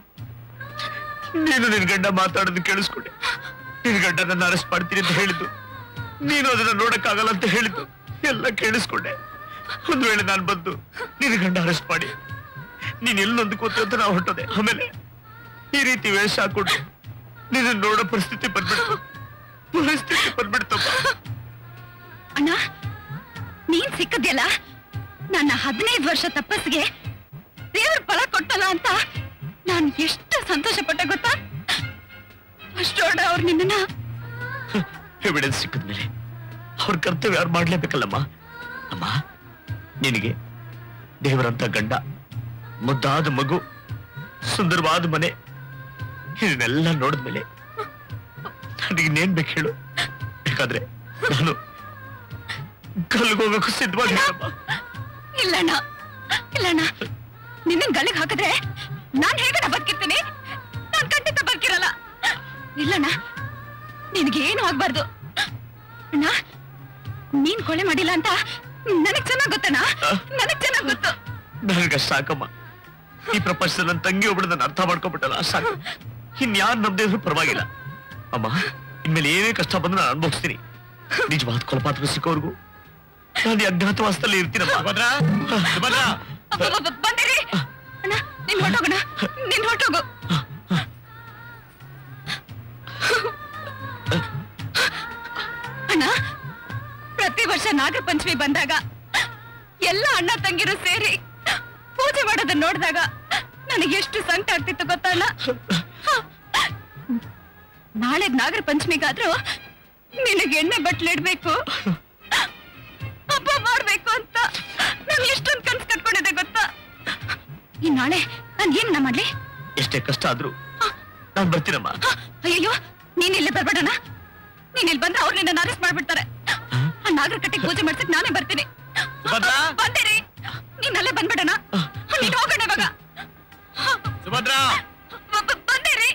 ನೀನು ನಿನ್ ಗಂಡ ಮಾತಾಡೋದು ಕೇಳಿಸ್ಕೊಂಡೆ ನಿನ್ ಗಂಡ ನನ್ನ ಅರೆಸ್ಟ್ ಮಾಡ್ತೀನಿ ಅಂತ ಹೇಳಿದ್ದು ನೀನು ಅದನ್ನ ನೋಡಕ್ಕಾಗಲ್ಲ ಅಂತ ಹೇಳಿದ್ದು ಎಲ್ಲ ಕೇಳಿಸ್ಕೊಂಡೆ ಒಂದ್ ವೇಳೆ ನಾನು ಬಂದು ನಿನ್ ಗಂಡ ಅರೆಸ್ಟ್ ಮಾಡಿ ನೀನ್ ಎಲ್ಲೊಂದು ಕೂತು ಅಂತ ನಾವು ಹೊಟ್ಟೋದೆ ಆಮೇಲೆ ಈ ರೀತಿ ವೇಷ ಹಾಕೊಂಡು ನಿನ್ನ ನೋಡೋ ಪರಿಸ್ಥಿತಿ ಬಂದ್ಬಿಡ್ತು ಪರಿಸ್ಥಿತಿ ಬಂದ್ಬಿಡ್ತಪ್ಪ ಅಣ್ಣ ನೀನ್ ಸಿಕ್ಕದ್ಯಲ್ಲ ನನ್ನ ಹದಿನೈದು ವರ್ಷ ತಪಸ್ಸಿಗೆ ದೇವ್ರ ಫಲ ಕೊಟ್ಟಲ್ಲ ಅಂತ ನಾನ್ ಎಷ್ಟು ಸಂತೋಷ ಪಟ್ಟೆ ಗೊತ್ತಾ ಅಷ್ಟೋಡ ಅವ್ರು ನಿನ್ನ ಎವಿಡೆನ್ಸ್ ಸಿಕ್ಕಿದ್ಮೇಲೆ ಅವ್ರ ಕರ್ತವ್ಯ ಯಾರು ಮಾಡ್ಲೇಬೇಕಲ್ಲಮ್ಮ ಅಮ್ಮ ನಿನಗೆ ದೇವರಂತ ಗಂಡ ಮುದ್ದಾದ ಮಗು ಸುಂದರವಾದ ಮನೆ ಇದನ್ನೆಲ್ಲ ನೋಡಿದ್ಮೇಲೆ ನನಗೆ ಇನ್ನೇನ್ ಬೇಕು ಹೇಳು ಬೇಕಾದ್ರೆ ನಾನು ಕಲ್ಗೋಗಕ್ಕೂ ಸಿದ್ಧವಾಗಿಲ್ಲಮ್ಮ ಇಲ್ಲಣ್ಣ ಇಲ್ಲಣ್ಣ ನಿನ್ನ ಗಲ್ಲಿಗೆ ಹಾಕಿದ್ರೆ ನಾನ್ ಹೇಗಣ್ಣ ಬದುಕಿರ್ತೀನಿ ನಾನ್ ಖಂಡಿತ ಬದುಕಿರಲ್ಲ ಇಲ್ಲಣ್ಣ ನಿನಗೇನು ಆಗ್ಬಾರ್ದು ಅಣ್ಣ ನೀನ್ ಕೊಲೆ ಮಾಡಿಲ್ಲ ಅಂತ ನನಗ್ ಚೆನ್ನಾಗ್ ಗೊತ್ತಣ್ಣ ನನಗ್ ಚೆನ್ನಾಗ್ ಗೊತ್ತು ನನಗೆ ಸಾಕಮ್ಮ ಈ ಪ್ರಪಂಚದಲ್ಲಿ ನನ್ನ ತಂಗಿ ಒಬ್ಬಳು ನನ್ನ ಅರ್ಥ ಮಾಡ್ಕೊಂಡ್ಬಿಟ್ಟಲ್ಲ ಸಾಕು ಇನ್ಯಾರು ನಮ್ದೇವ್ರು ಪರವಾಗಿಲ್ಲ ಅಮ್ಮ ಇನ್ಮೇಲೆ ಏನೇ ಕಷ್ಟ ಬಂದು ನಾನು ಅನುಭವಿಸ್ತೀನಿ ನಿಜವಾದ ಕೊಲಪಾತಕ ಸಿಕ್ಕೋರ್ಗು ನಾನು ಈ ಅಜ್ಞಾತವಾಸದಲ್ಲಿ ಇರ್ತೀನಮ್ಮ ಭದ್ರ ಭದ್ರ ಅಬ್ಬಬ್ಬಬ್ಬ, ಬಂದಿರಿ ಅಣ್ಣ ನೀನ್ ಹೊರಟೋಗಣ ನೀನ್ ಹೊರಟೋಗು ಅಣ್ಣ ಪ್ರತಿ ವರ್ಷ ನಾಗರ ಪಂಚಮಿ ಬಂದಾಗ ಎಲ್ಲ ಅಣ್ಣ ತಂಗಿರು ಸೇರಿ ಪೂಜೆ ಮಾಡೋದನ್ನ ನೋಡಿದಾಗ ನನಗೆ ಎಷ್ಟು ಸಂಕಟ ಆಗ್ತಿತ್ತು ಗೊತ್ತಣ್ಣ ನಾಳೆ ನಾಗರ ಪಂಚಮಿಗಾದ್ರೂ ನಿನಗೆ ಎಣ್ಣೆ ಬಟ್ಲಿಡ್ಬೇಕು ಅಬ್ಬಬ್ಬ ನಾಳೆ ನಾನ್ ಏನ ಮಾಡ್ಲಿ ಎಷ್ಟೇ ಕಷ್ಟ ಆದ್ರೂ ನಾನ್ ಬರ್ತೀನಮ್ಮ ಅಯ್ಯಯ್ಯೋ ನೀನ್ ಇಲ್ಲೇ ಬರ್ಬೇಡಣ ನೀನ್ ಇಲ್ಲಿ ಬಂದ್ರೆ ಅವ್ರು ನಿನ್ನ ಅರೆಸ್ಟ್ ಮಾಡ್ಬಿಡ್ತಾರೆ ಆ ನಾಗರ ಕಟ್ಟಿಗೆ ಪೂಜೆ ಮಾಡ್ಸಕ್ ನಾನೇ ಬರ್ತೀನಿ ಸುಭದ್ರಾ? ಬಂದಿರಿ ನೀನ್ ಅಲ್ಲೇ ಬಂದ್ಬಿಡಣ ನೀನ್ ಹೋಗೋಣ ಇವಾಗ ಸುಭದ್ರಾ ಬ- ಬ- ಬಂದಿರಿ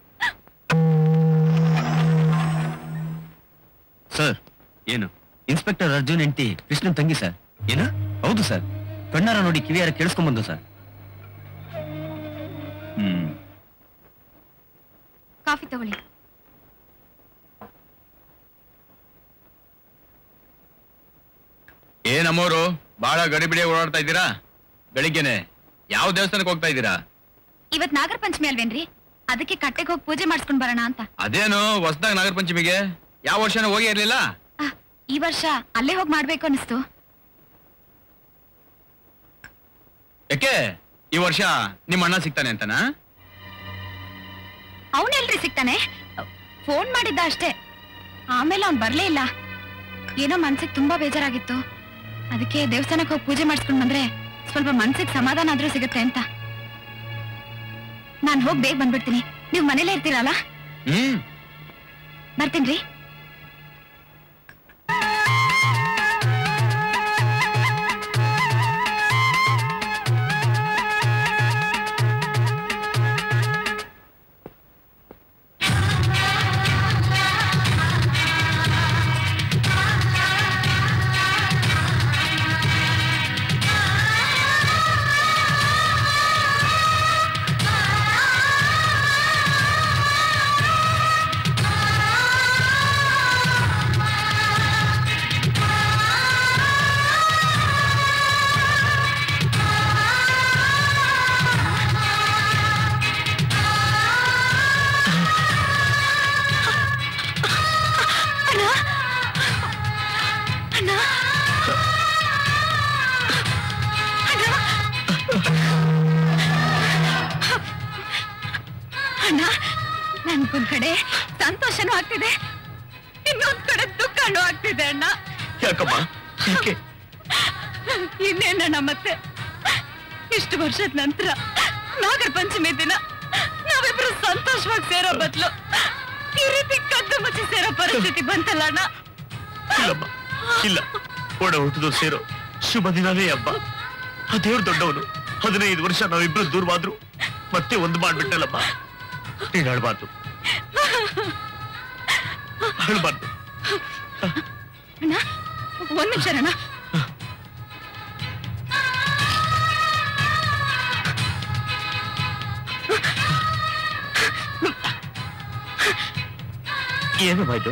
ಸರ್ ಏನು ಇನ್ಸ್ಪೆಕ್ಟರ್ ಅರ್ಜುನ್ ಹೆಂಡತಿ ಕೃಷ್ಣನ್ ತಂಗಿ ಸರ್ ಏನು ಹೌದು ಸರ್ ಕಣ್ಣಾರ ನೋಡಿ ಕಿವಿಯಾರ ಕೇಳಿಸ್ಕೊಂಡ್ಬಂದು ಸರ್ ಹ್ಮ್ ಕಾಫಿ ತಗೊಳ್ಳಿ ಏನಮ್ಮೋರು ಬಹಳ ಗಡಿಬಿಡಿ ಓಡಾಡ್ತಾ ಇದ್ದೀರಾ ಬೆಳಿಗ್ಗೆನೆ ಯಾವ ದೇವಸ್ಥಾನಕ್ಕೆ ಹೋಗ್ತಾ ಇದ್ದೀರಾ ಇವತ್ ನಾಗರ ಪಂಚಮಿ ಅಲ್ವೇನ್ರಿ ಅದಕ್ಕೆ ಕಟ್ಟೆಗೆ ಹೋಗಿ ಪೂಜೆ ಮಾಡಿಸ್ಕೊಂಡ್ ಬರೋಣ ಅಂತ ಅದೇನು ಹೊಸದಾಗ ನಾಗರ ಪಂಚಮಿಗೆ ಯಾವ ವರ್ಷನೂ ಹೋಗಿ ಇರ್ಲಿಲ್ಲ ಆ, ಈ ವರ್ಷ ಅಲ್ಲೇ ಹೋಗಿ ಮಾಡ್ಬೇಕು ಅನಿಸ್ತು ಯಾಕೆ ಈ ವರ್ಷ ನಿಮ್ಮ ಅಣ್ಣ ಸಿಗ್ತಾನೆ ಅಂತನಾ ಅವನೆಲ್ರಿ ಸಿಗ್ತಾನೆ ಫೋನ್ ಮಾಡಿದ್ದ ಅಷ್ಟೇ ಆಮೇಲೆ ಅವ್ನ್ ಬರ್ಲೇ ಇಲ್ಲ ಏನೋ ಮನ್ಸಿಗೆ ತುಂಬಾ ಬೇಜಾರಾಗಿತ್ತು ಅದಕ್ಕೆ ದೇವಸ್ಥಾನಕ್ಕೆ ಹೋಗಿ ಪೂಜೆ ಮಾಡಿಸ್ಕೊಂಡ್ ಬಂದ್ರೆ ಸ್ವಲ್ಪ ಮನ್ಸಿಗೆ ಸಮಾಧಾನ ಆದ್ರೂ ಸಿಗುತ್ತೆ ಅಂತ ನಾನ್ ಹೋಗಿ ಬೇಗ ಬಂದ್ಬಿಡ್ತೀನಿ ನೀವು ಮನೇಲೇ ಇರ್ತೀರಲ್ಲ ಹ್ಮ್ ಬರ್ತೀನ್ರಿ ಅಣ್ಣ ಅಣ್ಣ ಅಣ್ಣ ನನ್ಗೊಂದ್ ಕಡೆ ಸಂತೋಷನೂ ಆಗ್ತಿದೆ ಇನ್ನೊಂದ್ ಕಡೆ ದುಃಖನೂ ಆಗ್ತಿದೆ ಅಣ್ಣ ಯಾಕಮ್ಮ ಯಾಕೆ ಇನ್ನೇನಣ್ಣ ಮತ್ತೆ ಇಷ್ಟು ವರ್ಷದ ನಂತರ ನಾಗರ ಪಂಚಮಿ ದಿನ ನಾವಿಬ್ರು ಸಂತೋಷವಾಗಿ ಸೇರೋ ಬದಲು ಈ ರೀತಿ ಕದ್ದು ಮುಚ್ಚಿ ಸೇರೋ ಪರಿಸ್ಥಿತಿ ಬಂತಲ್ಲ ಅಣ್ಣ ಇಲ್ಲಮ್ಮ ಇಲ್ಲ ಒಡ ಹುಟ್ಟಿದು ಸೇರೋ ಶುಭ ದಿನವೇ ಹಬ್ಬ ಆ ದೇವ್ರು ದೊಡ್ಡವನು ಹದಿನೈದು ವರ್ಷ ನಾವಿಬ್ರು ದೂರವಾದ್ರು ಮತ್ತೆ ಒಂದು ಮಾಡ್ಬಿಟ್ಟಲ್ಲಮ್ಮ ನೀನ್ ಅಳ್ಬಾರ್ದು ಅಳ್ಬಾರ್ದು ಅಣ್ಣ ಒಂದ್ ನಿಮಿಷ ಅಣ್ಣ ಏನು ಬಾಯ್ತು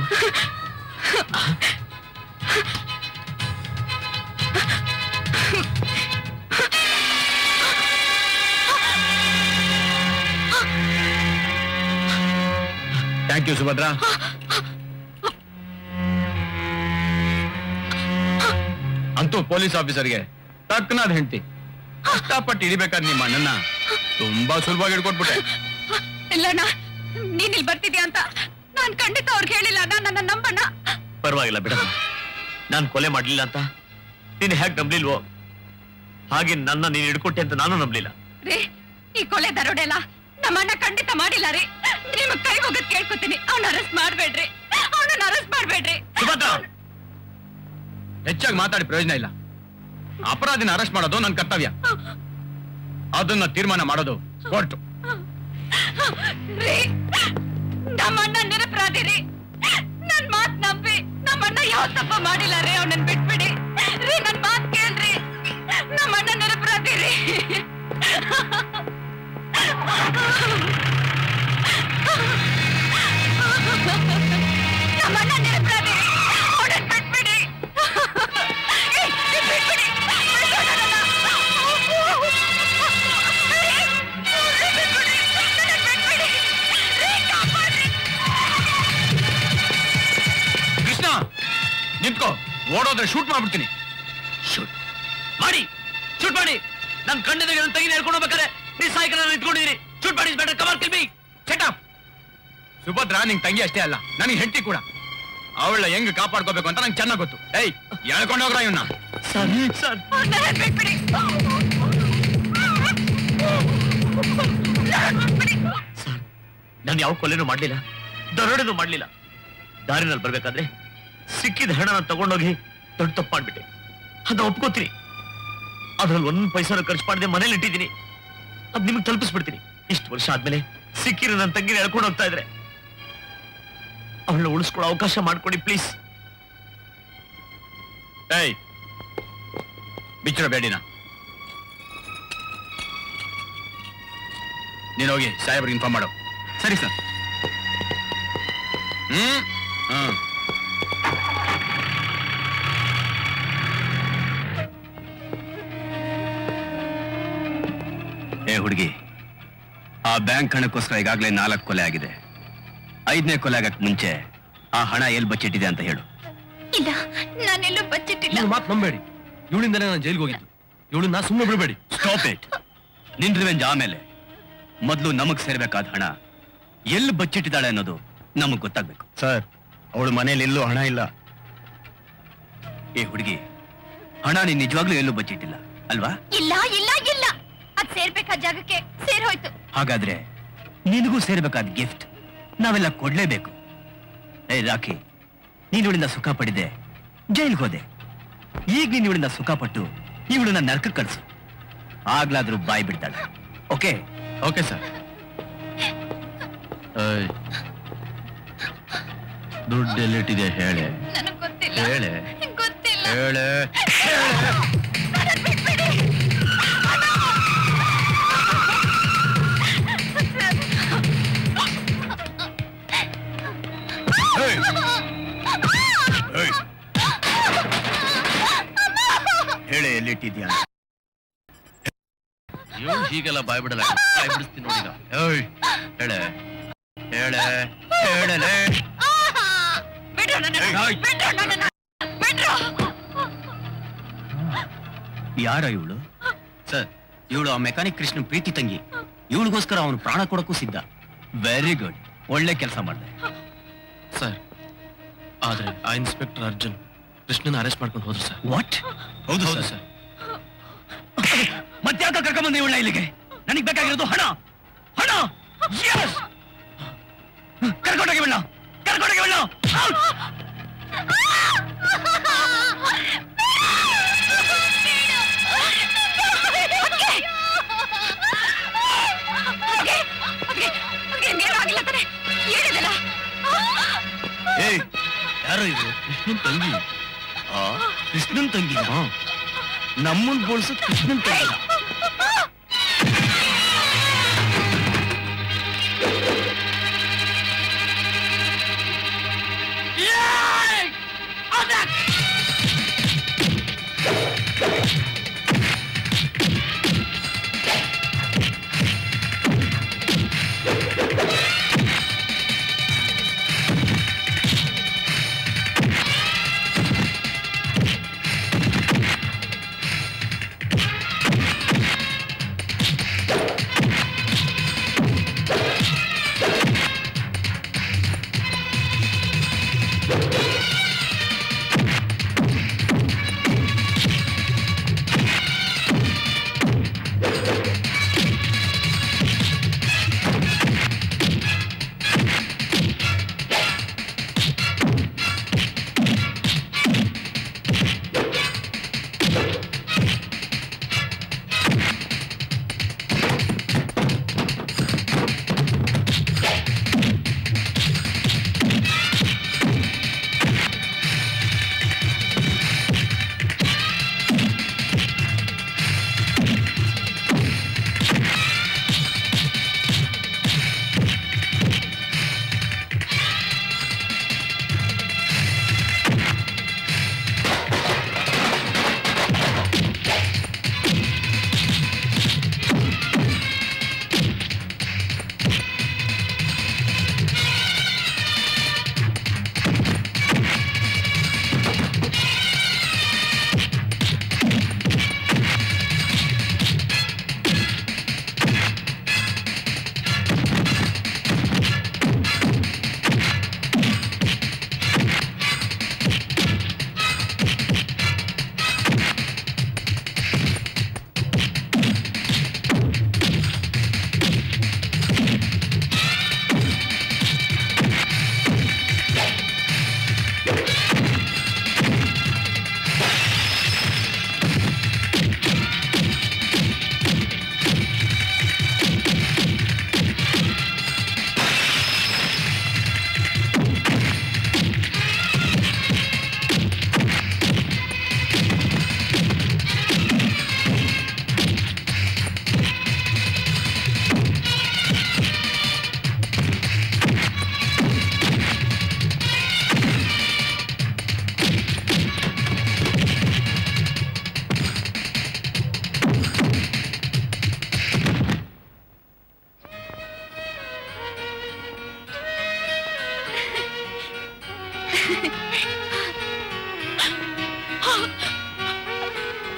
ಥ್ಯಾಂಕ್ ಯು ಸುಭದ್ರಾ ಅಂತೂ ಪೊಲೀಸ್ ಆಫೀಸರ್ಗೆ ತಕ್ಕನಾದ ಹೆಂಡತಿ ಕಷ್ಟಪಟ್ಟು ಹಿಡಿಬೇಕಾದ್ರೆ ನಿಮ್ಮ ಅಣ್ಣನ ತುಂಬಾ ಸುಲಭವಾಗಿ ಹಿಡ್ಕೊಟ್ಬಿಟ್ಟೆ ಇಲ್ಲಣ್ಣ ನೀನ್ ಇಲ್ಲಿ ಬರ್ತಿದ್ಯಾ ಅಂತ ನಾನ್ ಖಂಡಿತ ಅವ್ರಿಗೆ ಹೇಳಿಲ್ಲ ಅಣ್ಣ ನನ್ನ ನಂಬಣ್ಣ ಪರವಾಗಿಲ್ಲ ಬಿಡಮ್ಮ ನಾನ್ ಕೊಲೆ ಮಾಡ್ಲಿಲ್ಲ ಅಂತ ನೀನ್ ಹೇಗ್ ನಂಬ್ಲಿಲ್ವೋ ಹಾಗೆ ನನ್ನ ನೀನ್ ಹಿಡ್ಕೊಟ್ಟೆ ಅಂತ ನಾನು ನಂಬ್ಲಿಲ್ಲ ರೀ ಈ ಕೊಲೆ ದರೋಡೆ ಅಲ್ಲ ನಮ್ಮಣ್ಣ ಖಂಡಿತ ಮಾಡಿಲ್ಲ ರೀ ನಿಮ್ ಕೈ ಹೋಗದ್ ಕೇಳ್ಕೊತೀನಿ ಅವ್ನ ಅರೆಸ್ಟ್ ಮಾಡ್ಬೇಡ್ರಿ ಅವನನ್ನ ಅರೆಸ್ಟ್ ಮಾಡ್ಬೇಡ್ರಿ ಸುಭದ್ರಾ ಹೆಚ್ಚಾಗಿ ಮಾತಾಡಿ ಪ್ರಯೋಜನ ಇಲ್ಲ ಅಪರಾಧಿನ ಅರೆಸ್ಟ್ ಮಾಡೋದು ನನ್ನ ಕರ್ತವ್ಯ ಅದನ್ನ ತೀರ್ಮಾನ ಮಾಡೋದು ಕೋರ್ಟ್ ರೀ ನಮ್ಮಣ್ಣ ನಿರಪರಾಧಿ ರೀ ನನ್ ಮಾತ್ ನಂಬಿ ನಮ್ಮಣ್ಣ ಯಾವ ತಪ್ಪ ಮಾಡಿಲ್ಲ ರೀ ಅವನನ್ನ ಬಿಟ್ಬಿಡಿ ರೀ ನನ್ ಮಾತ್ ಕೇಳ್ರಿ ನಮ್ಮಣ್ಣ ನಿರಪರಾಧಿ ರೀ ನಮ್ಮಣ್ಣ ನಿರಪರಾಧಿ ರೀ ಅವನನ್ನ ಬಿಟ್ಬಿಡಿ ಏ, ಏ, ಬಿಟ್ಬಿಡಿ ಕೃಷ್ಣ ನಿಂತ್ಕೋ ಓಡೋದ್ರೆ ಶೂಟ್ ಮಾಡ್ಬಿಡ್ತೀನಿ ಶೂಟ್ ಮಾಡಿ ಶೂಟ್ ಮಾಡಿ ನನ್ ಕಣ್ಣದಾಗ ನನ್ನ ತೆಗಿ ಹೇಳ್ಕೊಂಡು ಹೋಗ್ಬೇಕಾರೆ ನೀ ಸಾಯಂಕಾಲ ನಿಂತ್ಕೊಂಡಿದ್ದೀರಿ ಶೂಟ್ ಮಾಡಿ ಬೇಡ ಕವರ್ ಕಿಲ್ಬಿ ಸೆಟ್ ಸುಭದ್ರಾ ನಿಂಗ್ ತಂಗಿ ಅಷ್ಟೇ ಅಲ್ಲ ನನಗೆ ಹೆಂಡತಿ ಕೂಡ ಅವಳ ಹೆಂಗ್ ಕಾಪಾಡ್ಕೋಬೇಕು ಅಂತ ನಂಗೆ ಚೆನ್ನಾಗ್ ಗೊತ್ತು ಏಯ್ ಎಳ್ಕೊಂಡು ಹೋಗ್ರ ಇವನ್ನ ಸರ್ ಸರ್ ಬಿಟ್ಬಿಡಿ ನಾನು ಯಾವ ಕೊಲೆನೂ ಮಾಡ್ಲಿಲ್ಲ ದರೋಡೆನೂ ಮಾಡ್ಲಿಲ್ಲ ದಾರಿನಲ್ಲಿ ಬರ್ಬೇಕಾದ್ರೆ ಸಿಕ್ಕಿದ ಹಣನ ತಗೊಂಡೋಗಿ ದೊಡ್ಡ ತಪ್ಪು ಮಾಡ್ಬಿಟ್ಟೆ ಅದನ್ನ ಒಪ್ಕೋತೀನಿ ಅದ್ರಲ್ಲಿ ಒಂದ್ ಪೈಸಾನು ಖರ್ಚು ಮಾಡದೆ ಮನೇಲಿ ಇಟ್ಟಿದ್ದೀನಿ ಅದ್ ನಿಮ್ಗೆ ತಲುಪಿಸ್ಬಿಡ್ತೀನಿ ಇಷ್ಟು ವರ್ಷ ಆದ್ಮೇಲೆ ಸಿಕ್ಕಿರೋ ನನ್ನ ತಂಗಿನ ಎಳ್ಕೊಂಡು ಹೋಗ್ತಾ ಇದ್ರೆ ಅವಳನ್ನ ಉಳಿಸ್ಕೊಳ್ಳೋ ಅವಕಾಶ ಮಾಡ್ಕೊಡಿ ಪ್ಲೀಸ್ ಏಯ್ ಬಿಚ್ಚಿರೋ ಬೇಡಿನ ನೀನು ಹೋಗಿ ಸಾಹೇಬ್ರಿಗೆ ಇನ್ಫಾರ್ಮ್ ಮಾಡು ಸರಿ ಸರ್ ಹ್ಮ್ ಹ್ಮ್ ಏ ಹುಡುಗಿ ಆ ಬ್ಯಾಂಕ್ ಹಣಕ್ಕೋಸ್ಕರ ಈಗಾಗಲೇ ನಾಲ್ಕು ಕೊಲೆ ಆಗಿದೆ ಐದನೇ ಕೊಲೆ ಆಗಕ್ ಮುಂಚೆ ಆ ಹಣ ಎಲ್ಲಿ ಬಚ್ಚಿಟ್ಟಿದೆ ಅಂತ ಹೇಳು ಇಲ್ಲ ನಾನೆಲ್ಲೂ ಬಚ್ಚಿಟ್ಟಿಲ್ಲ ನೀವು ಮಾತು ನಂಬೇಡಿ ಇವಳಿಂದಲೇ ನಾನು ಜೈಲ್ಗೆ ಹೋಗಿದ್ದು ಇವಳನ್ನ ಸುಮ್ಮನೆ ಬಿಡಬೇಡಿ ಸ್ಟಾಪ್ ಇಟ್ ನಿನ್ ರಿವೆಂಜ್ ಆಮೇಲೆ ಮೊದಲು ನಮಗ್ ಸೇರ್ಬೇಕಾದ ಹಣ ಎಲ್ಲಿ ಬಚ್ಚಿಟ್ಟಿದ್ದಾಳೆ ಅನ್ನೋದು ನಮಗ್ ಗೊತ್ತಾಗ್ಬೇಕು ಸರ್ ಅವಳು ಮನೇಲಿ ಎಲ್ಲೂ ಹಣ ಇಲ್ಲ ಏ ಹುಡುಗಿ ಹಣ ನೀನ್ ನಿಜವಾಗ್ಲೂ ಎಲ್ಲೂ ಬಚ್ಚಿಟ್ಟಿಲ್ಲ ಅಲ್ವಾ ಇಲ್ಲ ಇಲ್ಲ ಇಲ್ಲ ಅದ್ ಸೇರ್ಬೇಕಾದ ಜಾಗಕ್ಕೆ ಸೇರ್ ಹೋಯ್ತು ಹಾಗಾದ್ರೆ ನಿನಗೂ ಸೇರ್ಬೇಕಾದ ಗಿಫ್ಟ್ ನಾವೆಲ್ಲ ಕೊಡ್ಲೇಬೇಕು ಏ ರಾಖಿ ನೀನ್ ಇವಳಿಂದ ಸುಖ ಪಡಿದೆ ಜೈಲ್ಗೆ ಹೋದೆ ಈಗ ನೀನ್ ಇವಳಿಂದ ಸುಖ ಪಟ್ಟು ಇವಳನ್ನ ನರ್ಕ ಕಳ್ಸು ಆಗ್ಲಾದ್ರೂ ಬಾಯಿ ಬಿಡ್ತಾಳೆ ಓಕೆ ಓಕೆ ಸರ್ ದುಡ್ಡು ಎಲ್ಲಿಟ್ಟಿದೆ ಹೇಳೆ ನನಗ್ ಗೊತ್ತಿಲ್ಲ ಹೇಳೆ ಗೊತ್ತಿಲ್ಲ ಹೇಳೆ ಹೇಳೆ ಎಲ್ಲಿಟ್ಟಿದ್ಯಾ ಇವಳು ಹೀಗೆಲ್ಲ ಬಾಯ್ ಬಿಡಲ್ಲ ಬಾಯ್ ಬಿಡಿಸ್ತೀನಿ ನೋಡಿ ಈಗ. ಏಯ್ ಹೇಳೆ ಹೇಳೆ ಹೇಳಲೆ ಬಿಡ್ರು ನನ್ನನ್ನ, ಏಯ್. ಬಿಡ್ರು ನನ್ನನ್ನ, ಬಿಡ್ರು. ಯಾರ ಇವಳು ಸರ್ ಇವಳು ಆ ಮೆಕ್ಯಾನಿಕ್ ಕೃಷ್ಣ ಪ್ರೀತಿ ತಂಗಿ ಇವಳಿಗೋಸ್ಕರ ಅವನು ಪ್ರಾಣ ಕೊಡಕ್ಕೂ ಸಿದ್ಧ ವೆರಿ ಗುಡ್ ಒಳ್ಳೆ ಕೆಲಸ ಮಾಡಿದೆ ಸರ್ ಆದ್ರೆ ಆ ಇನ್ಸ್ಪೆಕ್ಟರ್ ಅರ್ಜುನ್ ಕೃಷ್ಣನ ಅರೆಸ್ಟ್ ಮಾಡ್ಕೊಂಡು ಹೋದ್ರು ಸರ್ ವಾಟ್ ಹೌದು ಹೌದು ಸರ್ ಸರ್ ಮತ್ತ್ಯಾಕ ಕರ್ಕೊಂಬಂದೆ ಇವಳ ಇಲ್ಲಿಗೆ ನನಗೆ ಬೇಕಾಗಿರೋದು ಹಣ ಹಣ Yes! ಕರ್ಕೊಂಡೋಗಿ ಬಿಡ ಕರ್ಕೊಂಡೋಗಿ ಬಿಡ ಅದ್ಕೆ, ಅದ್ಕೆ, ಅದ್ಕೆ ಇನ್ನೇನು ಆಗಿಲ್ಲ ತಾನೆ? ಏನಿದೆಲ್ಲ? ಏಯ್ ಯಾರೋ ಇದು ಕೃಷ್ಣನ್ ತಂಗಿ ಆ, ಕೃಷ್ಣನ್ ತಂಗಿ ನಮ್ಮನ್ ಬೋಳ್ಸೋದ್ ಕೃಷ್ಣನ್ ತಂಗಿ ಆ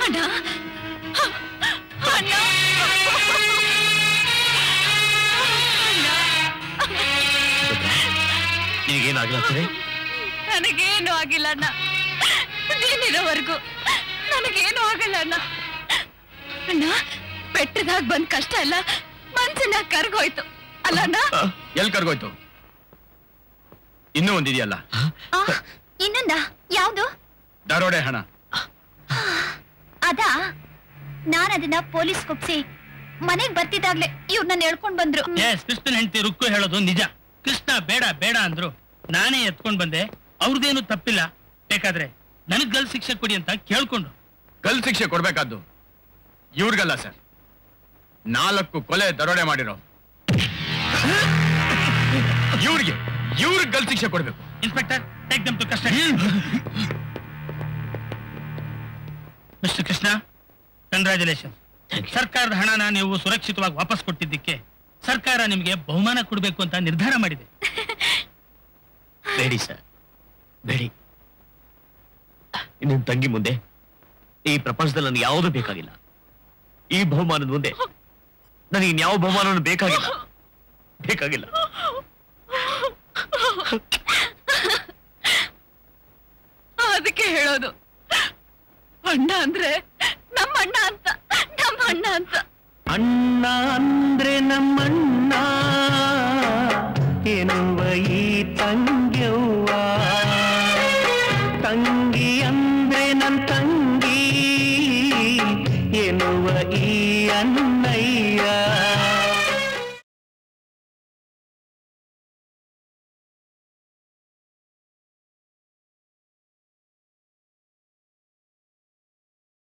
ಅಣ್ಣ ಅಣ್ಣ ನಿನಗೇನಾಗಿಲ್ಲ ಸರಿ ನನಗೇನು ಆಗಿಲ್ಲ ಅಣ್ಣ ನೀನಿರೋವರೆಗೂ ನನಗೇನು ಆಗಲ್ಲ ಅಣ್ಣ ಅಣ್ಣ ಬೆಟ್ಟದಾಗ ಬಂದ್ ಕಷ್ಟ ಎಲ್ಲ ಮನ್ಸಿನ ಕರ್ಗೋಯ್ತು ಅಲ್ಲ ಅಣ್ಣ ಎಲ್ ಕರ್ಗೋಯ್ತು ಇನ್ನೂ ಒಂದಿದೆಯಲ್ಲ ಆ, ಇನ್ನೊಂದ ಯಾವ್ದು ದರೋಡೆ ಹಣ ಅದಾ ನಾನ್ ಅದನ್ನ ಪೊಲೀಸ್ ಕೊಪ್ಸಿ ಮನೆಗ್ ಬರ್ತಿದ್ದಾಗ್ಲೇ ಇವ್ರನ್ನ ಹೇಳ್ಕೊಂಡ್ ಬಂದ್ರು ಎಸ್ ಕೃಷ್ಣನ್ ಹೆಂಡತಿ ರುಕ್ಕು ಹೇಳೋದು ನಿಜ ಕೃಷ್ಣ ಬೇಡ ಬೇಡ ಅಂದ್ರು ನಾನೇ ಎತ್ಕೊಂಡ್ ಬಂದೆ ಅವ್ರದ್ದೇನು ತಪ್ಪಿಲ್ಲ ಬೇಕಾದ್ರೆ ನನಗ್ ಗಲ್ ಶಿಕ್ಷೆ ಕೊಡಿ ಅಂತ ಕೇಳ್ಕೊಂಡು ಗಲ್ ಶಿಕ್ಷೆ ಕೊಡ್ಬೇಕಾದ್ದು ಇವ್ರಿಗಲ್ಲ ಸರ್ ನಾಲ್ಕು ಕೊಲೆ ದರೋಡೆ ಮಾಡಿರೋ ಇವ್ರಿಗೆ ಇವ್ರಿಗೆ ಗಲ್ ಶಿಕ್ಷೆ ಕೊಡ್ಬೇಕು inspector take them to custody mister Krishna congratulation ಸರ್ಕಾರದ ಹಣನ ನೀವು ಸುರಕ್ಷಿತವಾಗಿ ವಾಪಸ್ ಕೊಟ್ಟಿದ್ದಕ್ಕೆ ಸರ್ಕಾರ ನಿಮಗೆ ಬಹುಮಾನ ಕೊಡಬೇಕು ಅಂತ ನಿರ್ಧಾರ ಮಾಡಿದೆ ಬೇಡಿ ಸರ್ ಬೇಡಿ ನಿನ್ ತಂಗಿ ಮುಂದೆ ಈ ಪ್ರಪಂಚದಲ್ಲಿ ನನಗೆ ಯಾವುದೂ ಬೇಕಾಗಿಲ್ಲ ಈ ಬಹುಮಾನದ ಮುಂದೆ ನನಗೆ ಇನ್ಯಾವ ಬಹುಮಾನನೂ ಬೇಕಾಗಿಲ್ಲ ಬೇಕಾಗಿಲ್ಲ ಅದಕ್ಕೆ ಹೇಳೋದು ಅಣ್ಣ ಅಂದ್ರೆ ನಮ್ಮ ಅಣ್ಣ ಅಂತ ನಮ್ಮ ಅಣ್ಣ ಅಂತ ಅಣ್ಣ ಅಂದ್ರೆ ನಮ್ಮಣ್ಣ ಎನ್ನುವ ಈ ತಂಗ್ಯವ್ವ ತಂಗಿ ಅಂದ್ರೆ ನನ್ ತಂಗಿ ಎನ್ನುವ ಈ ಅಣ್ಣಯ್ಯ